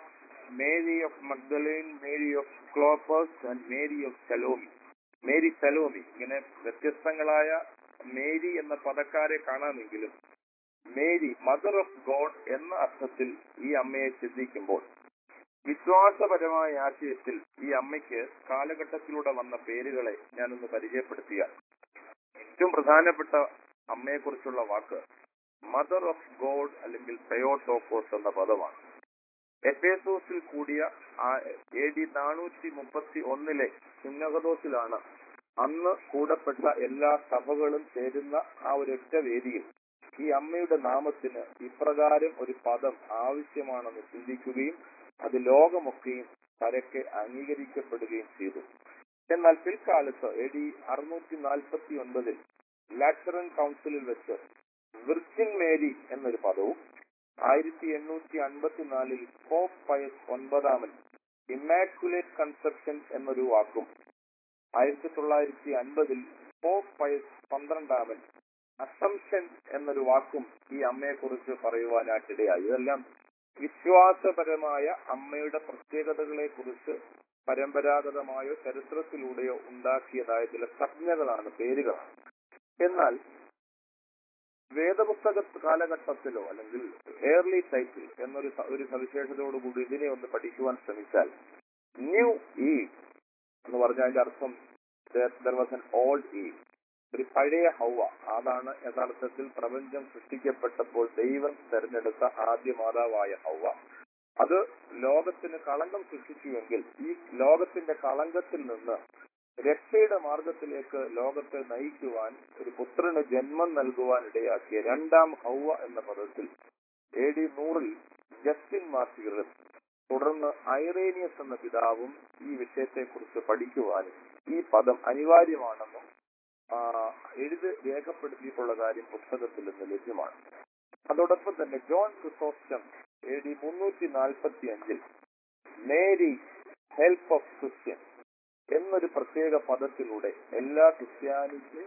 Mary of Magdalene Mary of Clopas and Mary of Salome Mary Salome ഇങ്ങനെ വ്യത്യസ്തങ്ങളായ മേരി എന്ന പദക്കാരെ കാണാമെങ്കിലും മേരി മദർ ഓഫ് ഗോഡ് എന്ന അർത്ഥത്തിൽ ഈ അമ്മയെ ചിന്തിക്കുമ്പോൾ വിശ്വാസപരമായ ആശയത്തിൽ ഈ അമ്മയ്ക്ക് കാലഘട്ടത്തിലൂടെ വന്ന പേരുകളെ ഞാനൊന്ന് പരിചയപ്പെടുത്തിയ ഏറ്റവും പ്രധാനപ്പെട്ട അമ്മയെക്കുറിച്ചുള്ള വാക്ക് മദർ ഓഫ് ഗോഡ് അല്ലെങ്കിൽ തെയോട്ടോക്കോസ് എന്ന പദമാണ് എഫേസോസിൽ കൂടിയ എ ഡി നാനൂറ്റി മുപ്പത്തി ഒന്നിലെ സുന്നകദോസിലാണ് അന്ന് കൂടപ്പെട്ട എല്ലാ സഭകളും ചേരുന്ന ആ ഒരൊറ്റ വേദിയിൽ ഈ അമ്മയുടെ നാമത്തിന് ഇപ്രകാരം ഒരു പദം ആവശ്യമാണെന്ന് ചിന്തിക്കുകയും അത് ലോകമൊക്കെയും പരക്കെ അംഗീകരിക്കപ്പെടുകയും ചെയ്തു എന്നാൽ പിൽക്കാലത്ത് എ ഡി അറുന്നൂറ്റി നാൽപ്പത്തി ഒൻപതിൽ ലാറ്ററൻ കൗൺസിലിൽ വെച്ച് വിർജിൻ മേരി എന്നൊരു പദവും ആയിരത്തി എണ്ണൂറ്റി അൻപത്തിനാലിൽ പോപ്പ് പയസ് ഒൻപതാമൻ ഇമാക്കുലേറ്റ് കൺസെപ്ഷൻ എന്നൊരു വാക്കും ആയിരത്തി തൊള്ളായിരത്തി അൻപതിൽ പോപ്പ് പയസ് പന്ത്രണ്ടാമൻ അസംഷൻ എന്നൊരു വാക്കും ഈ അമ്മയെക്കുറിച്ച് പറയുവാനായിട്ടിടയായി ഇതെല്ലാം വിശ്വാസപരമായ അമ്മയുടെ പ്രത്യേകതകളെ കുറിച്ച് പരമ്പരാഗതമായോ ചരിത്രത്തിലൂടെയോ ഉണ്ടാക്കിയതായ ചില സംജ്ഞകളാണ് പേരുകളാണ് എന്നാൽ വേദപുസ്തക കാലഘട്ടത്തിലോ അല്ലെങ്കിൽ എയർലി ടൈപ്പിൽ എന്നൊരു സ- ഒരു സവിശേഷതയോടുകൂടി ഇതിനെ ഒന്ന് പഠിക്കുവാൻ ശ്രമിച്ചാൽ ന്യൂ ഈ എന്ന് പറഞ്ഞാൽ അതിന്റെ അർത്ഥം ദർ വാസ് എൻ ഓൾഡ് ഈ ഒരു പഴയ ഹൗവ അതാണ് യഥാർത്ഥത്തിൽ പ്രപഞ്ചം സൃഷ്ടിക്കപ്പെട്ടപ്പോൾ ദൈവം തെരഞ്ഞെടുത്ത ആദ്യ മാതാവായ ഹൗവ അത് ലോകത്തിന് കളങ്കം സൃഷ്ടിച്ചുവെങ്കിൽ ഈ ലോകത്തിന്റെ കളങ്കത്തിൽ നിന്ന് രക്ഷയുടെ മാർഗത്തിലേക്ക് ലോകത്തെ നയിക്കുവാൻ ഒരു പുത്രന് ജന്മം നൽകുവാൻ ഇടയാക്കിയ രണ്ടാം ഹൗവ എന്ന പദത്തിൽ എ ഡി നൂറിൽ ജസ്റ്റിൻ മാർട്ടിയറും തുടർന്ന് ഐറേനിയസ് എന്ന പിതാവും ഈ വിഷയത്തെക്കുറിച്ച് പഠിക്കുവാനും ഈ പദം അനിവാര്യമാണെന്നും ആ, എഴുതി രേഖപ്പെടുത്തിയിട്ടുള്ള കാര്യം പുസ്തകത്തിൽ നിന്ന് ലഭ്യമാണ് അതോടൊപ്പം തന്നെ ജോൺ ക്രിസോസ്റ്റം എ ഡി മുന്നൂറ്റി നാൽപ്പത്തി അഞ്ചിൽ മേരി ഹെൽപ്പ് ഓഫ് ക്രിസ്ത്യൻ എന്നൊരു പ്രത്യേക പദത്തിലൂടെ എല്ലാ ക്രിസ്ത്യാനിക്കും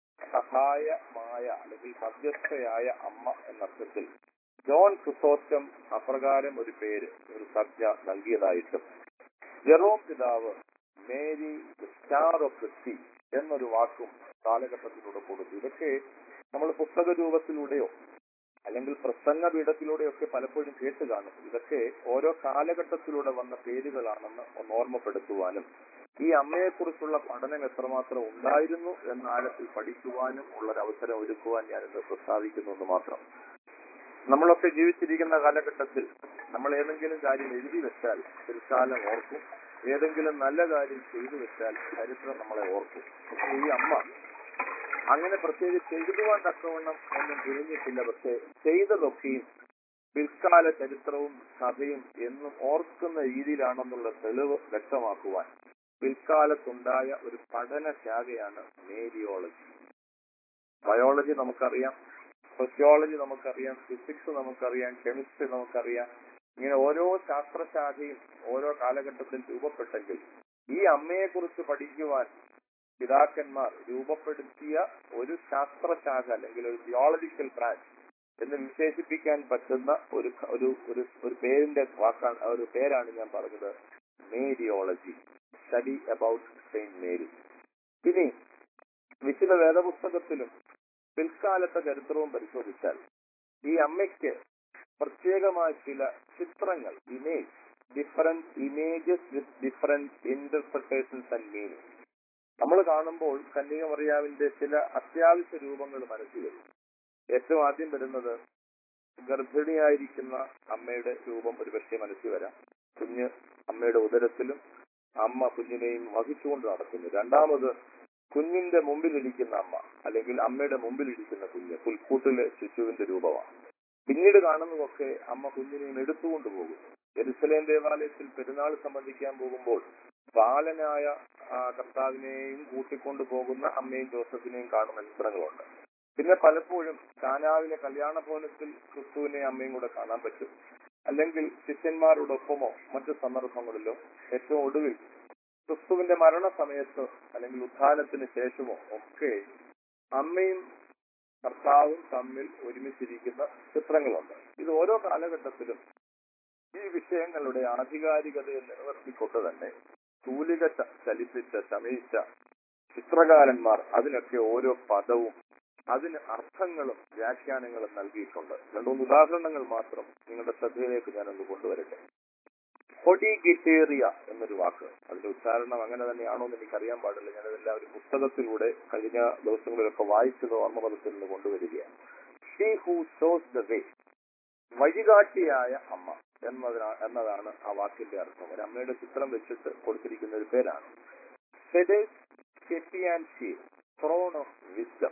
സഹായമായ അല്ലെങ്കിൽ മധ്യസ്ഥയായ അമ്മ എന്നർത്ഥത്തിൽ ജോൺ ക്രിസോസ്റ്റം അപ്രകാരം ഒരു പേര് ഒരു സംജ്ഞ നൽകിയതായിട്ടും ജെറോം പിതാവ് Mary star of the sea എന്നൊരു വാക്കും കാലഘട്ടത്തിലൂടെ കൊടുത്തു ഇതൊക്കെ നമ്മൾ പുസ്തക രൂപത്തിലൂടെയോ അല്ലെങ്കിൽ പ്രസംഗ പീഠത്തിലൂടെയോ ഒക്കെ പലപ്പോഴും കേട്ട് കാണും ഇതൊക്കെ ഓരോ കാലഘട്ടത്തിലൂടെ വന്ന പേരുകളാണെന്ന് ഒന്ന് ഓർമ്മപ്പെടുത്തുവാനും ഈ അമ്മയെക്കുറിച്ചുള്ള പഠനം എത്രമാത്രം ഉണ്ടായിരുന്നു എന്ന ആഴത്തിൽ പഠിക്കുവാനും ഉള്ള ഒരു അവസരം ഒരുക്കുവാൻ ഞാനിന്ന് പ്രസ്താവിക്കുന്നു എന്ന് മാത്രം നമ്മളൊക്കെ ജീവിച്ചിരിക്കുന്ന കാലഘട്ടത്തിൽ നമ്മൾ ഏതെങ്കിലും കാര്യം എഴുതി വെച്ചാൽ പിൽക്കാലം ഓർക്കും ഏതെങ്കിലും നല്ല കാര്യം ചെയ്തു വെച്ചാൽ ചരിത്രം നമ്മളെ ഓർക്കും പക്ഷെ ഈ അമ്മ അങ്ങനെ പ്രത്യേകിച്ച് എഴുതുവാൻ തക്കവണ്ണം ഒന്നും തിരിഞ്ഞിട്ടില്ല പക്ഷെ ചെയ്തതൊക്കെയും പിൽക്കാല ചരിത്രവും കഥയും എന്നും ഓർക്കുന്ന രീതിയിലാണെന്നുള്ള തെളിവ് വ്യക്തമാക്കുവാൻ പിൽക്കാലത്തുണ്ടായ ഒരു പഠന ശാഖയാണ് മേരിയോളജി ബയോളജി നമുക്കറിയാം സോഷ്യോളജി നമുക്കറിയാം ഫിസിക്സ് നമുക്കറിയാം കെമിസ്ട്രി നമുക്കറിയാം ഇങ്ങനെ ഓരോ ശാസ്ത്രശാഖയും ഓരോ കാലഘട്ടത്തിൽ രൂപപ്പെട്ടെങ്കിൽ ഈ അമ്മയെക്കുറിച്ച് പഠിക്കുവാൻ പിതാക്കന്മാർ രൂപപ്പെടുത്തിയ ഒരു ശാസ്ത്രശാഖ അല്ലെങ്കിൽ ഒരു തിയോളജിക്കൽ ബ്രാഞ്ച് എന്ന് വിശേഷിപ്പിക്കാൻ പറ്റുന്ന ഒരു ക- ഒരു ഒരു ഒരു പേരിന്റെ വാക്കാണ് ഒരു പേരാണ് ഞാൻ പറഞ്ഞത് Mariology study about Saint Mary ഇനി വിശുദ്ധ വേദപുസ്തകത്തിലും പിൽക്കാലത്തെ ചരിത്രവും പരിശോധിച്ചാൽ ഈ അമ്മയ്ക്ക് പ്രത്യേകമായ ചില ചിത്രങ്ങൾ image different images with different interpretations and meaning നമ്മൾ കാണുമ്പോൾ കന്യക മറിയാവിന്റെ ചില അത്യാവശ്യ രൂപങ്ങൾ മനസ്സിൽ വരും ഏറ്റവും ആദ്യം വരുന്നത് ഗർഭിണിയായിരിക്കുന്ന അമ്മയുടെ രൂപം ഒരു പക്ഷേ മനസ്സിൽ വരാം കുഞ്ഞ് അമ്മയുടെ ഉദരത്തിലും അമ്മ കുഞ്ഞിനെയും വഹിച്ചുകൊണ്ട് നടക്കുന്നു രണ്ടാമത് കുഞ്ഞിന്റെ മുമ്പിലിരിക്കുന്ന അമ്മ അല്ലെങ്കിൽ അമ്മയുടെ മുമ്പിലിരിക്കുന്ന കുഞ്ഞ് പുൽക്കൂട്ടിലെ ശിശുവിന്റെ രൂപമാണ് പിന്നീട് കാണുന്നതൊക്കെ അമ്മ കുഞ്ഞിനെയും എടുത്തുകൊണ്ട് പോകും എരുസലേം ദേവാലയത്തിൽ പെരുന്നാൾ സംബന്ധിക്കാൻ പോകുമ്പോൾ ബാലനായ ആ കർത്താവിനെയും കൂട്ടിക്കൊണ്ടു പോകുന്ന അമ്മയും ജോസഫിനെയും കാണുന്ന ചിത്രങ്ങളുണ്ട് പിന്നെ പലപ്പോഴും കാനാവിലെ കല്യാണ ഭവനത്തിൽ ക്രിസ്തുവിനെയും അമ്മയും കൂടെ കാണാൻ പറ്റും അല്ലെങ്കിൽ ശിഷ്യന്മാരോടൊപ്പമോ മറ്റു സന്ദർഭങ്ങളിലോ ഏറ്റവും ഒടുവിൽ ക്രിസ്തുവിന്റെ മരണസമയത്ത് അല്ലെങ്കിൽ ഉത്ഥാനത്തിന് ശേഷമോ ഒക്കെ അമ്മയും കർത്താവും തമ്മിൽ ഒരുമിച്ചിരിക്കുന്ന ചിത്രങ്ങളുണ്ട് ഇത് ഓരോ കാലഘട്ടത്തിലും ഈ വിഷയങ്ങളുടെ ആധികാരികതയെ നിലനിർത്തിക്കൊണ്ട് തന്നെ തൂലിക ച- ചലിപ്പിച്ച ശമയിച്ച ചിത്രകാരന്മാർ അതിനൊക്കെ ഓരോ പദവും അതിന് അർത്ഥങ്ങളും വ്യാഖ്യാനങ്ങളും നൽകിയിട്ടുണ്ട് രണ്ടുമൂന്ന് ഉദാഹരണങ്ങൾ മാത്രം നിങ്ങളുടെ ശ്രദ്ധയിലേക്ക് ഞാനൊന്ന് കൊണ്ടുവരട്ടെ ഹൊഡിഗിറ്റേറിയ എന്നൊരു വാക്ക് അതിന്റെ ഉച്ചാരണം അങ്ങനെ തന്നെയാണോ എന്ന് എനിക്കറിയാൻ പാടില്ല ഞാനതെല്ലാം ഒരു പുസ്തകത്തിലൂടെ കഴിഞ്ഞ ദിവസങ്ങളിലൊക്കെ വായിച്ചത് ഓർമ്മപദത്തിൽ നിന്ന് കൊണ്ടുവരികയാണ് she who shows the way വഴികാട്ടിയായ അമ്മ എന്നതിനാ എന്നതാണ് ആ വാക്കിന്റെ അർത്ഥം ഒരു അമ്മയുടെ ചിത്രം വെച്ചിട്ട് കൊടുത്തിരിക്കുന്ന ഒരു പേരാണ് ത്രോൺ ഓഫ് വിസ്ഡം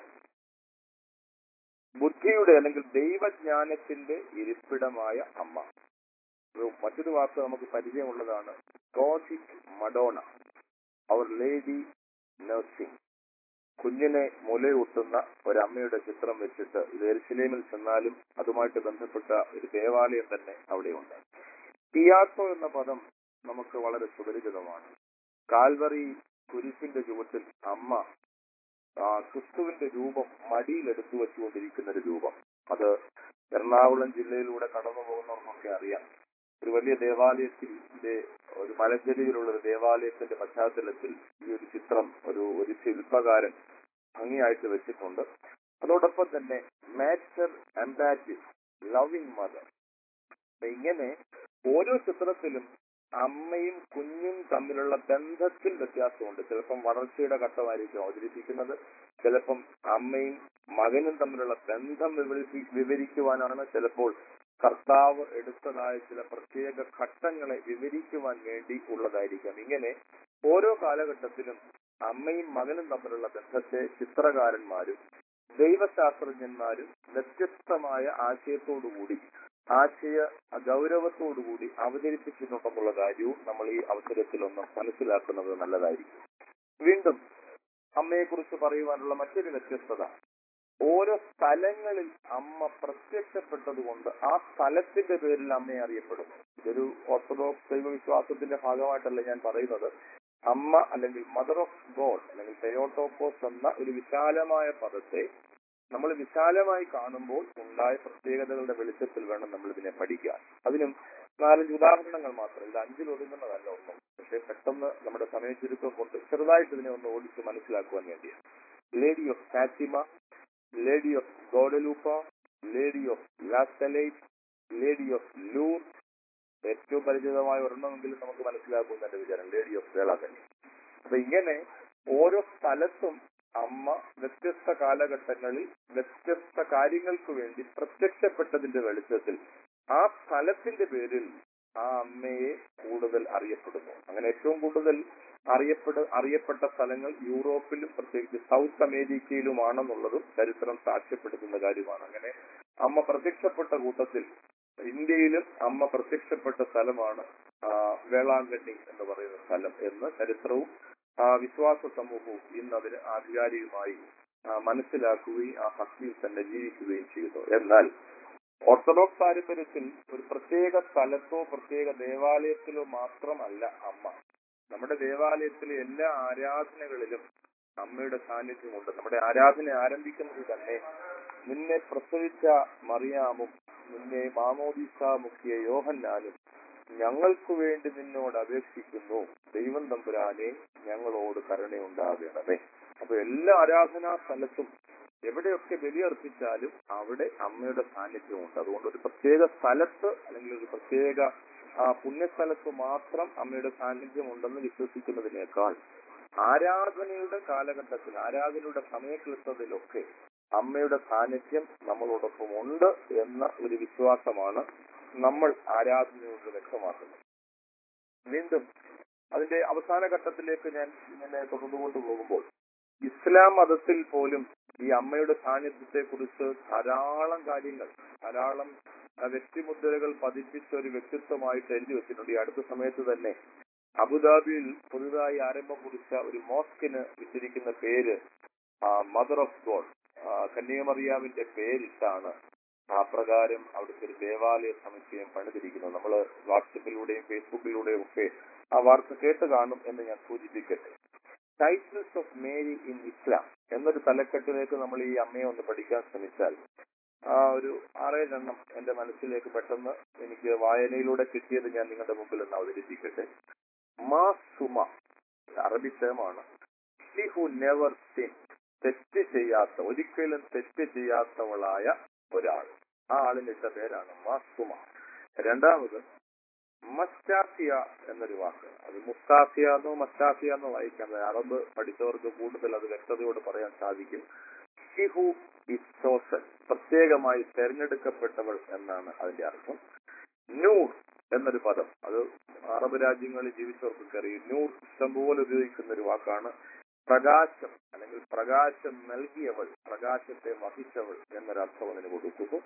ബുദ്ധിയുടെ അല്ലെങ്കിൽ ദൈവജ്ഞാനത്തിന്റെ ഇരിപ്പിടമായ അമ്മ ഒരു മറ്റൊരു വാക്ക് നമുക്ക് പരിചയമുള്ളതാണ് Gothic Madonna our lady nursing കുഞ്ഞിനെ മുലയൂട്ടുന്ന ഒരമ്മയുടെ ചിത്രം വെച്ചിട്ട് ഇത് എരുസലേമിൽ ചെന്നാലും അതുമായിട്ട് ബന്ധപ്പെട്ട ഒരു ദേവാലയം തന്നെ അവിടെയുണ്ട് പിയാസോ എന്ന പദം നമുക്ക് വളരെ സുപരിചിതമാണ് കാൽവറി കുരിശിന്റെ ചുവട്ടിൽ അമ്മ ആ, ക്രിസ്തുവിന്റെ രൂപം മടിയിൽ എടുത്തു വെച്ചുകൊണ്ടിരിക്കുന്ന ഒരു രൂപം അത് എറണാകുളം ജില്ലയിലൂടെ കടന്നു പോകുന്നവർക്കൊക്കെ അറിയാം ഒരു വലിയ ദേവാലയത്തിന്റെ ഒരു മലഞ്ചെരിയിലുള്ള ഒരു ദേവാലയത്തിന്റെ പശ്ചാത്തലത്തിൽ ഈ ഒരു ചിത്രം ഒരു ഒരു ശില്പകാരൻ ഭംഗിയായിട്ട് വെച്ചിട്ടുണ്ട് അതോടൊപ്പം തന്നെ മാറ്റർ അംബാറ്റിസ് ലവിംഗ് മദർ ഇങ്ങനെ ഓരോ ചിത്രത്തിലും അമ്മയും കുഞ്ഞും തമ്മിലുള്ള ബന്ധത്തിൽ വ്യത്യാസമുണ്ട് ചിലപ്പം വളർച്ചയുടെ ഘട്ടമായിരിക്കും അവതരിപ്പിക്കുന്നത് ചിലപ്പം അമ്മയും മകനും തമ്മിലുള്ള ബന്ധം വിവരിപ്പി- വിവരിക്കുവാനാണ് ചിലപ്പോൾ കർത്താവ് എടുത്തതായ ചില പ്രത്യേക ഘട്ടങ്ങളെ വിവരിക്കുവാൻ വേണ്ടി ഉള്ളതായിരിക്കാം ഇങ്ങനെ ഓരോ കാലഘട്ടത്തിലും അമ്മയും മകനും തമ്മിലുള്ള ബന്ധത്തെ ചിത്രകാരന്മാരും ദൈവശാസ്ത്രജ്ഞന്മാരും വ്യത്യസ്തമായ ആശയത്തോടുകൂടി ആശയ ഗൗരവത്തോടുകൂടി അവതരിപ്പിച്ചിട്ടുണ്ടെന്നുള്ള കാര്യവും നമ്മൾ ഈ അവസരത്തിൽ ഒന്ന് മനസ്സിലാക്കുന്നത് നല്ലതായിരിക്കും വീണ്ടും അമ്മയെക്കുറിച്ച് പറയുവാനുള്ള മറ്റൊരു വ്യത്യസ്തത ഓരോ സ്ഥലങ്ങളിൽ അമ്മ പ്രത്യക്ഷപ്പെട്ടതുകൊണ്ട് ആ സ്ഥലത്തിന്റെ പേരിൽ അമ്മയെ അറിയപ്പെടുന്നു ഇതൊരു ഓർത്തഡോക്സ് ദൈവവിശ്വാസത്തിന്റെ ഭാഗമായിട്ടല്ല ഞാൻ പറയുന്നത് അമ്മ അല്ലെങ്കിൽ മദർ ഓഫ് ഗോഡ് അല്ലെങ്കിൽ തെയോട്ടോക്കോസ് എന്ന ഒരു വിശാലമായ പദത്തെ നമ്മൾ വിശാലമായി കാണുമ്പോൾ ഉണ്ടായ പ്രത്യേകതകളുടെ വെളിച്ചത്തിൽ വേണം നമ്മൾ ഇതിനെ പഠിക്കാൻ അതിനും നാലഞ്ച് ഉദാഹരണങ്ങൾ മാത്രം ഇത് അഞ്ചിൽ ഒതുങ്ങുന്നതല്ല ഒന്നും പക്ഷെ പെട്ടെന്ന് നമ്മുടെ സമയ ചുരുക്കം കൊണ്ട് ചെറുതായിട്ട് ഇതിനെ ഒന്ന് ഓടിച്ച് മനസ്സിലാക്കുവാൻ വേണ്ടിയാണ് Lady of Fatima Lady of Guadalupe Lady of La Salette Lady of ലൂർ ഏറ്റവും പരിചിതമായ ഒരെണ്ണമെങ്കിലും നമുക്ക് മനസ്സിലാക്കും എന്റെ വിചാരം ലേഡി ഓഫ് വേളാങ്കണ്ണി അപ്പൊ ഇങ്ങനെ ഓരോ സ്ഥലത്തും അമ്മ വ്യത്യസ്ത കാലഘട്ടങ്ങളിൽ വ്യത്യസ്ത കാര്യങ്ങൾക്ക് വേണ്ടി പ്രത്യക്ഷപ്പെട്ടതിന്റെ വെളിച്ചത്തിൽ ആ സ്ഥലത്തിന്റെ പേരിൽ ആ അമ്മയെ കൂടുതൽ അറിയപ്പെടുന്നു അങ്ങനെ ഏറ്റവും കൂടുതൽ അറിയപ്പെട അറിയപ്പെട്ട സ്ഥലങ്ങൾ യൂറോപ്പിലും പ്രത്യേകിച്ച് സൗത്ത് അമേരിക്കയിലുമാണെന്നുള്ളതും ചരിത്രം സാക്ഷ്യപ്പെടുത്തുന്ന കാര്യമാണ് അങ്ങനെ അമ്മ പ്രത്യക്ഷപ്പെട്ട കൂട്ടത്തിൽ ഇന്ത്യയിലും അമ്മ പ്രത്യക്ഷപ്പെട്ട സ്ഥലമാണ് ആ, വേളാങ്കണ്ണി എന്ന് പറയുന്ന സ്ഥലം എന്ന് ചരിത്രവും ആ, വിശ്വാസ സമൂഹവും ഇന്ന് അതിന് ആധികാരികമായി ആ, മനസ്സിലാക്കുകയും ആ ഭക്തിയിൽ തന്നെ ജീവിക്കുകയും ചെയ്യുന്നു എന്നാൽ ഓർത്തഡോക്സ് പാരമ്പര്യത്തിൽ ഒരു പ്രത്യേക സ്ഥലത്തോ പ്രത്യേക ദേവാലയത്തിലോ മാത്രമല്ല അമ്മ നമ്മുടെ ദേവാലയത്തിലെ എല്ലാ ആരാധനകളിലും അമ്മയുടെ സാന്നിധ്യമുണ്ട് നമ്മുടെ ആരാധന ആരംഭിക്കുന്നത് തന്നെ നിന്നെ പ്രസവിച്ച മറിയാമും നിന്നെ മാമോദിസ മുഖ്യ യോഹന്നാനും ഞങ്ങൾക്ക് വേണ്ടി നിന്നോട് അപേക്ഷിക്കുന്നു ദൈവം തമ്പുരാനെ ഞങ്ങളോട് കരുണയുണ്ടാകണമേ അപ്പൊ എല്ലാ ആരാധനാ സ്ഥലത്തും എവിടെയൊക്കെ ബലിയർപ്പിച്ചാലും അവിടെ അമ്മയുടെ സാന്നിധ്യമുണ്ട് അതുകൊണ്ട് ഒരു പ്രത്യേക സ്ഥലത്ത് അല്ലെങ്കിൽ ഒരു പ്രത്യേക ആ, പുണ്യസ്ഥലത്ത് മാത്രം അമ്മയുടെ സാന്നിധ്യം ഉണ്ടെന്ന് വിശ്വസിക്കുന്നതിനേക്കാൾ ആരാധനയുടെ കാലഘട്ടത്തിൽ ആരാധനയുടെ സമയക്ലിപ്തതയിലൊക്കെ അമ്മയുടെ സാന്നിധ്യം നമ്മളോടൊപ്പം ഉണ്ട് എന്ന ഒരു വിശ്വാസമാണ് നമ്മൾ ആരാധനയോട് വ്യക്തമാക്കുന്നത് വീണ്ടും അതിന്റെ അവസാന ഘട്ടത്തിലേക്ക് ഞാൻ ഇങ്ങനെ തുടർന്നുകൊണ്ട് പോകുമ്പോൾ ഇസ്ലാം മതത്തിൽ പോലും ഈ അമ്മയുടെ സാന്നിധ്യത്തെ കുറിച്ച് ധാരാളം കാര്യങ്ങൾ ധാരാളം ആ, വ്യക്തിമുദ്രകൾ പതിപ്പിച്ച ഒരു വ്യക്തിത്വമായിട്ട് എഴുതി വെച്ചിട്ടുണ്ട് ഈ അടുത്ത സമയത്ത് തന്നെ അബുദാബിയിൽ പുതുതായി ആരംഭം കുറിച്ച ഒരു മോസ്കിന് ഇട്ടിരിക്കുന്ന പേര് മദർ ഓഫ് ഗോഡ് കന്യാമറിയാവിന്റെ പേരിട്ടാണ് ആ പ്രകാരം അവിടുത്തെ ഒരു ദേവാലയ സമുച്ചയം പണിതിരിക്കുന്നത് നമ്മൾ വാട്സപ്പിലൂടെയും ഫേസ്ബുക്കിലൂടെയും ഒക്കെ ആ വാർത്ത കേട്ട് കാണും എന്ന് ഞാൻ സൂചിപ്പിക്കട്ടെ titles of Mary in Islam എന്നൊരു തലക്കെട്ടിലേക്ക് നമ്മൾ ഈ അമ്മയെ ഒന്ന് പഠിക്കാൻ ശ്രമിച്ചാൽ ആ ഒരു ആറേഴെണ്ണം എന്റെ മനസ്സിലേക്ക് പെട്ടെന്ന് എനിക്ക് വായനയിലൂടെ കിട്ടിയത് ഞാൻ നിങ്ങളുടെ മുമ്പിൽ ഒന്ന് അവതരിപ്പിക്കട്ടെ മാ സുമ അറബി ടേമാണ് ഷി ഹു നെവർ സിൻ തെറ്റ് ചെയ്യാത്ത ഒരിക്കലും തെറ്റ് ചെയ്യാത്തവളായ ഒരാൾ ആ ആളിനിട്ട പേരാണ് മാ സുമ രണ്ടാമത് മസ്റ്റാഫിയ എന്നൊരു വാക്ക് അത് മുസ്താഫിയ എന്നോ മസ്റ്റാഫിയ എന്നോ വായിക്കാം അത് അറബ് പഠിച്ചവർക്ക് കൂടുതൽ അത് വ്യക്തതയോട് പറയാൻ സാധിക്കും ഷിഹു ഇസ് ചോസൻ പ്രത്യേകമായി തെരഞ്ഞെടുക്കപ്പെട്ടവൾ എന്നാണ് അതിന്റെ അർത്ഥം നൂർ എന്നൊരു പദം അത് അറബ് രാജ്യങ്ങളിൽ ജീവിച്ചവർക്കൊക്കെ അറിയും നൂർ ഇഷ്ടംപോലെ ഉപയോഗിക്കുന്ന ഒരു വാക്കാണ് പ്രകാശം അല്ലെങ്കിൽ പ്രകാശം നൽകിയവൾ പ്രകാശത്തെ വഹിച്ചവൾ എന്നൊരർത്ഥം അതിന് കൊടുക്കുന്നു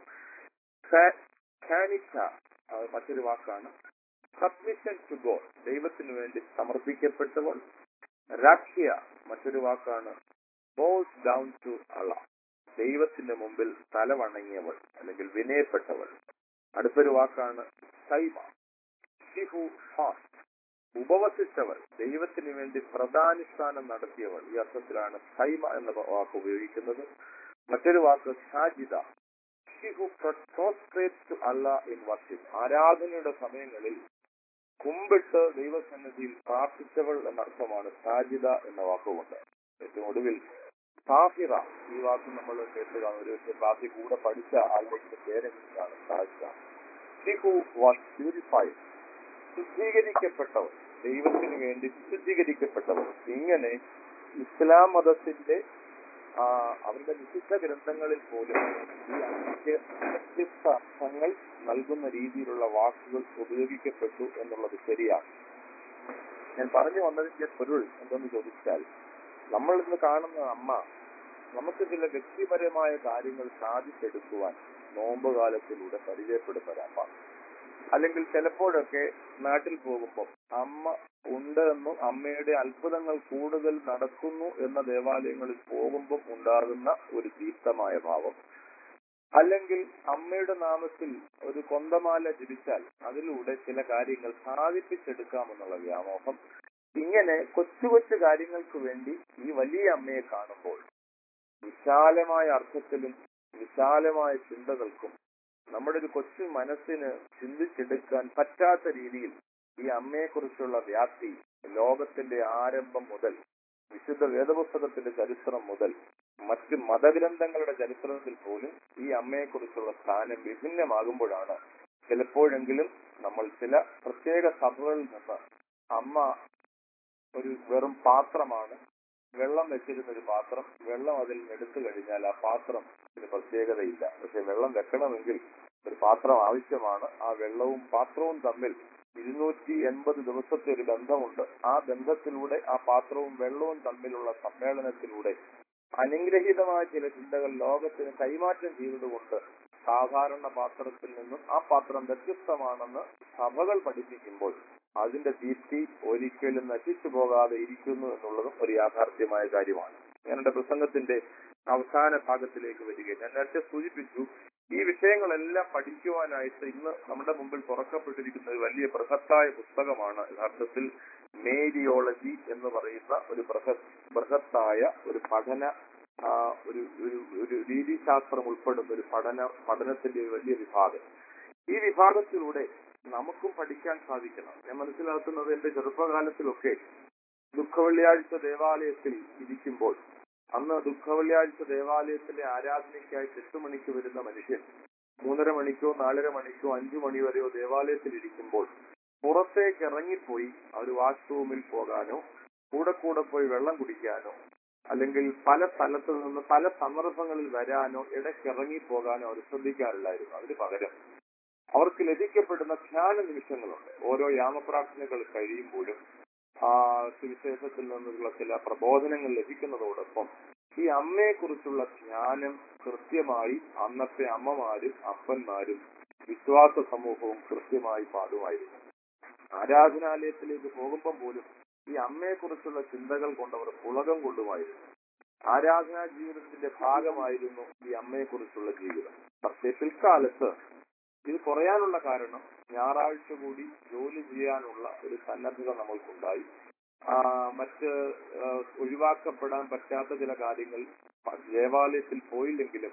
ഖ- ഖാനിച്ച അത് മറ്റൊരു വാക്കാണ് സബ്മിഷൻ ടു ഗോഡ് ദൈവത്തിന് വേണ്ടി സമർപ്പിക്കപ്പെട്ടവൾ രാഖ്യ മറ്റൊരു വാക്കാണ് ബോസ് ഡൗൺ ടു അള്ള ദൈവത്തിന്റെ മുമ്പിൽ തല വണങ്ങിയവൾ അല്ലെങ്കിൽ വിനയപ്പെട്ടവൾ അടുത്തൊരു വാക്കാണ് സൈമ ഷിഹു ഫാസ്റ്റ് ഉപവസിച്ചവൾ ദൈവത്തിന് വേണ്ടി പ്രധാനുഷ്ഠാനം നടത്തിയവൾ ഈ അർത്ഥത്തിലാണ് സൈമ എന്ന വാക്ക് ഉപയോഗിക്കുന്നത് മറ്റൊരു വാക്ക് ഷാജിദ she who prostrate to Allah in worship ആരാധനയുടെ സമയങ്ങളിൽ കുമ്പിട്ട് ദൈവസന്നിധിയിൽ പ്രാർത്ഥിച്ചവൾ എന്നർത്ഥമാണ് സാജിദ എന്ന വാക്കുകൊണ്ട് ഏറ്റവും ഒടുവിൽ സാഹിറ ഈ വാക്ക് നമ്മൾ കേട്ട് കാണും ഒരു പക്ഷേ ക്ലാസ്സിൽ കൂടെ പഠിച്ച ആളുടെ പേരെന്താണ് സാജിദ ഷിഹു വാസ് പ്യൂരിഫൈഡ് ശുദ്ധീകരിക്കപ്പെട്ടവർ ദൈവത്തിന് വേണ്ടി വിശുദ്ധീകരിക്കപ്പെട്ടവർ ഇങ്ങനെ ഇസ്ലാം മതത്തിന്റെ ആ, അവരുടെ വിശുദ്ധ ഗ്രന്ഥങ്ങളിൽ പോലും ഈ അമ്മയ്ക്ക് വ്യത്യസ്ത അർത്ഥങ്ങൾ നൽകുന്ന രീതിയിലുള്ള വാക്കുകൾ ഉപയോഗിക്കപ്പെട്ടു എന്നുള്ളത് ശരിയാണ് ഞാൻ പറഞ്ഞു വന്നതിന്റെ പൊരുൾ എന്തെന്ന് ചോദിച്ചാൽ നമ്മൾ ഇന്ന് കാണുന്ന അമ്മ നമുക്ക് ചില വ്യക്തിപരമായ കാര്യങ്ങൾ സാധിച്ചെടുക്കുവാൻ നോമ്പ് കാലത്തിലൂടെ പരിചയപ്പെടുന്ന ഒരു അമ്മ അല്ലെങ്കിൽ ചിലപ്പോഴൊക്കെ നാട്ടിൽ പോകുമ്പോൾ അമ്മ ഉണ്ട് എന്നും അമ്മയുടെ അത്ഭുതങ്ങൾ കൂടുതൽ നടക്കുന്നു എന്ന ദേവാലയങ്ങളിൽ പോകുമ്പോൾ ഉണ്ടാകുന്ന ഒരു ദീപ്തമായ ഭാവം അല്ലെങ്കിൽ അമ്മയുടെ നാമത്തിൽ ഒരു കൊന്തമാല ജപിച്ചാൽ അതിലൂടെ ചില കാര്യങ്ങൾ സാധിപ്പിച്ചെടുക്കാമെന്നുള്ള വ്യാമോഹം ഇങ്ങനെ കൊച്ചു കൊച്ചു കാര്യങ്ങൾക്ക് വേണ്ടി ഈ വലിയ അമ്മയെ കാണുമ്പോൾ വിശാലമായ അർത്ഥത്തിലും വിശാലമായ ചിന്തകൾക്കും നമ്മുടെ ഒരു കൊച്ചു മനസ്സിന് ചിന്തിച്ചെടുക്കാൻ പറ്റാത്ത രീതിയിൽ ഈ അമ്മയെക്കുറിച്ചുള്ള വ്യാപ്തി ലോകത്തിന്റെ ആരംഭം മുതൽ വിശുദ്ധ വേദപുസ്തകത്തിന്റെ ചരിത്രം മുതൽ മറ്റ് മതഗ്രന്ഥങ്ങളുടെ ചരിത്രത്തിൽ പോലും ഈ അമ്മയെക്കുറിച്ചുള്ള സ്ഥാനം വിഭിന്നമാകുമ്പോഴാണ് ചിലപ്പോഴെങ്കിലും നമ്മൾ ചില പ്രത്യേക സഭകളിൽ നിന്ന് അമ്മ ഒരു വെറും പാത്രമാണ് വെള്ളം വെച്ചിരുന്ന ഒരു പാത്രം വെള്ളം അതിൽ നിന്ന് എടുത്തു കഴിഞ്ഞാൽ ആ പാത്രത്തിന് പ്രത്യേകതയില്ല പക്ഷെ വെള്ളം വെക്കണമെങ്കിൽ ഒരു പാത്രം ആവശ്യമാണ് ആ വെള്ളവും പാത്രവും തമ്മിൽ ഇരുന്നൂറ്റി എൺപത് ദിവസത്തെ ഒരു ബന്ധമുണ്ട് ആ ബന്ധത്തിലൂടെ ആ പാത്രവും വെള്ളവും തമ്മിലുള്ള സമ്മേളനത്തിലൂടെ അനുഗ്രഹീതമായ ചില ചിന്തകൾ ലോകത്തിന് കൈമാറ്റം ചെയ്തതുകൊണ്ട് സാധാരണ പാത്രത്തിൽ നിന്നും ആ പാത്രം വ്യത്യസ്തമാണെന്ന് സഭകൾ പഠിപ്പിക്കുമ്പോൾ അതിന്റെ ദീപ്തി ഒരിക്കലും നശിച്ചു പോകാതെ ഇരിക്കുന്നു എന്നുള്ളതും ഒരു യാഥാർത്ഥ്യമായ കാര്യമാണ് ഞാൻ എന്റെ പ്രസംഗത്തിന്റെ അവസാന ഭാഗത്തിലേക്ക് വരികയും ഞാൻ നേരത്തെ സൂചിപ്പിച്ചു ഈ വിഷയങ്ങളെല്ലാം പഠിക്കുവാനായിട്ട് ഇന്ന് നമ്മുടെ മുമ്പിൽ തുറക്കപ്പെട്ടിരിക്കുന്ന ഒരു വലിയ ബൃഹത്തായ പുസ്തകമാണ് യഥാർത്ഥത്തിൽ മേരിയോളജി എന്ന് പറയുന്ന ഒരു ബൃഹത് ബൃഹത്തായ ഒരു പഠന ആ, ഒരു ഒരു ഒരു രീതിശാസ്ത്രം ഉൾപ്പെടുന്ന ഒരു പഠന പഠനത്തിന്റെ ഒരു വലിയ വിഭാഗം ഈ വിഭാഗത്തിലൂടെ നമുക്കും പഠിക്കാൻ സാധിക്കണം ഞാൻ മനസ്സിലാക്കുന്നത് എന്റെ ചെറുപ്പകാലത്തിലൊക്കെ ദുഃഖവെള്ളിയാഴ്ച ദേവാലയത്തിൽ ഇരിക്കുമ്പോൾ അന്ന് ദുഃഖവെള്ളിയാഴ്ച ദേവാലയത്തിലെ ആരാധനയ്ക്കായി എട്ട് മണിക്ക് വരുന്ന മനുഷ്യൻ മൂന്നര മണിക്കോ നാലര മണിക്കോ അഞ്ചു മണി വരെയോ ദേവാലയത്തിൽ ഇരിക്കുമ്പോൾ പുറത്തേക്ക് ഇറങ്ങിപ്പോയി അവർ വാഷ്റൂമിൽ പോകാനോ കൂടെ കൂടെ പോയി വെള്ളം കുടിക്കാനോ അല്ലെങ്കിൽ പല സ്ഥലത്തു നിന്ന് പല സന്ദർഭങ്ങളിൽ വരാനോ ഇടയ്ക്ക് ഇറങ്ങി പോകാനോ അവർ ശ്രദ്ധിക്കാറില്ലായിരുന്നു അതിന് പകരം അവർക്ക് ലഭിക്കപ്പെടുന്ന ധ്യാന നിമിഷങ്ങളുണ്ട് ഓരോ യാമപ്രാർത്ഥനകൾ കഴിയുമ്പോഴും ആ സുവിശേഷത്തിൽ നിന്നുള്ള ചില പ്രബോധനങ്ങൾ ലഭിക്കുന്നതോടൊപ്പം ഈ അമ്മയെക്കുറിച്ചുള്ള ധ്യാനം കൃത്യമായി അന്നത്തെ അമ്മമാരും അപ്പന്മാരും വിശ്വാസ സമൂഹവും കൃത്യമായി പാടുമായിരുന്നു ആരാധനാലയത്തിലേക്ക് പോകുമ്പോൾ പോലും ഈ അമ്മയെക്കുറിച്ചുള്ള ചിന്തകൾ കൊണ്ടവർ പുളകം കൊണ്ടുമായിരുന്നു ആരാധനാ ജീവിതത്തിന്റെ ഭാഗമായിരുന്നു ഈ അമ്മയെക്കുറിച്ചുള്ള ജീവിതം പക്ഷേ പിൽക്കാലത്ത് ഇത് കുറയാനുള്ള കാരണം ഞായറാഴ്ച കൂടി ജോലി ചെയ്യാനുള്ള ഒരു സന്നദ്ധത നമ്മൾക്കുണ്ടായി ആ, മറ്റ് ആ, ഒഴിവാക്കപ്പെടാൻ പറ്റാത്ത ചില കാര്യങ്ങൾ ദേവാലയത്തിൽ പോയില്ലെങ്കിലും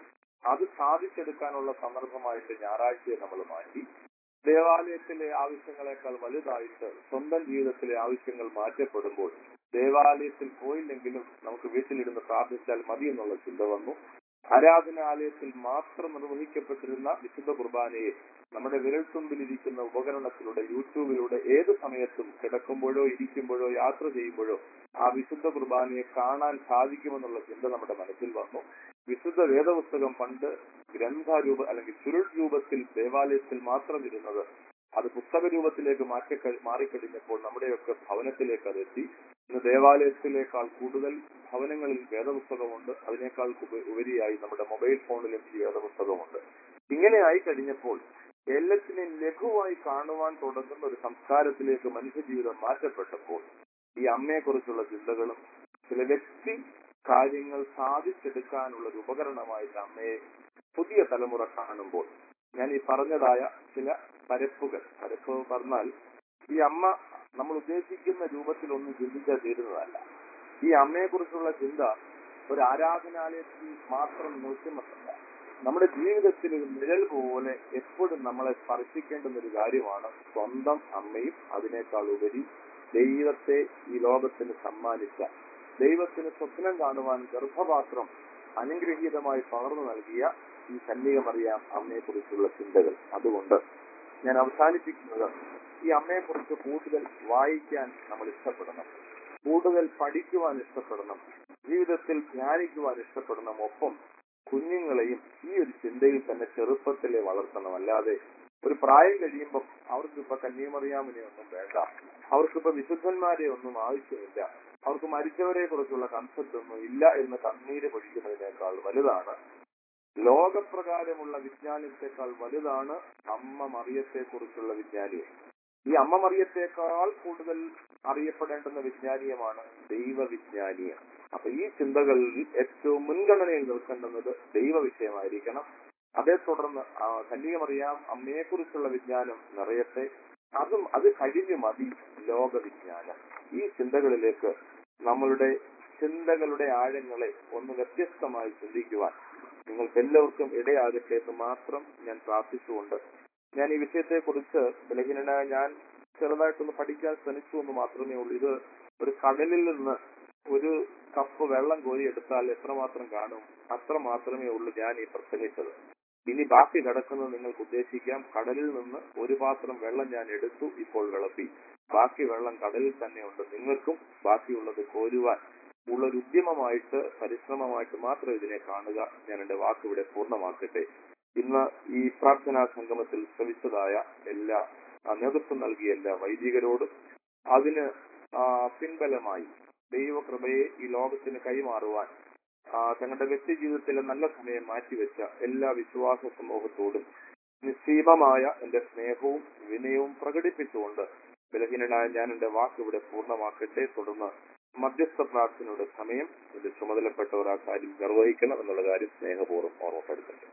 അത് സാധിച്ചെടുക്കാനുള്ള സന്ദർഭമായിട്ട് ഞായറാഴ്ചയെ നമ്മൾ മാറ്റി ദേവാലയത്തിലെ ആവശ്യങ്ങളെക്കാൾ വലുതായിട്ട് സ്വന്തം ജീവിതത്തിലെ ആവശ്യങ്ങൾ മാറ്റപ്പെടുമ്പോൾ ദേവാലയത്തിൽ പോയില്ലെങ്കിലും നമുക്ക് വീട്ടിലിരുന്ന് പ്രാർത്ഥിച്ചാൽ മതി എന്നുള്ള ചിന്ത വന്നു ആരാധനാലയത്തിൽ മാത്രം നിർവഹിക്കപ്പെട്ടിരുന്ന വിശുദ്ധ കുർബാനയെ നമ്മുടെ വിരൽത്തുമ്പിലിരിക്കുന്ന ഉപകരണത്തിലൂടെ യൂട്യൂബിലൂടെ ഏത് സമയത്തും കിടക്കുമ്പോഴോ ഇരിക്കുമ്പോഴോ യാത്ര ചെയ്യുമ്പോഴോ ആ വിശുദ്ധ കുർബാനയെ കാണാൻ സാധിക്കുമെന്നുള്ള ചിന്ത നമ്മുടെ മനസ്സിൽ വന്നു വിശുദ്ധ വേദപുസ്തകം പണ്ട് ഗ്രന്ഥരൂപ അല്ലെങ്കിൽ ചുരുൾ രൂപത്തിൽ ദേവാലയത്തിൽ മാത്രം ഇരുന്നത് അത് പുസ്തക രൂപത്തിലേക്ക് മാറ്റി മാറിക്കഴിഞ്ഞപ്പോൾ നമ്മുടെയൊക്കെ ഭവനത്തിലേക്ക് അത് എത്തി ഇന്ന് ദേവാലയത്തിലേക്കാൾ കൂടുതൽ ഭവനങ്ങളിൽ വേദപുസ്തകമുണ്ട് അതിനേക്കാൾ ഉപ- ഉപരിയായി നമ്മുടെ മൊബൈൽ ഫോണിലും ഈ വേദപുസ്തകമുണ്ട് ഇങ്ങനെ ആയി കഴിഞ്ഞപ്പോൾ എല്ലാത്തിനെയും ലഘുവായി കാണുവാൻ തുടങ്ങുന്ന ഒരു സംസ്കാരത്തിലേക്ക് മനുഷ്യജീവിതം മാറ്റപ്പെട്ടപ്പോൾ ഈ അമ്മയെക്കുറിച്ചുള്ള ചിന്തകളും ചില വ്യക്തി കാര്യങ്ങൾ സാധിച്ചെടുക്കാനുള്ള ഒരു ഉപകരണമായിട്ട് അമ്മയെ പുതിയ തലമുറ കാണുമ്പോൾ ഞാൻ ഈ പറഞ്ഞതായ ചില പരപ്പുകൾ പരപ്പ് പറഞ്ഞാൽ ഈ അമ്മ നമ്മൾ ഉദ്ദേശിക്കുന്ന രൂപത്തിലൊന്നും ചിന്തിച്ചാൽ തീരുന്നതല്ല ഈ അമ്മയെക്കുറിച്ചുള്ള ചിന്ത ഒരു ആരാധനാലയത്തിൽ മാത്രം നിർത്തുന്നതല്ല നമ്മുടെ ജീവിതത്തിൽ ഒരു നിഴൽ പോലെ എപ്പോഴും നമ്മളെ സ്പർശിക്കേണ്ടുന്ന ഒരു കാര്യമാണ് സ്വന്തം അമ്മയും അതിനേക്കാൾ ഉപരി ദൈവത്തെ ഈ ലോകത്തിന് സമ്മാനിച്ച ദൈവത്തിന് സ്വപ്നം കാണുവാൻ ഗർഭപാത്രം അനുഗ്രഹീതമായി പകർന്നു നൽകിയ ഈ കന്യകമറിയാം അമ്മയെക്കുറിച്ചുള്ള ചിന്തകൾ അതുകൊണ്ട് ഞാൻ അവസാനിപ്പിക്കുന്നത് ഈ അമ്മയെക്കുറിച്ച് കൂടുതൽ വായിക്കാൻ നമ്മൾ ഇഷ്ടപ്പെടണം കൂടുതൽ പഠിക്കുവാൻ ഇഷ്ടപ്പെടണം ജീവിതത്തിൽ ധ്യാനിക്കുവാൻ ഇഷ്ടപ്പെടണം ഒപ്പം കുഞ്ഞുങ്ങളെയും ഈ ഒരു ചിന്തയിൽ തന്നെ ചെറുപ്പത്തിലെ വളർത്തണം അല്ലാതെ ഒരു പ്രായം കഴിയുമ്പോൾ അവർക്കിപ്പോ കന്യാമറിയാമിനെ ഒന്നും വേണ്ട അവർക്കിപ്പോ വിശുദ്ധന്മാരെ ഒന്നും ആവശ്യമില്ല അവർക്ക് മരിച്ചവരെ കുറിച്ചുള്ള കൺസെപ്റ്റ് ഒന്നും ഇല്ല എന്ന് കണ്ണീര് പൊഴിക്കുന്നതിനേക്കാൾ വലുതാണ് ലോകപ്രകാരമുള്ള വിജ്ഞാനത്തെക്കാൾ വലുതാണ് അമ്മ മറിയത്തെ കുറിച്ചുള്ള വിജ്ഞാനീയം ഈ അമ്മ മറിയത്തെക്കാൾ കൂടുതൽ അറിയപ്പെടേണ്ടുന്ന വിജ്ഞാനീയമാണ് ദൈവവിജ്ഞാനീയം അപ്പൊ ഈ ചിന്തകളിൽ ഏറ്റവും മുൻഗണനയിൽ നിൽക്കേണ്ടുന്നത് ദൈവ വിഷയമായിരിക്കണം അതേ തുടർന്ന് ആ കന്യകമറിയാം അമ്മയെക്കുറിച്ചുള്ള വിജ്ഞാനം നിറയട്ടെ അതും അത് കഴിഞ്ഞു മതി ലോകവിജ്ഞാനം ഈ ചിന്തകളിലേക്ക് നമ്മളുടെ ചിന്തകളുടെ ആഴങ്ങളെ ഒന്ന് വ്യത്യസ്തമായി ചിന്തിക്കുവാൻ നിങ്ങൾക്ക് എല്ലാവർക്കും ഇടയാകട്ടെ എന്ന് മാത്രം ഞാൻ പ്രാർത്ഥിച്ചുകൊണ്ട് ഞാൻ ഈ വിഷയത്തെക്കുറിച്ച് ബലഹീനനായ ഞാൻ ചെറുതായിട്ടൊന്ന് പഠിക്കാൻ ശ്രമിച്ചു എന്ന് മാത്രമേ ഉള്ളൂ ഇത് ഒരു കടലിൽ നിന്ന് ഒരു കപ്പ് വെള്ളം കോരിയെടുത്താൽ എത്രമാത്രം കാണും അത്ര മാത്രമേ ഉള്ളൂ ഞാൻ ഈ പ്രസംഗിച്ചത് ഇനി ബാക്കി കിടക്കുന്നത് നിങ്ങൾക്ക് ഉദ്ദേശിക്കാം കടലിൽ നിന്ന് ഒരു പാത്രം വെള്ളം ഞാൻ എടുത്തു ഇപ്പോൾ വിളപ്പി ബാക്കി വെള്ളം കടലിൽ തന്നെയുണ്ട് നിങ്ങൾക്കും ബാക്കിയുള്ളത് കോരുവാൻ ഉള്ളൊരു ഉദ്യമമായിട്ട് പരിശ്രമമായിട്ട് മാത്രം ഇതിനെ കാണുക ഞാൻ എന്റെ വാക്കിവിടെ പൂർണ്ണമാക്കട്ടെ ഇന്ന് ഈ പ്രാർത്ഥനാ സംഗമത്തിൽ ശ്രമിച്ചതായ എല്ലാ ആ, നേതൃത്വം നൽകിയ എല്ലാ വൈദികരോടും അതിന് ആ, പിൻബലമായി ദൈവകൃപയെ ഈ ലോകത്തിന് കൈമാറുവാൻ ആ, തങ്ങളുടെ വ്യക്തി ജീവിതത്തിലെ നല്ല സമയം മാറ്റിവെച്ച എല്ലാ വിശ്വാസ സമൂഹത്തോടും നിസ്സീമമായ എന്റെ സ്നേഹവും വിനയവും പ്രകടിപ്പിച്ചുകൊണ്ട് ബലഹീനനായ ഞാൻ എന്റെ വാക്ക് ഇവിടെ പൂർണ്ണമാക്കട്ടെ തുടർന്ന് മധ്യസ്ഥ പ്രാർത്ഥനയുടെ സമയം ഇത് ചുമതലപ്പെട്ടവർ ആ കാര്യം നിർവഹിക്കണം എന്നുള്ള കാര്യം സ്നേഹപൂർവ്വം ഓർമ്മപ്പെടുത്തുന്നു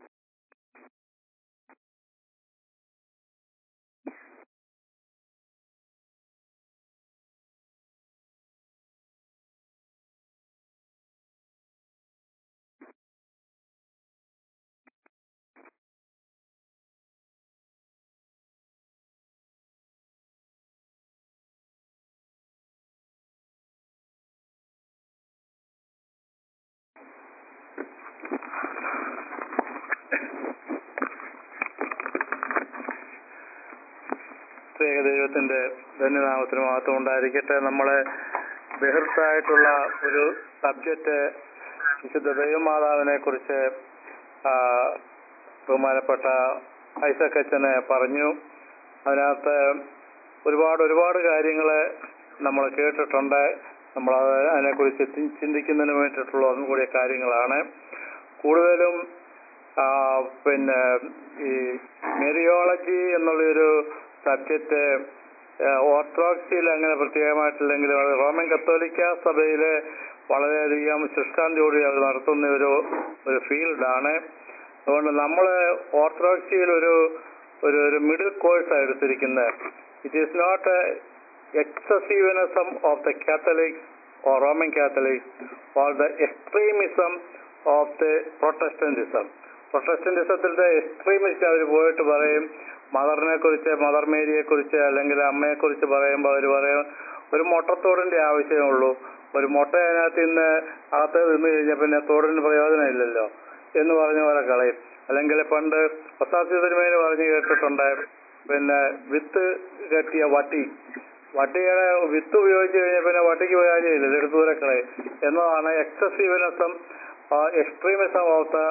ദൈവത്തിന്റെ ധന്യനാമത്തിന് മഹത്വം ഉണ്ടായിരിക്കട്ടെ നമ്മളെ ബഹിർത്തായിട്ടുള്ള ഒരു സബ്ജക്റ്റ് വിശുദ്ധ ദൈവമാതാവിനെ കുറിച്ച് ബഹുമാനപ്പെട്ട ഐസക് അച്ഛനെ പറഞ്ഞു അതിനകത്ത് ഒരുപാട് ഒരുപാട് കാര്യങ്ങൾ നമ്മൾ കേട്ടിട്ടുണ്ട് നമ്മൾ അതിനെക്കുറിച്ച് ചി- ചിന്തിക്കുന്നതിന് വേണ്ടിയിട്ടുള്ള ഒന്നും കൂടിയ കാര്യങ്ങളാണ് കൂടുതലും ആ, പിന്നെ ഈ മെറിയോളജി എന്നുള്ളൊരു സബ്ജക്റ്റ് ഓർത്തഡോക്സിയിൽ അങ്ങനെ പ്രത്യേകമായിട്ടില്ലെങ്കിലും അത് റോമൻ കത്തോലിക്ക സഭയില് വളരെയധികം ശുഷ്കാന്തിയോടെ അത് നടത്തുന്ന ഒരു ഒരു ഫീൽഡാണ് അതുകൊണ്ട് നമ്മൾ ഓർത്തഡോക്സിയിൽ ഒരു ഒരു ഒരു മിഡിൽ കോഴ്സ് എടുത്തിരിക്കുന്നത് it is not excessiveness of the Catholics or Roman Catholics or the extremism of the Protestantism പ്രൊട്ടസ്റ്റന്റിസത്തിലെ എക്സ്ട്രീമിസ്റ്റ് അവർ പോയിട്ട് പറയും മദറിനെ കുറിച്ച് മദർ മേരിയെ കുറിച്ച് അല്ലെങ്കിൽ അമ്മയെ കുറിച്ച് പറയുമ്പോൾ അവർ പറയും ഒരു മുട്ടത്തോടിന്റെ ആവശ്യമേ ഉള്ളൂ ഒരു മുട്ട അതിനകത്ത് നിന്ന് അകത്ത് നിന്ന് കഴിഞ്ഞാൽ പിന്നെ തോടിന് പ്രയോജനമില്ലല്ലോ എന്ന് പറഞ്ഞ പോലെ കളയും അല്ലെങ്കിൽ പണ്ട് ഒസാസിതിരുമേന് പറഞ്ഞു കേട്ടിട്ടുണ്ട് പിന്നെ വിത്ത് കെട്ടിയ വട്ടി വട്ടിയുടെ വിത്ത് ഉപയോഗിച്ച് കഴിഞ്ഞാൽ പിന്നെ വട്ടിക്ക് കാര്യമില്ല എടുത്തു ദൂരക്കളെ എന്നതാണ് എക്സസീവ്നെസ്സും എക്സ്ട്രീമിസം ഓഫ് ദ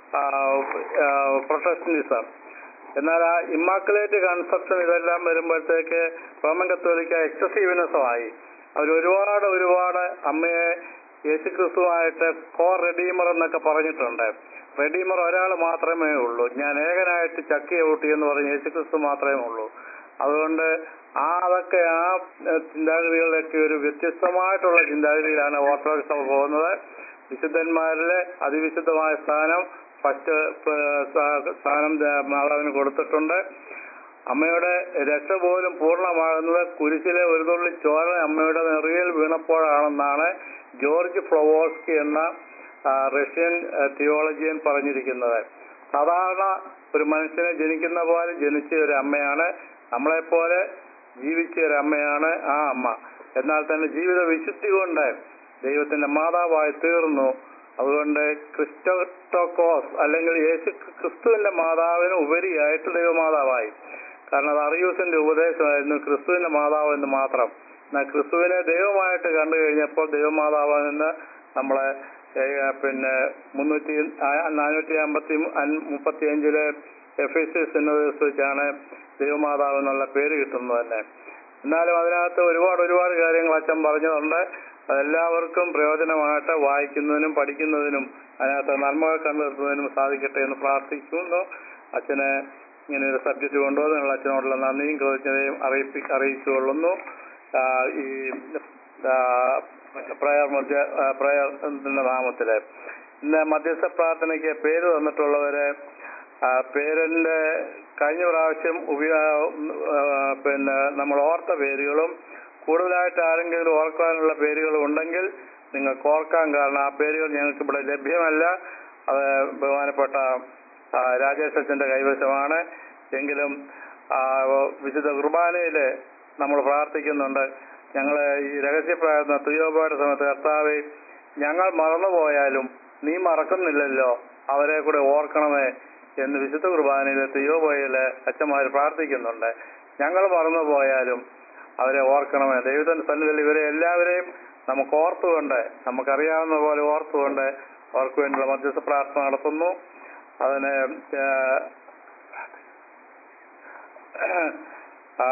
പ്രൊട്ടസ്റ്റന്റിസം എന്നാൽ ആ ഇമ്മാക്കുലേറ്റ് കൺസെപ്ഷൻ ഇതെല്ലാം വരുമ്പോഴത്തേക്ക് റോമൻ കത്തോലിക്ക എക്സസീവ്നെസ്സുമായി അവർ ഒരുപാട് ഒരുപാട് അമ്മയെ യേശുക്രിസ്തുവായിട്ട് കോ റെഡീമർ എന്നൊക്കെ പറഞ്ഞിട്ടുണ്ട് റെഡീമർ ഒരാൾ മാത്രമേ ഉള്ളൂ ഞാൻ ഏകനായിട്ട് ചക്കിയ ഊട്ടി എന്ന് പറഞ്ഞ് യേശുക്രിസ്തു മാത്രമേ ഉള്ളൂ അതുകൊണ്ട് ആ അതൊക്കെ ആ ഏഹ്, ചിന്താഗതികളിലൊക്കെ ഒരു വ്യത്യസ്തമായിട്ടുള്ള ചിന്താഗതിയിലാണ് ഓർത്തഡോക്സ് സഭ പോകുന്നത് വിശുദ്ധന്മാരിലെ അതിവിശുദ്ധമായ സ്ഥാനം ഫസ്റ്റ് സ്ഥാനം ദേ- മാതാവിന് കൊടുത്തിട്ടുണ്ട് അമ്മയുടെ രക്ഷ പോലും പൂർണ്ണമാകുന്നത് കുരിശിലെ ഒരു തുള്ളി ചോര അമ്മയുടെ നെറിയിൽ വീണപ്പോഴാണെന്നാണ് ജോർജ് ഫ്ലവോസ്കി എന്ന ആ, റഷ്യൻ ആ, തിയോളജിയൻ പറഞ്ഞിരിക്കുന്നത് സാധാരണ ഒരു മനുഷ്യനെ ജനിക്കുന്ന പോലെ ജനിച്ച ഒരു അമ്മയാണ് നമ്മളെപ്പോലെ ജീവിച്ച ഒരു അമ്മയാണ് ആ അമ്മ എന്നാൽ തന്നെ ജീവിത വിശുദ്ധി കൊണ്ട് ദൈവത്തിന്റെ മാതാവായി തീർന്നു അതുകൊണ്ട് ക്രിസ്റ്റോട്ടോക്കോസ് അല്ലെങ്കിൽ യേശു ക്രിസ്തുവിന്റെ മാതാവിന് ഉപരിയായിട്ട് ദൈവമാതാവായി കാരണം അത് അറിയൂസിന്റെ ഉപദേശമായിരുന്നു ക്രിസ്തുവിന്റെ മാതാവ് എന്ന് മാത്രം എന്നാൽ ക്രിസ്തുവിനെ ദൈവമായിട്ട് കണ്ടു കഴിഞ്ഞപ്പോൾ ദൈവമാതാവ് നിന്ന് നമ്മളെ ഏ, പിന്നെ മുന്നൂറ്റി നാനൂറ്റി അമ്പത്തി മുപ്പത്തി അഞ്ചിലെ എഫ് എസ് സി സിന്നോദസ് വെച്ചാണ് ദൈവമാതാവ് എന്നുള്ള പേര് കിട്ടുന്നത് തന്നെ എന്നാലും അതിനകത്ത് ഒരുപാട് ഒരുപാട് കാര്യങ്ങൾ അച്ഛൻ പറഞ്ഞതുണ്ട് അതെല്ലാവർക്കും പ്രയോജനമായിട്ട് വായിക്കുന്നതിനും പഠിക്കുന്നതിനും അതിനകത്ത് നന്മകൾ കണ്ടെത്തുന്നതിനും സാധിക്കട്ടെ എന്ന് പ്രാർത്ഥിക്കുന്നു അച്ഛനെ ഇങ്ങനെ ഒരു സബ്ജക്റ്റ് കൊണ്ടുവന്നതിനുള്ള അച്ഛനോടുള്ള നന്ദിയും കൃതജ്ഞതയും അറിയിപ്പി അറിയിച്ചുകൊള്ളുന്നു ആ, ഈ പ്രയർ മധ്യ പ്രയർ നാമത്തില് ഇന്ന് മധ്യസ്ഥ പ്രാർത്ഥനയ്ക്ക് പേര് തന്നിട്ടുള്ളവര് ആ, പേരിന്റെ കഴിഞ്ഞ പ്രാവശ്യം ഉപയോ ആ, പിന്നെ നമ്മൾ ഓർത്ത പേരുകളും കൂടുതലായിട്ട് ആരെങ്കിലും ഓർക്കാനുള്ള പേരുകളും ഉണ്ടെങ്കിൽ നിങ്ങൾക്ക് ഓർക്കാൻ കാരണം ആ പേരുകൾ ഞങ്ങൾക്ക് ഇവിടെ ലഭ്യമല്ല അത് ബഹുമാനപ്പെട്ട ആ, രാജേഷ് അച്ഛന്റെ കൈവശമാണ് എങ്കിലും ആ, വിശുദ്ധ കുർബാനയില് നമ്മൾ പ്രാർത്ഥിക്കുന്നുണ്ട് ഞങ്ങൾ ഈ രഹസ്യ പ്രാർത്ഥന തുയോപാട് സമയത്ത് കർത്താവെ ഞങ്ങൾ മറന്നുപോയാലും നീ മറക്കുന്നില്ലല്ലോ അവരെ കൂടെ ഓർക്കണമേ എന്ന് വിശുദ്ധ കുർബാനയിലെ തുയോബോയില് അച്ഛന്മാർ പ്രാർത്ഥിക്കുന്നുണ്ട് ഞങ്ങൾ മറന്നുപോയാലും അവരെ ഓർക്കണമേ ദൈവത്തിന്റെ സന്നിധിയിൽ ഇവരെ എല്ലാവരെയും നമുക്ക് ഓർത്തുകൊണ്ട് നമുക്കറിയാവുന്ന പോലെ ഓർത്തുകൊണ്ട് അവർക്ക് വേണ്ടിയുള്ള മധ്യസ്ഥ പ്രാർത്ഥന നടത്തുന്നു അതിന് ആ,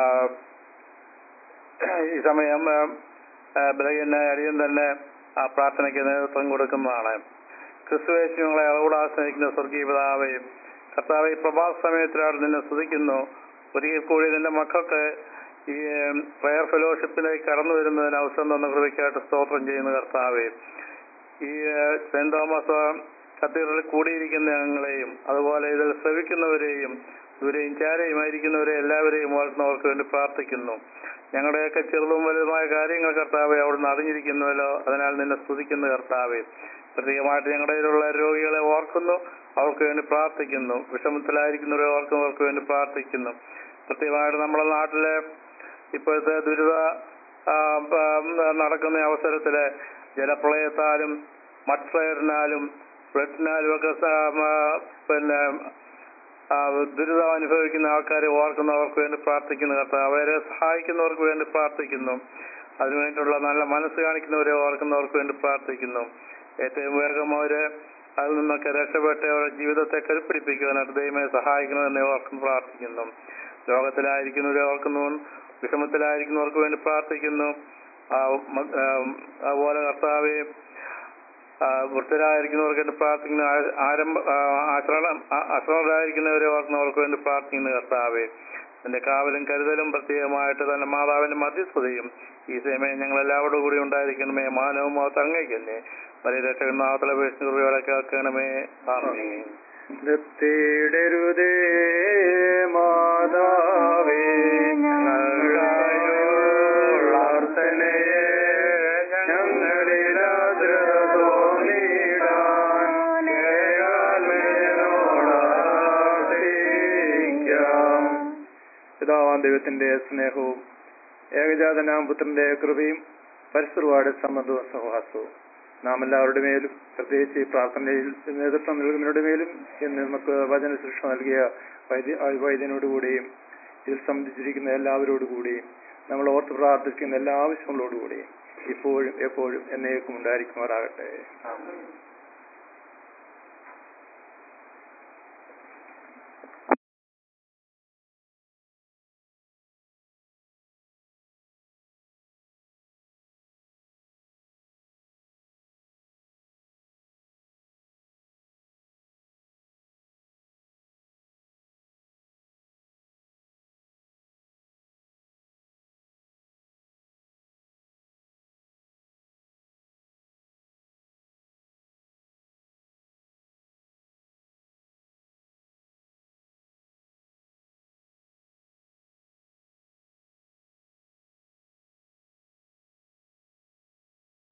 ഈ സമയം ബലഹീന അടിയൻ തന്നെ ആ പ്രാർത്ഥനയ്ക്ക് നേതൃത്വം കൊടുക്കുന്നതാണ് ക്രിസ്തുവേശു ഞങ്ങളെ അളകൂടാ സ്നേഹിക്കുന്ന സ്വർഗീയ പിതാവേ കർത്താവെ ഈ പ്രഭാത സമയത്തിലാണ് നിന്നെ സ്തുതിക്കുന്നു ഒരിക്കൽ കൂടി നിന്റെ മക്കൾക്ക് ഈ പ്രയർ ഫെലോഷിപ്പിലേക്ക് കടന്നു വരുന്നതിന് അവസരം തന്ന കൃപയ്ക്കായിട്ട് സ്തോത്രം ചെയ്യുന്ന കർത്താവെ ഈ ഏഹ്, സെന്റ് തോമസ് കത്തീഡ്രലിൽ കൂടിയിരിക്കുന്ന ഞങ്ങളെയും അതുപോലെ ഇതിൽ ശ്രവിക്കുന്നവരെയും ദൂരെയും ചാരയുമായിരിക്കുന്നവരെ എല്ലാവരെയും ഓർക്കുന്നവർക്ക് വേണ്ടി പ്രാർത്ഥിക്കുന്നു ഞങ്ങളുടെയൊക്കെ ചെറുതും വലുതുമായ കാര്യങ്ങൾ കർത്താവെ അവിടുന്ന് അറിഞ്ഞിരിക്കുന്നുവല്ലോ അതിനാൽ നിന്നെ സ്തുതിക്കുന്ന കർത്താവെ പ്രത്യേകമായിട്ട് ഞങ്ങളുടെ കയ്യിലുള്ള രോഗികളെ ഓർക്കുന്നു അവർക്ക് വേണ്ടി പ്രാർത്ഥിക്കുന്നു വിഷമത്തിലായിരിക്കുന്നവരെ ഓർക്കുന്നവർക്ക് വേണ്ടി പ്രാർത്ഥിക്കുന്നു പ്രത്യേകമായിട്ട് നമ്മുടെ നാട്ടിലെ ഇപ്പോഴത്തെ ദുരിത ആ, പ- നടക്കുന്ന അവസരത്തില് ജലപ്രളയത്താലും മഡ് ഫ്ലയറിനാലും ഫ്ലഡിനാലും ഒക്കെ സ- ആ, പിന്നെ ആ, ദുരിതം അനുഭവിക്കുന്ന ആൾക്കാരെ ഓർക്കുന്നവർക്ക് വേണ്ടി പ്രാർത്ഥിക്കുന്നു കർത്താവ് അവരെ സഹായിക്കുന്നവർക്ക് വേണ്ടി പ്രാർത്ഥിക്കുന്നു അതിനുവേണ്ടിയുള്ള നല്ല മനസ്സ് കാണിക്കുന്നവരെ ഓർക്കുന്നവർക്ക് വേണ്ടി പ്രാർത്ഥിക്കുന്നു ഏറ്റവും വേഗം അവര് അതിൽ നിന്നൊക്കെ രക്ഷപ്പെട്ട് അവരുടെ ജീവിതത്തെ കരുപ്പിടിപ്പിക്കുവാനായിട്ട് ദൈവമേ സഹായിക്കണമെന്ന് ഓർക്കും പ്രാർത്ഥിക്കുന്നു രോഗത്തിലായിരിക്കുന്നവരെ ഓർക്കുന്നു വിഷമത്തിലായിരിക്കുന്നവർക്ക് വേണ്ടി പ്രാർത്ഥിക്കുന്നു ആ, മ- ആ, അതുപോലെ കർത്താവെ വൃദ്ധരായിരിക്കുന്നവർക്ക് വേണ്ടി പ്രാർത്ഥിക്കുന്നു ആ- ആരംഭ ആ, ആശ്രണം ആ- അശ്രമരായിരിക്കുന്നവരെ ഓർക്കുന്നവർക്ക് വേണ്ടി പ്രാർത്ഥിക്കുന്നു കർത്താവെ എന്റെ കാവലും കരുതലും പ്രത്യേകമായിട്ട് തന്നെ മാതാവിന്റെ മധ്യസ്ഥതയും ഈ സമയം ഞങ്ങൾ എല്ലാവരോടും കൂടി ഉണ്ടായിരിക്കണമേ മാനവും തങ്ങയ്ക്കന്നെ വലിയ രക്ഷകനാഥല വിഷ്ണുകളെ കേൾക്കണമേ ആമേ നിർത്തിയിടരുതേ മാതാവേ പ്രാർത്ഥനയെ ഞങ്ങളിലാദ്രതോന്നിടാൻ കേൾമേനോട് പിതാവാം ദൈവത്തിന്റെ സ്നേഹവും ഏകജാതനാം പുത്രന്റെ കൃപയും പരസ്പരവാട് സംബന്ധവും സഹവാസവും നാം എല്ലാവരുടെ മേലും പ്രത്യേകിച്ച് ഈ പ്രാർത്ഥനയിൽ നേതൃത്വം നൽകുന്നവരുടെ മേലും ഇന്ന് നമുക്ക് വചന ശിക്ഷ നൽകിയ വൈദ്യ വൈദ്യനോടുകൂടിയും ഇതിൽ സംബന്ധിച്ചിരിക്കുന്ന എല്ലാവരോടുകൂടിയും നമ്മൾ ഓർത്ത് പ്രാർത്ഥിക്കുന്ന എല്ലാ ആവശ്യങ്ങളോടുകൂടിയും ഇപ്പോഴും എപ്പോഴും എന്നേക്കും ഉണ്ടായിരിക്കുമാറാകട്ടെ